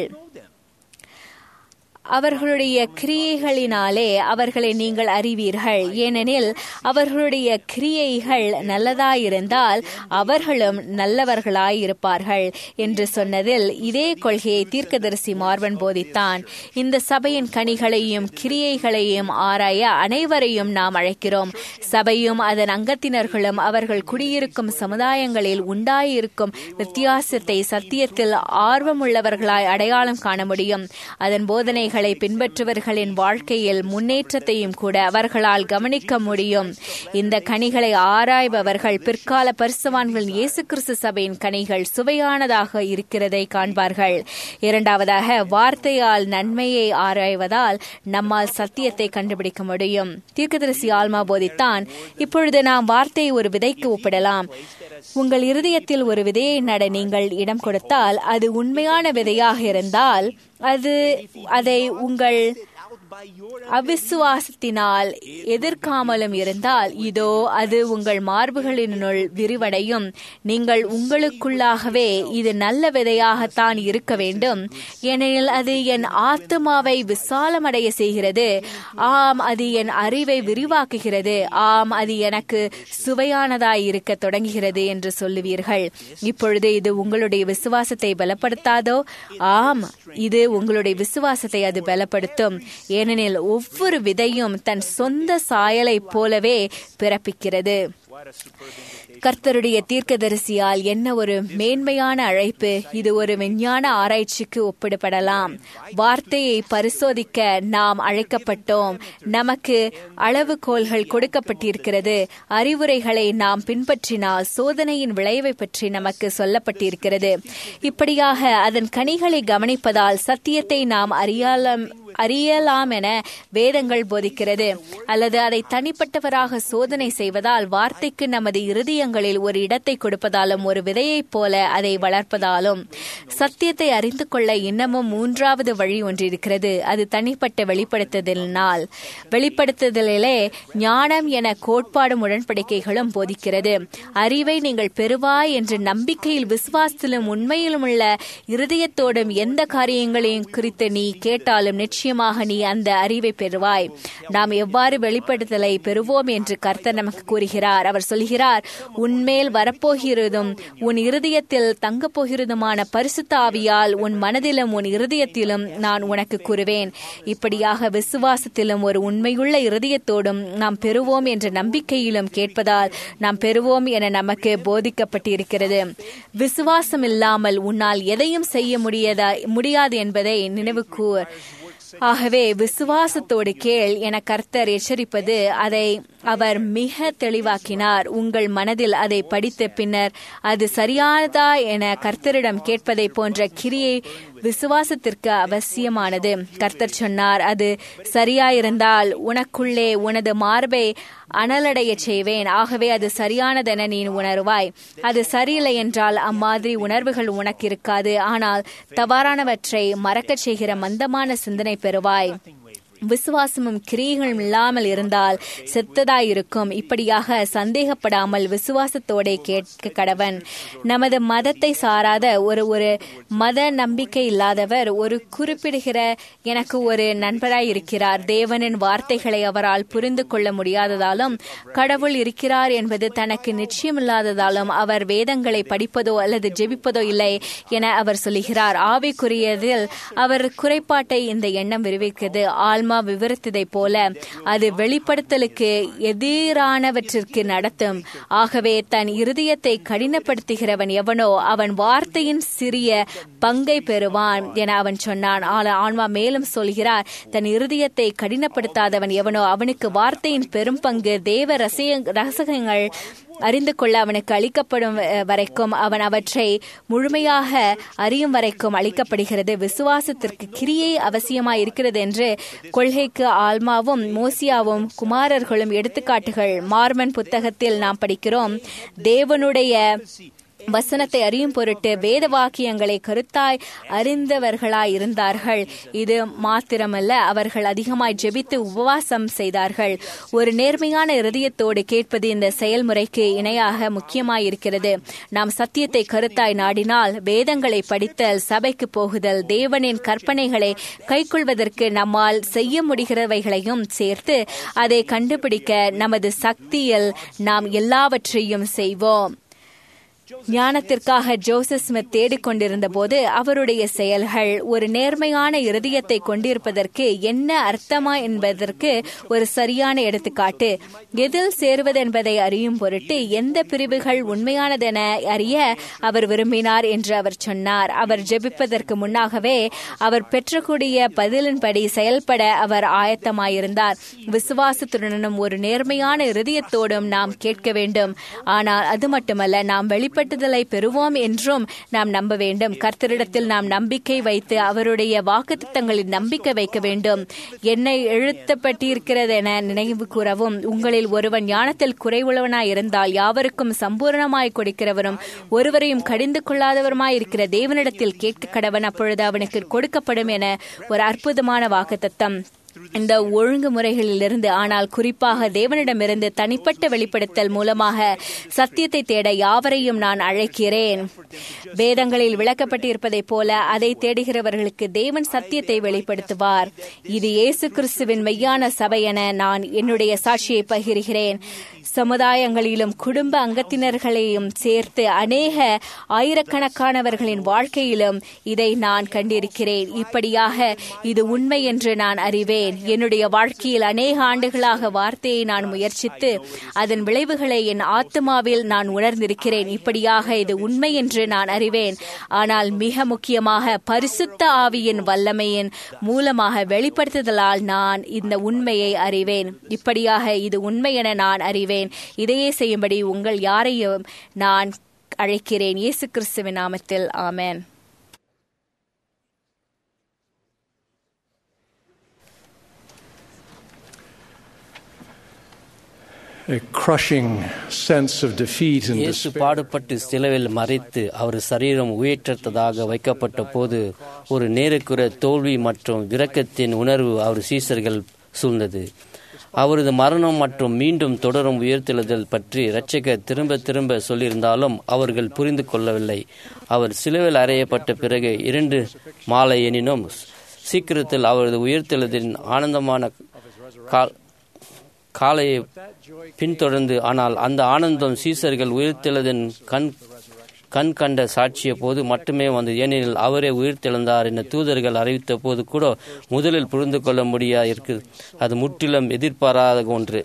அவர்களுடைய கிரியைகளினாலே அவர்களை நீங்கள் அறிவீர்கள் ஏனெனில் அவர்களுடைய கிரியைகள் நல்லதாயிருந்தால் அவர்களும் நல்லவர்களாயிருப்பார்கள் என்று சொன்னதில் இதே கொள்கையை தீர்க்கதரிசி மார்வன் போதித்தான் இந்த சபையின் கனிகளையும் கிரியைகளையும் ஆராய அனைவரையும் நாம் அழைக்கிறோம் சபையும் அதன் அங்கத்தினர்களும் அவர்கள் குடியிருக்கும் சமுதாயங்களில் உண்டாயிருக்கும் வித்தியாசத்தை சத்தியத்தில் ஆர்வமுள்ளவர்களாய் அடையாளம் காண முடியும் அதன் போதனைகள் கட்டளைகளை பின்பற்றுவர்களின் வாழ்க்கையில் முன்னேற்றத்தையும் கூட அவர்களால் கவனிக்க முடியும் இந்த கனிகளை ஆராய்பவர்கள் பிற்கால பரிசுவான்கள் இயேசு கிறிஸ்து சபையின் கனிகள் சுவையானதாக இருக்கிறதை காண்பார்கள் இரண்டாவதாக வார்த்தையால் நன்மையை ஆராய்வதால் நம்மால் சத்தியத்தை கண்டுபிடிக்க முடியும் தீர்க்கதரிசி ஆல்மா போதித்தான் இப்பொழுது நாம் வார்த்தையை ஒரு விதைக்கு ஒப்பிடலாம் உங்கள் இருதயத்தில் ஒரு விதையை நட நீங்கள் இடம் கொடுத்தால் அது உண்மையான விதையாக இருந்தால் அது அதை உங்கள் அவிசுவாசத்தினால் எதிர்க்காமலும் இருந்தால் இதோ அது உங்கள் மார்புகளினுள் விரிவடையும் நீங்கள் உங்களுக்குள்ளாகவே இது நல்ல விதையாகத்தான் இருக்க வேண்டும் ஏனெனில் அது என் ஆத்மாவை விசாலமடைய செய்கிறது ஆம் அது என் அறிவை விரிவாக்குகிறது ஆம் அது எனக்கு சுவையானதாய் இருக்க தொடங்குகிறது என்று சொல்லுவீர்கள் இப்பொழுது இது உங்களுடைய விசுவாசத்தை பலப்படுத்தாதோ ஆம் இது உங்களுடைய விசுவாசத்தை அது பலப்படுத்தும் ஏனெனில் ஒவ்வொரு விதையும் தன் சொந்த சாயலைப் போலவே பிறப்பிக்கிறது கர்த்தருடைய தீர்க்கதரிசியால் என்ன ஒரு மேன்மையான அழைப்பு இது ஒரு விஞ்ஞான ஆராய்ச்சிக்கு ஒப்பிடப்படலாம் வார்த்தையை பரிசோதிக்க நாம் அழைக்கப்பட்டோம் நமக்கு அளவுகோல்கள் கொடுக்கப்பட்டிருக்கிறது அறிவுரைகளை நாம் பின்பற்றினால் சோதனையின் விளைவை பற்றி நமக்கு சொல்லப்பட்டிருக்கிறது இப்படியாக அதன் கனிகளை கவனிப்பதால் சத்தியத்தை நாம் அறியாலம் அறியலாம் என வேதங்கள் போதிக்கிறது அல்லது அதை தனிப்பட்டவராக சோதனை செய்வதால் வார்த்தைக்கு நமது இருதயங்களில் ஒரு இடத்தை கொடுப்பதாலும் ஒரு விதையைப் போல அதை வளர்ப்பதாலும் சத்தியத்தை அறிந்து கொள்ள இன்னமும் மூன்றாவது வழி ஒன்றிருக்கிறது அது தனிப்பட்ட வெளிப்படுத்துதலினால் வெளிப்படுத்துதலிலே ஞானம் என கோட்பாடும் உடன்படிக்கைகளும் போதிக்கிறது அறிவை நீங்கள் பெறுவாய் என்று நம்பிக்கையில் விசுவாசத்திலும் உண்மையிலும் உள்ள இருதயத்தோடும் எந்த காரியங்களையும் குறித்து நீ கேட்டாலும் நிச்சயம் நிச்சயமாக நீ அந்த அறிவை பெறுவாய் நாம் எவ்வாறு வெளிப்படுத்தலை பெறுவோம் என்று கர்த்தர் நமக்கு கூறுகிறார் அவர் சொல்கிறார் உன்மேல் வரப்போகிறதும் உன் இருதயத்தில் தங்கப் போகிறதுமான பரிசுத்த ஆவியால் உன் மனதிலும் உன் இருதயத்திலும் நான் உனக்கு கூறுவேன் இப்படியாக விசுவாசத்திலும் ஒரு உண்மையுள்ள இருதயத்தோடும் நாம் பெறுவோம் என்ற நம்பிக்கையிலும் கேட்பதால் நாம் பெறுவோம் என நமக்கு போதிக்கப்பட்டிருக்கிறது விசுவாசம் இல்லாமல் உன்னால் எதையும் செய்ய முடியாதா முடியாது என்பதை நினைவு கூர் ஆகவே விசுவாசத்தோடு கேள் என கர்த்தர் எச்சரிப்பது அதை அவர் மிக தெளிவாக்கினார் உங்கள் மனதில் அதை படித்த பின்னர் அது சரியானதா என கர்த்தரிடம் கேட்பதை போன்ற கிரியை விசுவாசத்திற்கு அவசியமானது கர்த்தர் சொன்னார் அது சரியாயிருந்தால் உனக்குள்ளே உனது மார்பை அனலடைய செய்வேன் ஆகவே அது சரியானதென நீ உணர்வாய் அது சரியில்லை என்றால் அம்மாதிரி உணர்வுகள் உனக்கு இருக்காது ஆனால் தவறானவற்றை மறக்கச் செய்கிற மந்தமான சிந்தனை பெறுவாய் விசுவாசமும் கிரியைகளும் இல்லாமல் இருந்தால் செத்ததாயிருக்கும் இப்படியாக சந்தேகப்படாமல் விசுவாசத்தோட கேட்க கடவன் நமது மதத்தை சாராத ஒரு ஒரு மத நம்பிக்கை இல்லாதவர் ஒரு குறிப்பிடுகிற எனக்கு ஒரு நண்பராய் இருக்கிறார் தேவனின் வார்த்தைகளை அவரால் புரிந்து கொள்ள முடியாததாலும் கடவுள் இருக்கிறார் என்பது தனக்கு நிச்சயமில்லாததாலும் அவர் வேதங்களை படிப்பதோ அல்லது ஜெபிப்பதோ இல்லை என அவர் சொல்லுகிறார் ஆவிக்குரியதில் அவர் குறைபாட்டை இந்த எண்ணம் விரிவிக்கிறது ஆல்மா விவரித்ததைப் போல அது வெளிப்படுத்தலுக்கு எதிரானவற்றிற்கு நடத்தும் ஆகவே தன் இருதயத்தை கடினப்படுத்துகிறவன் எவனோ அவன் வார்த்தையின் சிறிய பங்கை பெறுவான் என அவன் சொன்னான் ஆன்மா மேலும் சொல்கிறார் தன் இருதயத்தை கடினப்படுத்தாதவன் எவனோ அவனுக்கு வார்த்தையின் பெரும் பங்கு தேவ ரசிய ரசகங்கள் அறிந்து கொள்ள அவனுக்கு அளிக்கப்படும் வரைக்கும் அவன் அவற்றை முழுமையாக அறியும் வரைக்கும் அளிக்கப்படுகிறது விசுவாசத்திற்கு கிரியை அவசியமாய் இருக்கிறது என்று கொள்கைக்கு ஆல்மாவும் மோசியாவும் குமாரர்களும் எடுத்துக்காட்டுகள் மார்மன் புத்தகத்தில் நாம் படிக்கிறோம் தேவனுடைய வசனத்தை அறியும் பொருட்டு வேத வாக்கியங்களை கருத்தாய் அறிந்தவர்களாய் இருந்தார்கள் இது மாத்திரமல்ல அவர்கள் அதிகமாய் ஜெபித்து உபவாசம் செய்தார்கள் ஒரு நேர்மையான இருதயத்தோடு கேட்பது இந்த செயல்முறைக்கு இணையாக முக்கியமாய் இருக்கிறது நாம் சத்தியத்தை கருத்தாய் நாடினால் வேதங்களை படித்தல் சபைக்கு போகுதல் தேவனின் கற்பனைகளை கைக்கொள்வதற்கு நம்மால் செய்ய முடிகிறவைகளையும் சேர்த்து அதை கண்டுபிடிக்க நமது சக்தியில் நாம் எல்லாவற்றையும் செய்வோம் ஞானத்திற்காக ஜோசப் ஸ்மித் தேடிக்கொண்டிருந்த போது அவருடைய செயல்கள் ஒரு நேர்மையான இருதயத்தை கொண்டிருப்பதற்கு என்ன அர்த்தமா என்பதற்கு ஒரு சரியான எடுத்துக்காட்டு எதில் சேருவது என்பதை அறியும் பொருட்டு எந்த பிரிவுகள் உண்மையானதென அறிய அவர் விரும்பினார் என்று அவர் சொன்னார் அவர் ஜெபிப்பதற்கு முன்னாகவே அவர் பெற்றக்கூடிய பதிலின்படி செயல்பட அவர் ஆயத்தமாயிருந்தார் விசுவாசத்துடனும் ஒரு நேர்மையான இருதயத்தோடும் நாம் கேட்க வேண்டும் ஆனால் அது மட்டுமல்ல நாம் வெளி வெளிப்பட்டுதலை பெறுவோம் என்றும் நாம் நம்ப வேண்டும் கர்த்தரிடத்தில் நாம் நம்பிக்கை வைத்து அவருடைய வாக்குத்தங்களில் நம்பிக்கை வைக்க வேண்டும் என்னை எழுத்தப்பட்டிருக்கிறது என நினைவு கூறவும் உங்களில் ஒருவன் ஞானத்தில் குறைவுள்ளவனாய் இருந்தால் யாவருக்கும் சம்பூர்ணமாய் கொடுக்கிறவரும் ஒருவரையும் கடிந்து கொள்ளாதவருமாய் இருக்கிற தேவனிடத்தில் கேட்க கடவன் அப்பொழுது அவனுக்கு கொடுக்கப்படும் என ஒரு அற்புதமான வாக்குத்தத்தம் இந்த ஒழுங்குமுறைகளிலிருந்து ஆனால் குறிப்பாக தேவனிடமிருந்து தனிப்பட்ட வெளிப்படுத்தல் மூலமாக சத்தியத்தை தேட யாவரையும் நான் அழைக்கிறேன் வேதங்களில் விளக்கப்பட்டிருப்பதைப் போல அதை தேடுகிறவர்களுக்கு தேவன் சத்தியத்தை வெளிப்படுத்துவார் இது இயேசு கிறிஸ்துவின் மெய்யான சபை என நான் என்னுடைய சாட்சியை பகிர்கிறேன் சமுதாயங்களிலும் குடும்ப அங்கத்தினர்களையும் சேர்த்து அநேக ஆயிரக்கணக்கானவர்களின் வாழ்க்கையிலும் இதை நான் கண்டிருக்கிறேன் இப்படியாக இது உண்மை என்று நான் அறிவேன் என்னுடைய வாழ்க்கையில் அநேக ஆண்டுகளாக வார்த்தையை நான் முயற்சித்து அதன் விளைவுகளை என் ஆத்மாவில் நான் உணர்ந்திருக்கிறேன் இப்படியாக இது உண்மை என்று நான் அறிவேன் ஆனால் மிக முக்கியமாக பரிசுத்த ஆவியின் வல்லமையின் மூலமாக வெளிப்படுத்துதலால் நான் இந்த உண்மையை அறிவேன் இப்படியாக இது உண்மை என நான் அறிவேன் இதையே செய்யும்படி உங்கள் யாரையும் நான் அழைக்கிறேன் இயேசு கிறிஸ்துவின் நாமத்தில் ஆமென் A crushing sense of defeat and இயேசு despair. பாடுபட்டு சிலுவையில் மறைத்து அவர் சரீரம் உயிரற்றதாக வைக்கப்பட்ட போது ஒரு நேருக்குற தோல்வி மற்றும் விரக்கத்தின் உணர்வு அவர் சீசர்கள் சூழ்ந்தது அவரது மரணம் மற்றும் மீண்டும் தொடரும் உயிர்த்தெழுதல் பற்றி இரட்சகர் திரும்ப திரும்ப சொல்லியிருந்தாலும் அவர்கள் புரிந்து கொள்ளவில்லை அவர் சிலுவையில் அறையப்பட்ட பிறகு இரண்டு மாலை எனினும் சீக்கிரத்தில் அவரது உயிர்த்தெழுதலின் ஆனந்தமான கா- காலையை பின்தொடர்ந்து ஆனால் அந்த ஆனந்தம் சீசர்கள் உயிர்த்தெழுதன் கண் கண் கண்ட சாட்சிய போது மட்டுமே வந்தது ஏனெனில் அவரே உயிர்த்தெழுந்தார் என தூதர்கள் அறிவித்த போது கூட முதலில் புரிந்து கொள்ள முடியா இருக்கு அது முற்றிலும் எதிர்பாராத ஒன்று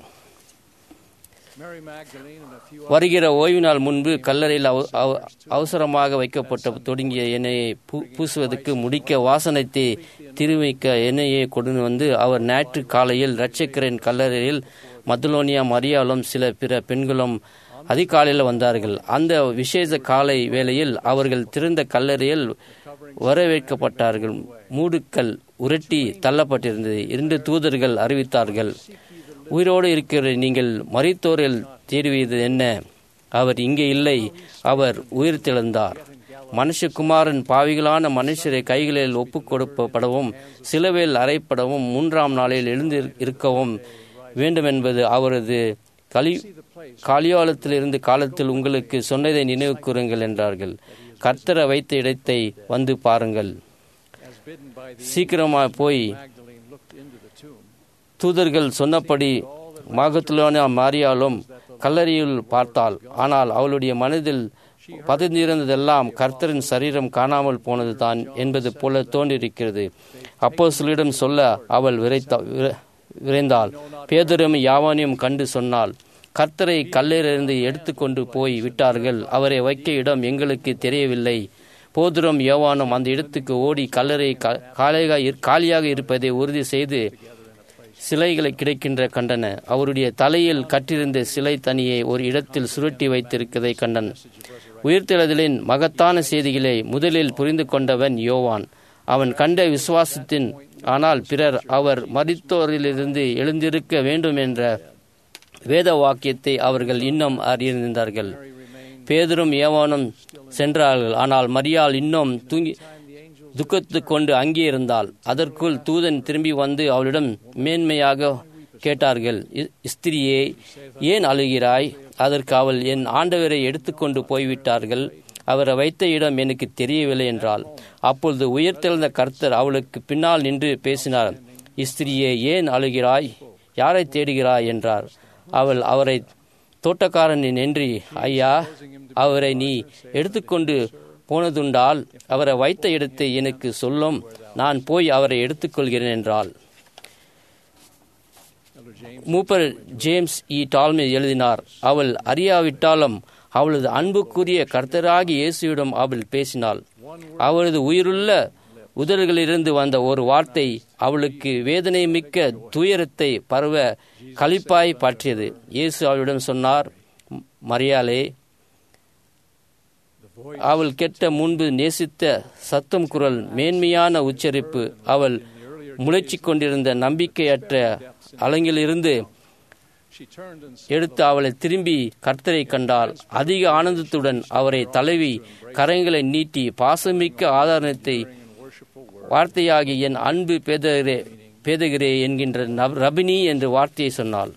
வருகிற ஓய்வு நாள் முன்பு கல்லறையில் அவ- அவ- அவசரமாக வைக்கப்பட்ட தொடங்கிய எண்ணெயை பூ- பூசுவதற்கு முடிக்க வாசனத்தை திருவிக்க எண்ணெயை கொண்டு வந்து அவர் ஞாயிற்று காலையில் இரட்சக்கரின் கல்லறையில் மதுலோனியா மரியாலும் சில பிற பெண்களும் அதிகாலையில் வந்தார்கள் அந்த விசேஷ காலை வேளையில் அவர்கள் திறந்த கல்லறையில் வரவேற்கப்பட்டார்கள் மூடுக்கல் உருட்டி தள்ளப்பட்டிருந்தது இரண்டு தூதர்கள் அறிவித்தார்கள் உயிரோடு இருக்கிற நீங்கள் மரித்தோரில் தேடுவது என்ன அவர் இங்கே இல்லை அவர் உயிர் தெழுந்தார் மனுஷகுமாரன் பாவிகளான மனுஷரை கைகளில் ஒப்புக் கொடுக்கப்படவும் சிலுவையில் அறைப்படவும் மூன்றாம் நாளில் எழுந்து இருக்கவும் வேண்டுமென்பது அவரது கலி காலியாலத்திலிருந்து காலத்தில் உங்களுக்கு சொன்னதை நினைவு கூறுங்கள் என்றார்கள் கர்த்தரை வைத்த இடத்தை வந்து பாருங்கள் சீக்கிரமாக போய் தூதர்கள் சொன்னபடி மாகத்துலான மாரியாலும் கல்லறையில் பார்த்தாள் ஆனால் அவளுடைய மனதில் பதிந்திருந்ததெல்லாம் கர்த்தரின் சரீரம் காணாமல் போனது தான் என்பது போல தோன்றியிருக்கிறது அப்போ சொல்லிடம் சொல்ல அவள் விரைத்தா விர- விரைந்தாள் பேதுரும் யாவானியும் கண்டு சொன்னாள் கர்த்தரை கல்லிலிருந்து எடுத்துக்கொண்டு போய் விட்டார்கள் அவரை வைக்க இடம் எங்களுக்கு தெரியவில்லை போதுரம் யோவானும் அந்த இடத்துக்கு ஓடி கல்லறை கா- காலியாக இரு- காலியாக இருப்பதை உறுதி செய்து சிலைகளை கிடைக்கின்ற கண்டன அவருடைய தலையில் கட்டிருந்த சிலை தனியை ஒரு இடத்தில் சுருட்டி வைத்திருக்கதை கண்டன் உயிர்த்தெழுதலின் மகத்தான செய்திகளை முதலில் புரிந்து கொண்டவன் யோவான் அவன் கண்ட விசுவாசத்தின் ஆனால் பிறர் அவர் மரித்தோரிலிருந்து எழுந்திருக்க வேண்டும் என்ற வேத வாக்கியத்தை அவர்கள் இன்னும் அறிந்திருந்தார்கள் பேதரும் ஏவானும் சென்றார்கள் ஆனால் மரியாள் இன்னும் தூங்கி துக்கத்து கொண்டு அங்கே இருந்தாள் அதற்குள் தூதன் திரும்பி வந்து அவளிடம் மேன்மையாக கேட்டார்கள் "இ- ஸ்திரியே ஏன் அழுகிறாய் அதற்கு அவள் என் ஆண்டவரை எடுத்துக்கொண்டு போய்விட்டார்கள் அவரை வைத்த இடம் எனக்கு தெரியவில்லை என்றாள் அப்பொழுது உயிர்த்தெழுந்த கர்த்தர் அவளுக்கு பின்னால் நின்று பேசினார் ஸ்திரியே ஏன் அழுகிறாய் யாரை தேடுகிறாய் என்றார் அவள் அவரை தோட்டக்காரனின் என்று ஐயா அவரை நீ எடுத்துக்கொண்டு போனதுண்டால் அவரை வைத்த இடத்தை எனக்கு சொல்லும் நான் போய் அவரை எடுத்துக்கொள்கிறேன் என்றாள் மூப்பர் ஜேம்ஸ் இ டால்மே எழுதினார் அவள் அறியாவிட்டாலும் அவளது அன்புக்குரிய கர்த்தராகி இயேசுவிடம் அவள் பேசினாள் அவளது உயிருள்ள உதடுகளிலிருந்து வந்த ஒரு வார்த்தை அவளுக்கு வேதனை மிக்க துயரத்தை பரவ களிப்பாய் பாற்றியது இயேசு அவளிடம் சொன்னார் "ம- மரியாளே அவள் கெட்ட முன்பு நேசித்த சத்தம் குரல் மேன்மையான உச்சரிப்பு அவள் முளைச்சிக் கொண்டிருந்த நம்பிக்கையற்ற அலங்கிலிருந்து எடுத்து அவளை திரும்பி கர்த்தரை கண்டாள் அதிக ஆனந்தத்துடன் அவரை தழுவி கரங்களை நீட்டி பாசமிக்க ஆதாரத்தை வார்த்தையாகி என் அன்பு பேதரே பேதகிரே என்கின்ற நப்- ரபினி என்று வார்த்தையை சொன்னாள்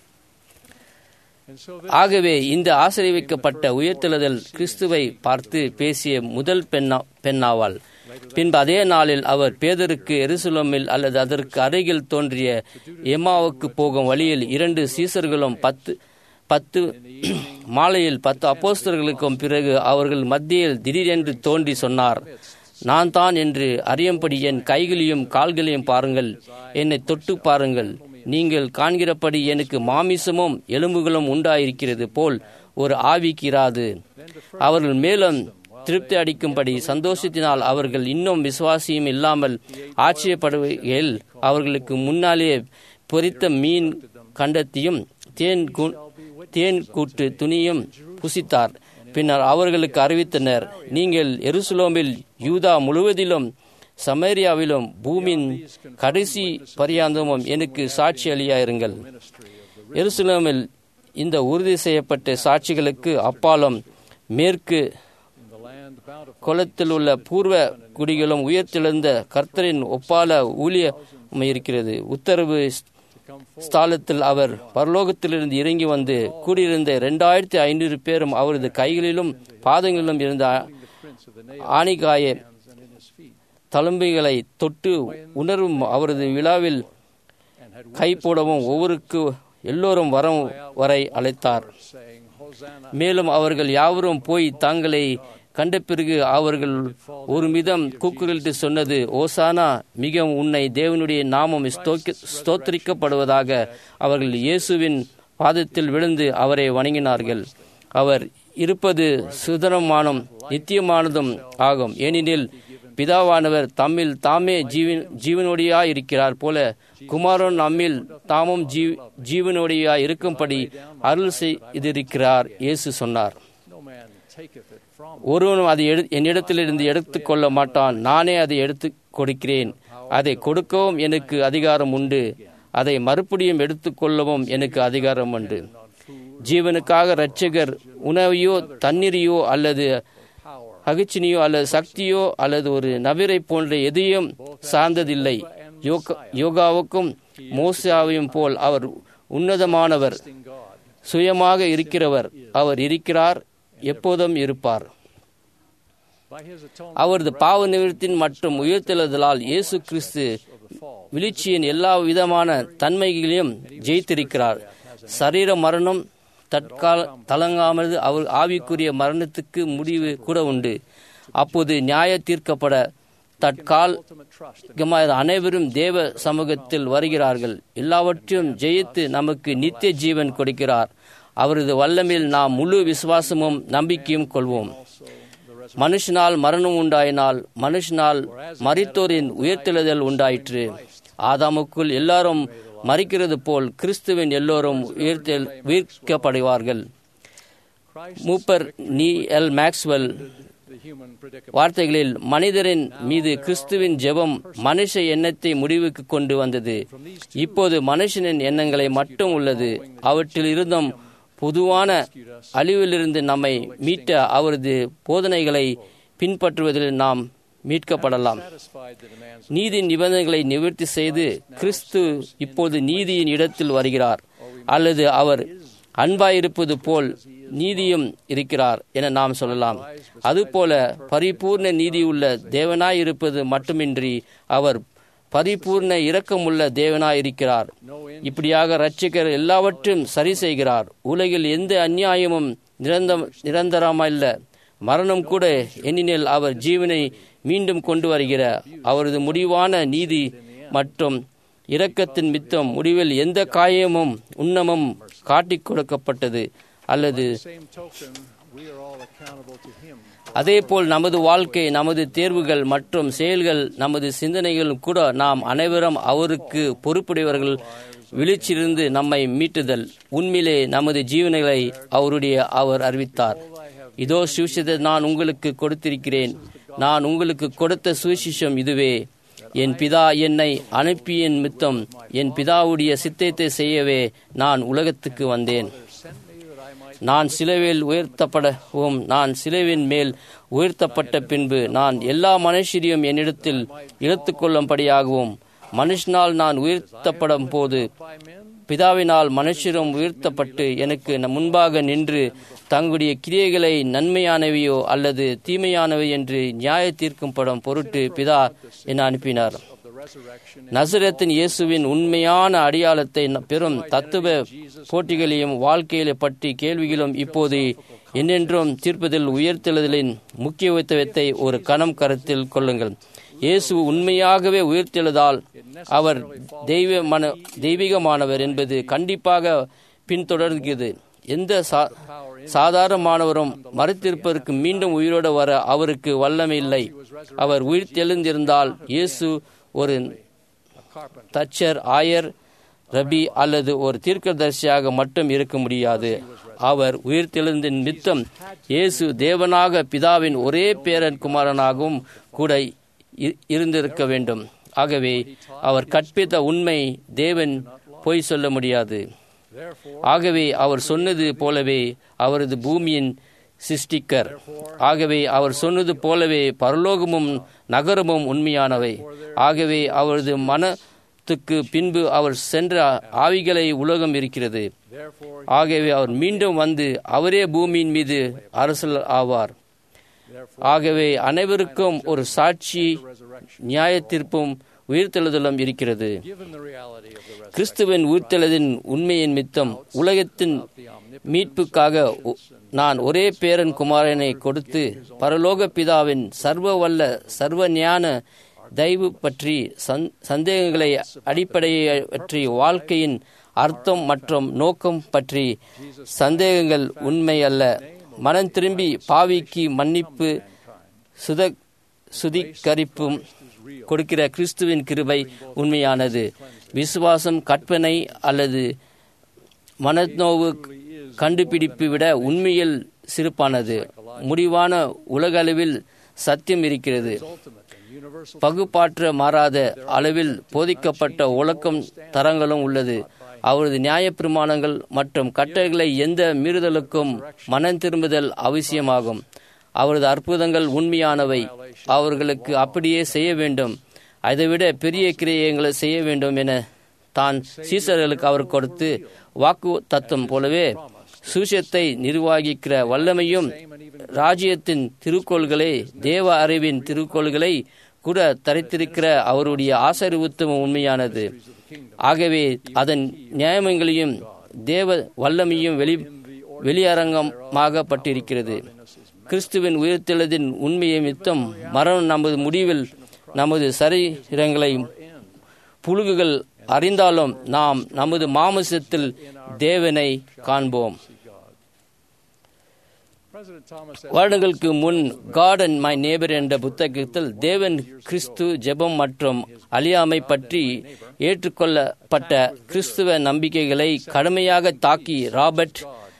ஆகவே இந்த ஆசிரியவைக்கப்பட்ட உயர்த்தெழுதல் கிறிஸ்துவை பார்த்து பேசிய முதல் பெண்ணா பெண்ணாவாள் பின்பு அதே நாளில் அவர் பேதருக்கு எருசலேமில் அல்லது அதற்கு அருகில் தோன்றிய எம்மாவுக்கு போகும் வழியில் இரண்டு சீசர்களும் பத்து பத்து மாலையில் பத்து அப்போஸ்தலர்களுக்கும் பிறகு அவர்கள் மத்தியில் திடீரென்று தோன்றி சொன்னார் நான் தான் என்று அறியும்படி என் கைகளையும் கால்களையும் பாருங்கள் என்னை தொட்டு பாருங்கள் நீங்கள் காண்கிறபடி எனக்கு மாமிசமும் எலும்புகளும் உண்டாயிருக்கிறது போல் ஒரு ஆவிக்கிறாது அவர்கள் மேலும் திருப்தி அடிக்கும்படி சந்தோஷத்தினால் அவர்கள் இன்னும் விசுவாசியும் இல்லாமல் ஆச்சரியப்படுகையில் அவர்களுக்கு முன்னாலேயே பொரித்த மீன் கண்டத்தையும் தேன் கு- தேன் கூட்டு துணியும் புசித்தார் பின்னர் அவர்களுக்கு அறிவித்தனர் நீங்கள் எருசலேமில் யூதா முழுவதிலும் சமேரியாவிலும் பூமியின் கடைசி பரியாந்தமும் எனக்கு சாட்சி அளியாயிருங்கள் எருசலேமில் இந்த உறுதி செய்யப்பட்ட சாட்சிகளுக்கு அப்பாலும் மேற்கு குளத்தில் உள்ள பூர்வ குடிகளும் உயர்த்தெழுந்த கர்த்தரின் ஒப்பால ஊழியம் இருக்கிறது உத்தரவு ஸ்தாலத்தில் அவர் பரலோகத்திலிருந்து இறங்கி வந்து கூடியிருந்த இரண்டாயிரத்தி ஐநூறு பேரும் அவரது கைகளிலும் பாதங்களிலும் இருந்த ஆணிகாய தழும்புகளை தொட்டு உணர்வும் அவரது விழாவில் கை போடவும் ஒவ்வொருக்கு எல்லோரும் வரம் வரை அழைத்தார் மேலும் அவர்கள் யாவரும் போய் தாங்களை கண்ட பிறகு அவர்கள் ஒரு மிதம் கூக்குரலிட்டு சொன்னது ஓசானா மிகவும் உன்னை தேவனுடைய நாமம் ஸ்தோக்க- ஸ்தோத்திரிக்கப்படுவதாக அவர்கள் இயேசுவின் பாதத்தில் விழுந்து அவரை வணங்கினார்கள் அவர் இருப்பது சுதரமானும் நித்தியமானதும் ஆகும் ஏனெனில் பிதாவானவர் தம்மில் தாமே ஜீவன் ஜீவனோடியாய் இருக்கிறார் போல குமாரன் நம்மில் தாமும் ஜீ ஜீவனோடியாய் இருக்கும்படி அருள் செய்திருக்கிறார் இயேசு சொன்னார் ஒருவனும் அதை எடு என்னிடத்திலிருந்து எடுத்துக்கொள்ள மாட்டான் நானே அதை எடுத்து கொடுக்கிறேன் அதை கொடுக்கவும் எனக்கு அதிகாரம் உண்டு அதை மறுபடியும் எடுத்துக்கொள்ளவும் எனக்கு அதிகாரம் உண்டு ஜீவனுக்காக இரட்சகர் உணவையோ தண்ணீரையோ அல்லது அகிச்சினியோ அல்லது சக்தியோ அல்லது ஒரு நபிரை போன்ற எதையும் சார்ந்ததில்லை யோகா யோகாவுக்கும் மோசாவையும் போல் அவர் உன்னதமானவர் சுயமாக இருக்கிறவர் அவர் இருக்கிறார் எப்போதும் இருப்பார் அவரது பாவ நிவர்த்தின் மற்றும் உயிர்த்தெழுதலால் இயேசு கிறிஸ்து விழிச்சியின் எல்லா விதமான தன்மைகளையும் ஜெயித்திருக்கிறார் சரீர மரணம் தற்கால தளங்காமல் அவர் ஆவிக்குரிய மரணத்துக்கு முடிவு கூட உண்டு அப்போது நியாய தீர்க்கப்பட தற்கால் அனைவரும் தேவ சமூகத்தில் வருகிறார்கள் எல்லாவற்றையும் ஜெயித்து நமக்கு நித்திய ஜீவன் கொடுக்கிறார் அவரது வல்லமையில் நாம் முழு விசுவாசமும் நம்பிக்கையும் கொள்வோம் மனுஷனால் மரணம் உண்டாயினால் மனுஷனால் மரித்தோரின் உயர்த்தெழுதல் உண்டாயிற்று ஆதாமுக்குள் எல்லாரும் மறிக்கிறது போல் கிறிஸ்துவின் எல்லோரும் உயிர்த்தெல் உயிர்க்கப்படுவார்கள் மூப்பர் நீ எல் மேக்ஸ்வெல் வார்த்தைகளில் மனிதரின் மீது கிறிஸ்துவின் ஜெபம் மனுஷ எண்ணத்தை முடிவுக்கு கொண்டு வந்தது இப்போது மனுஷனின் எண்ணங்களை மட்டும் உள்ளது அவற்றில் இருந்தும் பொதுவான அழிவிலிருந்து நம்மை மீட்ட அவரது போதனைகளை பின்பற்றுவதில் நாம் மீட்கப்படலாம் நீதி நிபந்தனைகளை நிவர்த்தி செய்து கிறிஸ்து இப்போது நீதியின் இடத்தில் வருகிறார் அல்லது அவர் அன்பாயிருப்பது போல் நீதியும் இருக்கிறார் என நாம் சொல்லலாம் அதுபோல பரிபூர்ண நீதியுள்ள தேவனாயிருப்பது மட்டுமின்றி அவர் பரிபூர்ண இரக்கமுள்ள தேவனாயிருக்கிறார் இப்படியாக இரட்சகர் எல்லாவற்றையும் சரி செய்கிறார் உலகில் எந்த அந்நியாயமும் நிரந்த நிரந்தரமல்ல மரணம் கூட எண்ணினில் அவர் ஜீவனை மீண்டும் கொண்டு வருகிற அவரது முடிவான நீதி மற்றும் இரக்கத்தின் மித்தம் முடிவில் எந்த காயமும் உண்ணமும் காட்டிக் கொடுக்கப்பட்டது அல்லது அதேபோல் நமது வாழ்க்கை நமது தேர்வுகள் மற்றும் செயல்கள் நமது சிந்தனைகளும் கூட நாம் அனைவரும் அவருக்கு பொறுப்புடையவர்கள் விழிச்சிருந்து நம்மை மீட்டுதல் உண்மையிலே நமது ஜீவனைகளை அவருடைய அவர் அறிவித்தார் இதோ சுவிசேஷத்தை நான் உங்களுக்கு கொடுத்திருக்கிறேன் நான் உங்களுக்கு கொடுத்த சுவிசேஷம் இதுவே என் பிதா என்னை அனுப்பியின் மித்தம் என் பிதாவுடைய சித்தத்தை செய்யவே நான் உலகத்துக்கு வந்தேன் நான் சிலுவையில் உயர்த்தப்படவும் நான் சிலுவின் மேல் உயர்த்தப்பட்ட பின்பு நான் எல்லா மனுஷரையும் என்னிடத்தில் இழுத்துக்கொள்ளும்படியாகவும் மனுஷனால் நான் உயர்த்தப்படும் போது பிதாவினால் மனுஷரும் உயர்த்தப்பட்டு எனக்கு முன்பாக நின்று தங்களுடைய கிரியைகளை நன்மையானவையோ அல்லது தீமையானவை என்று நியாய தீர்க்கும் படம் பொருட்டு பிதா என அனுப்பினார் நசரத்தின் இயேசுவின் உண்மையான அடையாளத்தை பெறும் தத்துவ போட்டிகளையும் வாழ்க்கையில பற்றி கேள்விகளும் இப்போது என்னென்றும் தீர்ப்பதில் உயர்த்தெழுதலின் முக்கியத்துவத்தை ஒரு கணம் கருத்தில் கொள்ளுங்கள் இயேசு உண்மையாகவே உயிர்த்தெழுதால் அவர் தெய்வ மன தெய்வீகமானவர் என்பது கண்டிப்பாக பின்தொடர்கிறது எந்த சா சாதாரணமானவரும் மறுத்திருப்பதற்கு மீண்டும் உயிரோடு வர அவருக்கு வல்லமை இல்லை அவர் உயிர்த்தெழுந்திருந்தால் இயேசு ஒரு தச்சர் ஆயர் ரபி அல்லது ஒரு தீர்க்கதரிசியாக மட்டும் இருக்க முடியாது அவர் உயிர்த்தெழுந்த நிமித்தம் இயேசு தேவனாக பிதாவின் ஒரே பேரன் குமாரனாகவும் கூட இருந்திருக்க வேண்டும் ஆகவே அவர் கற்பித்த உண்மை தேவன் பொய் சொல்ல முடியாது ஆகவே அவர் சொன்னது போலவே அவரது பூமியின் சிருஷ்டிக்கர் ஆகவே அவர் சொன்னது போலவே பரலோகமும் நகரமும் உண்மையானவை ஆகவே அவரது மனத்துக்கு பின்பு அவர் சென்ற ஆவிகளை உலகம் இருக்கிறது ஆகவே அவர் மீண்டும் வந்து அவரே பூமியின் மீது அரசல் ஆவார் ஆகவே அனைவருக்கும் ஒரு சாட்சி நியாயத்தீர்ப்பும் உயிர்த்தெழுதலும் இருக்கிறது கிறிஸ்துவின் உயிர்த்தெழுதின் உண்மையின் மித்தம் உலகத்தின் மீட்புக்காக நான் ஒரே பேரன் குமாரனை கொடுத்து பரலோக பிதாவின் சர்வ வல்ல சர்வ ஞான தயவு பற்றி சந்தேகங்களை அடிப்படையை பற்றி வாழ்க்கையின் அர்த்தம் மற்றும் நோக்கம் பற்றி சந்தேகங்கள் உண்மை அல்ல மனம் திரும்பி பாவிக்கு மன்னிப்பு சுத சுதிகரிப்பும் கொடுக்கிற கிறிஸ்துவின் கிருபை உண்மையானது விசுவாசம் கற்பனை அல்லது மனநோவு கண்டுபிடிப்பு விட உண்மையில் சிறப்பானது முடிவான உலகளவில் சத்தியம் இருக்கிறது பகுப்பாற்ற மாறாத அளவில் போதிக்கப்பட்ட ஒழுக்கம் தரங்களும் உள்ளது அவரது நியாய பிரமாணங்கள் மற்றும் கட்டளைகளை எந்த மீறுதலுக்கும் மனம் திரும்புதல் அவசியமாகும் அவரது அற்புதங்கள் உண்மையானவை அவர்களுக்கு அப்படியே செய்ய வேண்டும் அதைவிட பெரிய கிரியங்களை செய்ய வேண்டும் என தான் சீசர்களுக்கு அவர் கொடுத்து வாக்கு தத்துவம் போலவே சூசியத்தை நிர்வகிக்கிற வல்லமையும் ராஜ்யத்தின் திருக்கோள்களை தேவ அறிவின் திருக்கோள்களை கூட தரித்திருக்கிற அவருடைய ஆசரிவுத்துவம் உண்மையானது ஆகவே அதன் நியாயங்களையும் தேவ வல்லமையும் வெளி வெளியரங்கமாகப்பட்டிருக்கிறது கிறிஸ்துவின் உயிர்த்தெழுதின் உண்மையை மித்தம் மரணம் நமது முடிவில் நமது சரீரங்களை புழுகுகள் அறிந்தாலும் நாம் நமது மாமசத்தில் தேவனை காண்போம் வருடங்களுக்கு முன் காட் அண்ட் மை நேபர் என்ற புத்தகத்தில் தேவன் கிறிஸ்து ஜெபம் மற்றும் அழியாமை பற்றி ஏற்றுக்கொள்ளப்பட்ட கிறிஸ்துவ நம்பிக்கைகளை கடுமையாக தாக்கி ராபர்ட்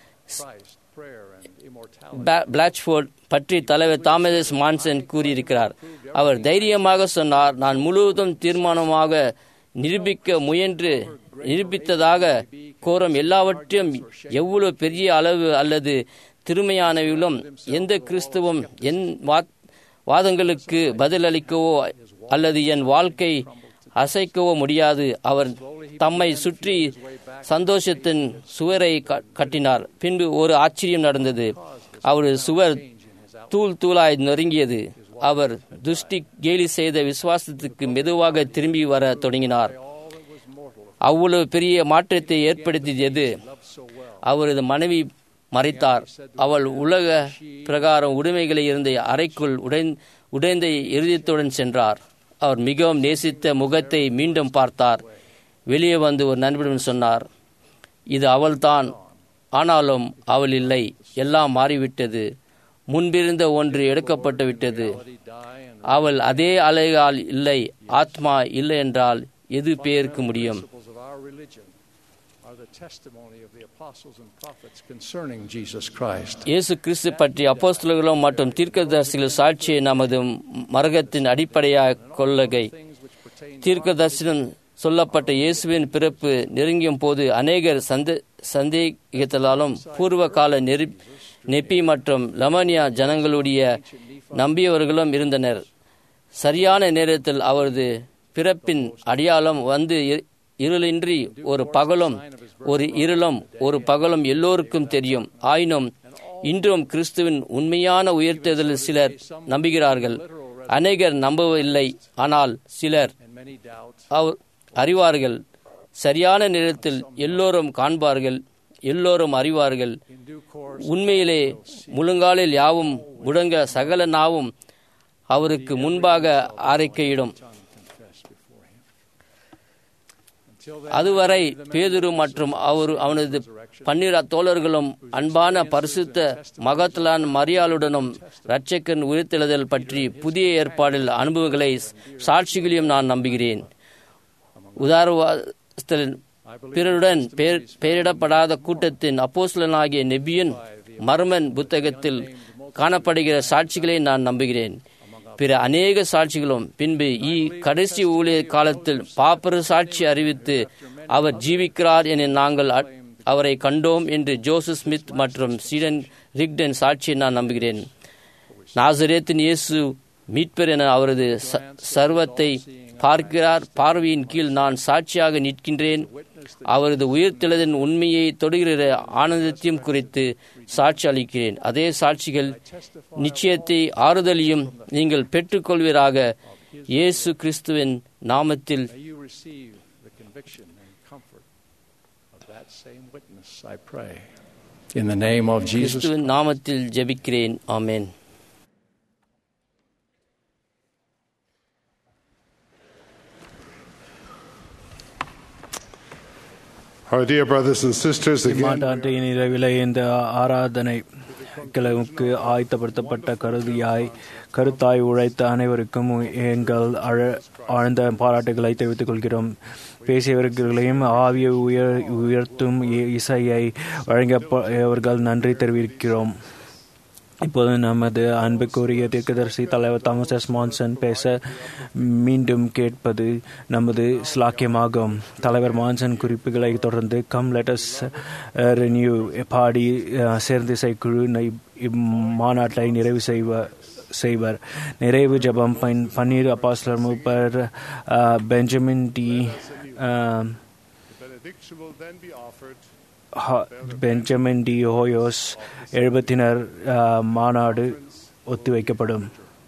பிளாச்ஃபோர்ட் பற்றி தலைவர் தாமஸ் மான்சன் கூறியிருக்கிறார் அவர் தைரியமாக சொன்னார் நான் முழுவதும் தீர்மானமாக நிரூபிக்க முயன்று நிரூபித்ததாக கோரம் எல்லாவற்றையும் எவ்வளவு பெரிய அளவு அல்லது திருமையானவிலும் எந்த கிறிஸ்துவும் என் வாதங்களுக்கு பதிலளிக்கவோ அல்லது என் வாழ்க்கை அசைக்கவோ முடியாது அவர் தம்மை சுற்றி சந்தோஷத்தின் சுவரை கட்டினார் பின்பு ஒரு ஆச்சரியம் நடந்தது அவரது சுவர் தூள் தூளாய் நொறுங்கியது அவர் துஷ்டி கேலி செய்த விசுவாசத்துக்கு மெதுவாக திரும்பி வர தொடங்கினார் அவ்வளவு பெரிய மாற்றத்தை ஏற்படுத்தியது அவரது மனைவி மறைத்தார் அவள் உலக பிரகாரம் உடைமைகளை இருந்த அறைக்குள் உடைந்த இறுதியத்துடன் சென்றார் அவர் மிகவும் நேசித்த முகத்தை மீண்டும் பார்த்தார் வெளியே வந்து ஒரு நண்பரிடம் சொன்னார் இது அவள்தான் ஆனாலும் அவள் இல்லை எல்லாம் மாறிவிட்டது முன்பிருந்த ஒன்று எடுக்கப்பட்டு விட்டது அவள் அதே அலைகால் இல்லை ஆத்மா இல்லை என்றால் எது பேருக்கு முடியும் இயேசு கிறிஸ்து பற்றி அப்போஸ்தலர்களும் மற்றும் தீர்க்கதரிசிகள் சாட்சியை நமது மரகத்தின் அடிப்படையாக கொள்ளகை தீர்க்கதரிசனம் சொல்லப்பட்ட இயேசுவின் பிறப்பு நெருங்கியும் போது அநேகர் சந்த சந்தேகத்தினாலும் பூர்வ கால நெரு நெப்பி மற்றும் லமனியா ஜனங்களுடைய நம்பியவர்களும் இருந்தனர் சரியான நேரத்தில் அவரது பிறப்பின் அடையாளம் வந்து இ- இருளின்றி ஒரு பகலும் ஒரு இருளும் ஒரு பகலும் எல்லோருக்கும் தெரியும் ஆயினும் இன்றும் கிறிஸ்துவின் உண்மையான உயர்த்துதலில் சிலர் நம்புகிறார்கள் அநேகர் நம்பவில்லை ஆனால் சிலர் அவர் அறிவார்கள் சரியான நேரத்தில் எல்லோரும் காண்பார்கள் எல்லோரும் அறிவார்கள் உண்மையிலே முழுங்காலில் யாவும் முடங்க சகல நாவும் அவருக்கு முன்பாக அறிக்கையிடும் அதுவரை பேதுரு மற்றும் அவர் அவனது பன்னிர தோழர்களும் அன்பான பரிசுத்த மகத்லான் மரியாளுடனும் இரட்சகன் உயிர்த்தெழுதல் பற்றி புதிய ஏற்பாடில் அனுபவங்களை சாட்சிகளையும் நான் நம்புகிறேன் உதாரணத்தில் பிறருடன் பெயர் பெயரிடப்படாத கூட்டத்தின் அப்போஸ்தலனாகிய நெபியன் மர்மன் புத்தகத்தில் காணப்படுகிற சாட்சிகளை நான் நம்புகிறேன் பிற அநேக சாட்சிகளும் பின்பு இ கடைசி ஊழிய காலத்தில் பாப்பரு சாட்சி அறிவித்து அவர் ஜீவிக்கிறார் என நாங்கள் அ- அவரை கண்டோம் என்று ஜோசப் ஸ்மித் மற்றும் சீடன் ரிக்டன் சாட்சியை நான் நம்புகிறேன் நாசரேத்தின் இயேசு மீட்பர் என அவரது ச- சர்வத்தை பார்க்கிறார் பார்வையின் கீழ் நான் சாட்சியாக நிற்கின்றேன் அவரது உயிர்த்தெழுதின் உண்மையை தொடுகிற ஆனந்தத்தையும் குறித்து சாட்சி அளிக்கிறேன் அதே சாட்சிகள் நிச்சயத்தை ஆறுதலையும் நீங்கள் பெற்றுக்கொள்வீராக இயேசு கிறிஸ்துவின் நாமத்தில் May you receive the conviction and comfort of that same witness, I pray. In the name of Jesus கிறிஸ்துவின் நாமத்தில் ஜெபிக்கிறேன் ஆமென் Our dear brothers and sisters, again, மாட்டாண்டின் இரவிலே இந்த ஆராதனை கிழமைக்கு ஆயத்தப்படுத்தப்பட்ட கருதியாய் கருத்தாய் உழைத்த அனைவருக்கும் எங்கள் அழ ஆழ்ந்த பாராட்டுகளை தெரிவித்துக் கொள்கிறோம் பேசியவர்களையும் ஆவியை உயர் உயர்த்தும் இ- இசையை வழங்கப்பவர்கள் நன்றி தெரிவிக்கிறோம் இப்போது நமது அன்புக்குரிய தீர்க்கதரிசி தலைவர் தாமஸ் எஸ் மான்சன் பேச மீண்டும் கேட்பது நமது ஸ்லாக்கியமாகும் தலைவர் மான்சன் குறிப்புகளை தொடர்ந்து கம் லெட்டஸ் ரெனியூ பாடி அஹ், சேர்ந்து இசைக்குழு நை- இம்மாநாட்டை நிறைவு செய்வ செய்வர் நிறைவு ஜெபம் பன் பன்னீர் அப்பாஸ்லர் மூப்பர் அஹ், பெஞ்சமின் டி அஹ், the benediction will then be offered. ஹ- பெஞ்சமின் டி ஹோயோஸ் எழுபத்தினர் அஹ், மாநாடு ஒத்திவைக்கப்படும்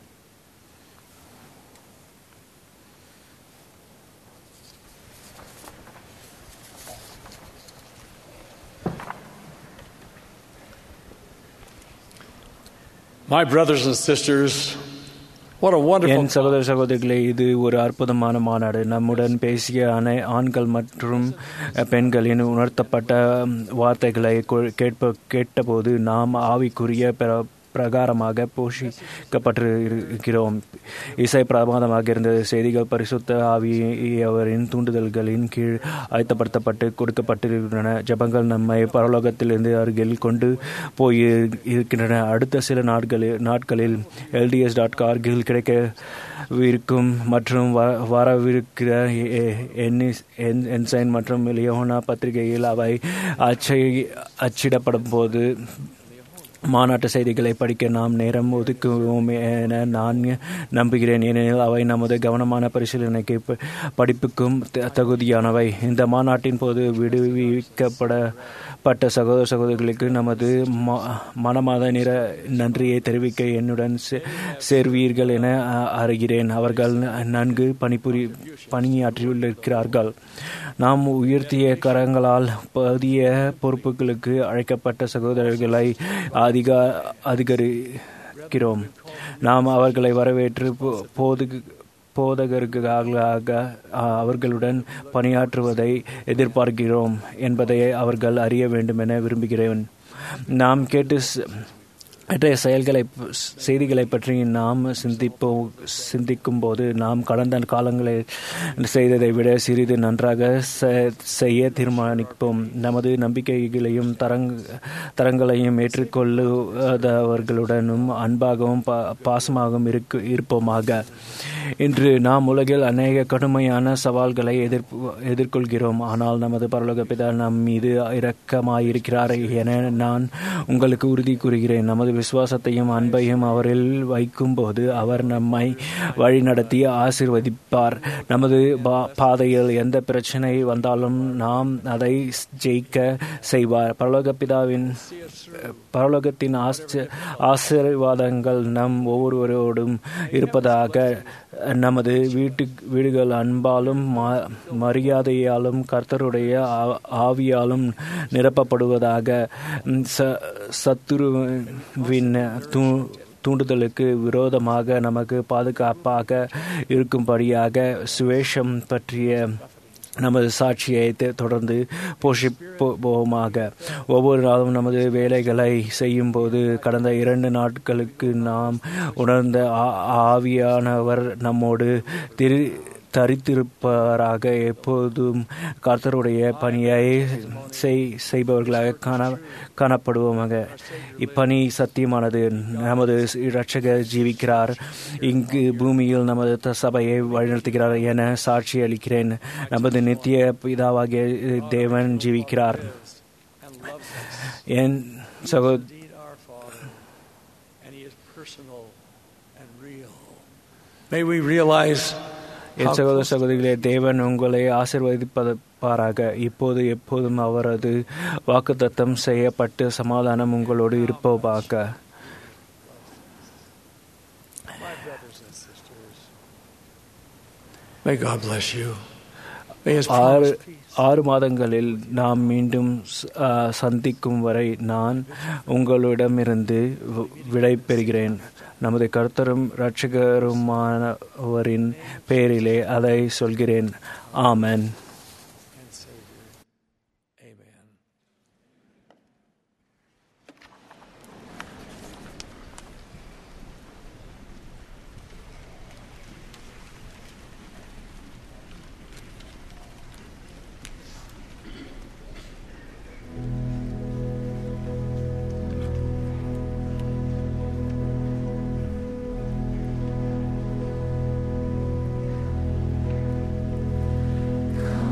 My brothers and sisters, what a wonderful என் சகோதர சகோதரிகளே இது ஒரு அற்புதமான மாநாடு நம்முடன் பேசிய அனை ஆண்கள் மற்றும் பெண்களின் உணர்த்தப்பட்ட வார்த்தைகளை கொ- கேட்ப கேட்டபோது நாம் ஆவிக்குரிய பிர- பிரகாரமாக போஷிக்கப்பட்டிருக்கிறோம் இசை பிரமாதமாக இருந்தது செய்திகள் பரிசுத்த ஆவியவரின் தூண்டுதல்களின் கீழ் ஆயத்தப்படுத்தப்பட்டு கொடுக்கப்பட்டிருக்கின்றன ஜபங்கள் நம்மை பரலோகத்திலிருந்து அருகில் கொண்டு போய் இருக்கின்றன அடுத்த சில நாட்களில் நாட்களில் எல்டிஎஸ் டாட் கார்கில் கிடைக்க இருக்கும் மற்றும் வ- வரவிருக்கிற எ- என்னிஸ்- என்- என்சைன் மற்றும் லியோனா பத்திரிகையில் அவை அச்சை அச்சிடப்படும் போது மாநாட்டு செய்திகளை படிக்க நாம் நேரம் ஒதுக்குவோம் என நான் நம்புகிறேன் ஏனெனில் அவை நமது கவனமான பரிசீலனைக்கு ப- படிப்புக்கும் த- தகுதியானவை இந்த மாநாட்டின் போது விடுவிக்கப்படப்பட்ட சகோதர சகோதரிகளுக்கு நமது ம- மனமாத நிற நன்றியை தெரிவிக்க என்னுடன் சே- சேர்வீர்கள் என அ- அறிகிறேன் அவர்கள் நன்கு பணிபுரி பணியாற்றியிருக்கிறார்கள் நாம் உயர்த்திய கரங்களால் புதிய பொறுப்புகளுக்கு அழைக்கப்பட்ட சகோதரர்களை அதிக அதிகரிக்கிறோம் நாம் அவர்களை வரவேற்று போ- போது போதகர்களாக அவர்களுடன் பணியாற்றுவதை எதிர்பார்க்கிறோம் என்பதை அவர்கள் அறிய வேண்டும் என விரும்புகிறேன் நாம் கேட்டு ச- மற்ற செயல்களை செய்திகளை பற்றி நாம் சிந்திப்போ சிந்திக்கும் போது நாம் கடந்த காலங்களில் செய்ததை விட சிறிது நன்றாக செ- செய்ய தீர்மானிப்போம் நமது நம்பிக்கைகளையும் தரங் தரங்களையும் ஏற்றுக்கொள்ளுவதவர்களுடனும் அன்பாகவும் பா- பாசமாகவும் இருக்கு இருப்போமாக இன்று நாம் உலகில் அநேக கடுமையான சவால்களை எதிர்ப்பு எதிர்கொள்கிறோம் ஆனால் நமது பரலோக பிதா நம் மீது இரக்கமாயிருக்கிறார் என நான் உங்களுக்கு உறுதி கூறுகிறேன் நமது விசுவாசத்தையும் அன்பையும் அவரில் வைக்கும்போது அவர் நம்மை வழிநடத்தி ஆசிர்வதிப்பார் நமது பா- பாதையில் எந்த பிரச்சனை வந்தாலும் நாம் அதை ஜெயிக்க செய்வார் பரலோக பிதாவின் பரலோகத்தின் ஆச்ச- ஆசீர்வாதங்கள் நம் ஒவ்வொருவரோடும் இருப்பதாக நமது வீட்டு வீடுகள் அன்பாலும் ம- மரியாதையாலும் கர்த்தருடைய ஆ- ஆவியாலும் நிரப்பப்படுவதாக ம், ச- சத்துருவின் தூ தூண்டுதலுக்கு விரோதமாக நமக்கு பாதுகாப்பாக இருக்கும்படியாக சுவேஷம் பற்றிய நமது சாட்சியை தெ- தொடர்ந்து போஷிப்போமாக ஒவ்வொரு நாளும் நமது வேலைகளை செய்யும்போது கடந்த இரண்டு நாட்களுக்கு நாம் உணர்ந்த ஆ- ஆவியானவர் நம்மோடு திரு தரித்திருப்பவராக எப்போதும் கர்த்தருடைய பணியை செய் செய்பவர்களாக காண காணப்படுவோமாக இப்பணி சத்தியமானது நமது இரட்சகர் ஜீவிக்கிறார் இங்கு பூமியில் நமது த- சபையை வழிநடத்துகிறார் என சாட்சி அளிக்கிறேன் நமது நித்திய பிதாவாகிய தேவன் ஜீவிக்கிறார் என் சகோ Indeed, our Father, and He is personal and real. May we realize N how சகோதர close சகோதரிகளே தேவன் உங்களை ஆசிர்வதிப்பாராக இப்போது எப்போதும் அவரது வாக்குத்தத்தம் செய்யப்பட்டு சமாதானம் உங்களோடு இருப்பதாக my brothers and sisters. May God bless you. May His ஆறு promised peace ஆறு மாதங்களில் நாம் மீண்டும் ஸ்- ஆ, சந்திக்கும் வரை நான் உங்களிடமிருந்து வி- விடை பெறுகிறேன் நமது கர்த்தரும் இரட்சகருமானவரின் பெயரிலே அதை சொல்கிறேன் ஆமென் and Savior. Amen. Come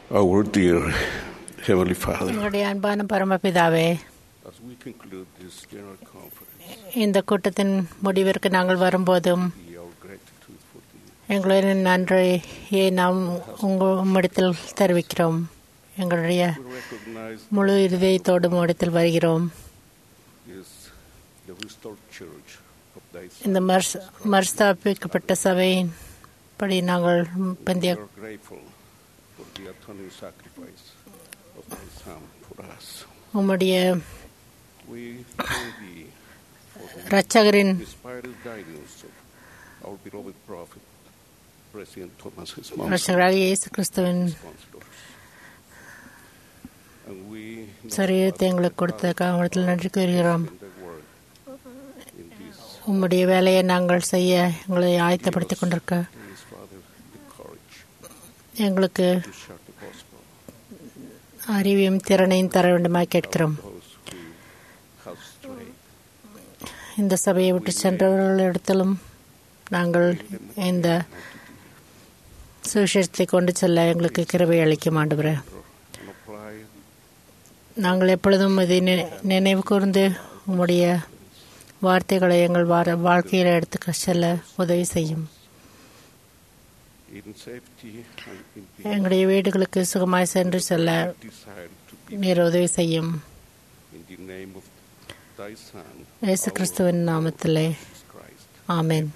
Our dear Heavenly Father, எங்களுடைய அன்பான பரமபிதாவே as we conclude this general conference, இந்த கூட்டத்தின் முடிவிற்கு நாங்கள் வரும்போதும் our gratitude for the எங்களுடைய நன்றியை நாம் உங்கள் உம்மிடத்தில் தெரிவிக்கிறோம் எங்களுடைய recognize முழு இருதயத்தோடு உம்மிடத்தில் வருகிறோம் is the restored church of thy Son. இந்த மர்ஸ் மறுஸ்தாபிக்கப்பட்ட சபையின் படி நாங்கள் பந்திய We are grateful for the atoning sacrifice of thy Son for us. உம்முடைய We thank thee for the இரட்சகரின் inspired guidance of our beloved prophet, President Thomas S. இரட்சகராகிய இயேசு கிறிஸ்துவின் And we சரீரத்தை எங்களுக்கு கொடுத்ததுக்காக உங்களிடத்தில் நன்றி கூறுகிறோம் in the word in this உம்முடைய வேலையை நாங்கள் செய்ய எங்களை ஆயத்தப்படுத்திக் கொண்டிருக்க please, Father, the courage எங்களுக்கு to share the gospel. அறிவையும் திறனையும் தர வேண்டுமாய் கேட்கிறோம் Those who have strayed. இந்த சபையை விட்டு சென்றவர்களிடத்திலும் நாங்கள் இந்த சுவிசேஷத்தை கொண்டு செல்ல எங்களுக்கு கிருபை அளிக்கும் ஆண்டவரே and apply நாங்கள் எப்பொழுதும் இதை நி- நினைவு கூர்ந்து உம்முடைய வார்த்தைகளை எங்கள் வார வாழ்க்கையில் எடுத்து செல்ல உதவி செய்யும் in safety and in peace. எங்களுடைய வீடுகளுக்கு சுகமாய் சென்று செல்ல Desire to be நீர் உதவி செய்யும் in the name of thy Son, இயேசு கிறிஸ்துவின் நாமத்திலே Christ. Amen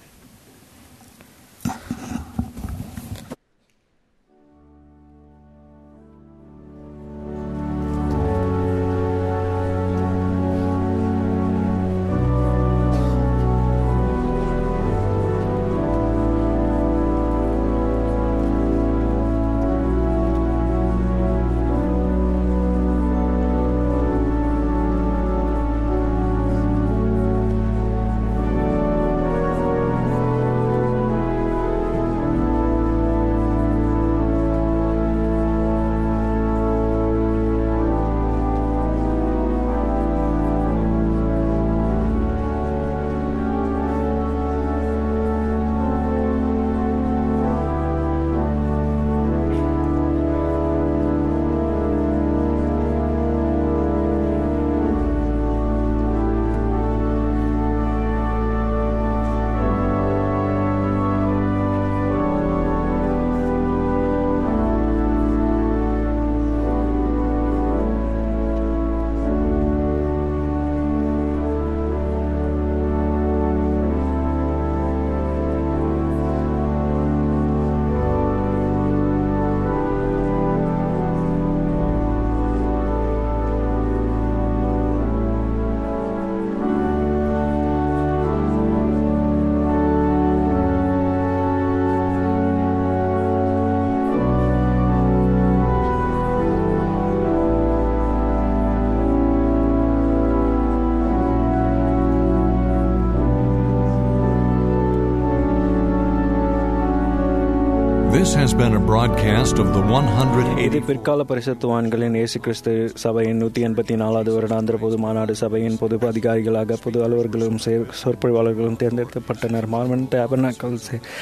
This has been a broadcast of the 180. இது பிற்கால பரிசுத்தவான்களின் இயேசு கிறிஸ்து சபையின் நூற்றி எண்பத்தி நாலாவது வருடாந்திர பொது மாநாடு சபையின் பொது அதிகாரிகளாக பொது அலுவலர்களும் செயற்- சொற்பொழிவாளர்களும் தேர்ந்தெடுக்கப்பட்டனர் Mormon Tabernacle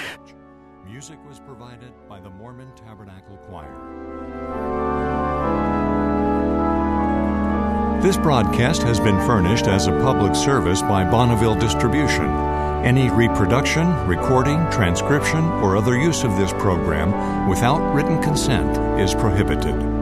Music was provided by the Mormon Tabernacle Choir. This broadcast has been furnished as a public service by Bonneville Distribution. Any reproduction, recording, transcription, or other use of this program without written consent is prohibited.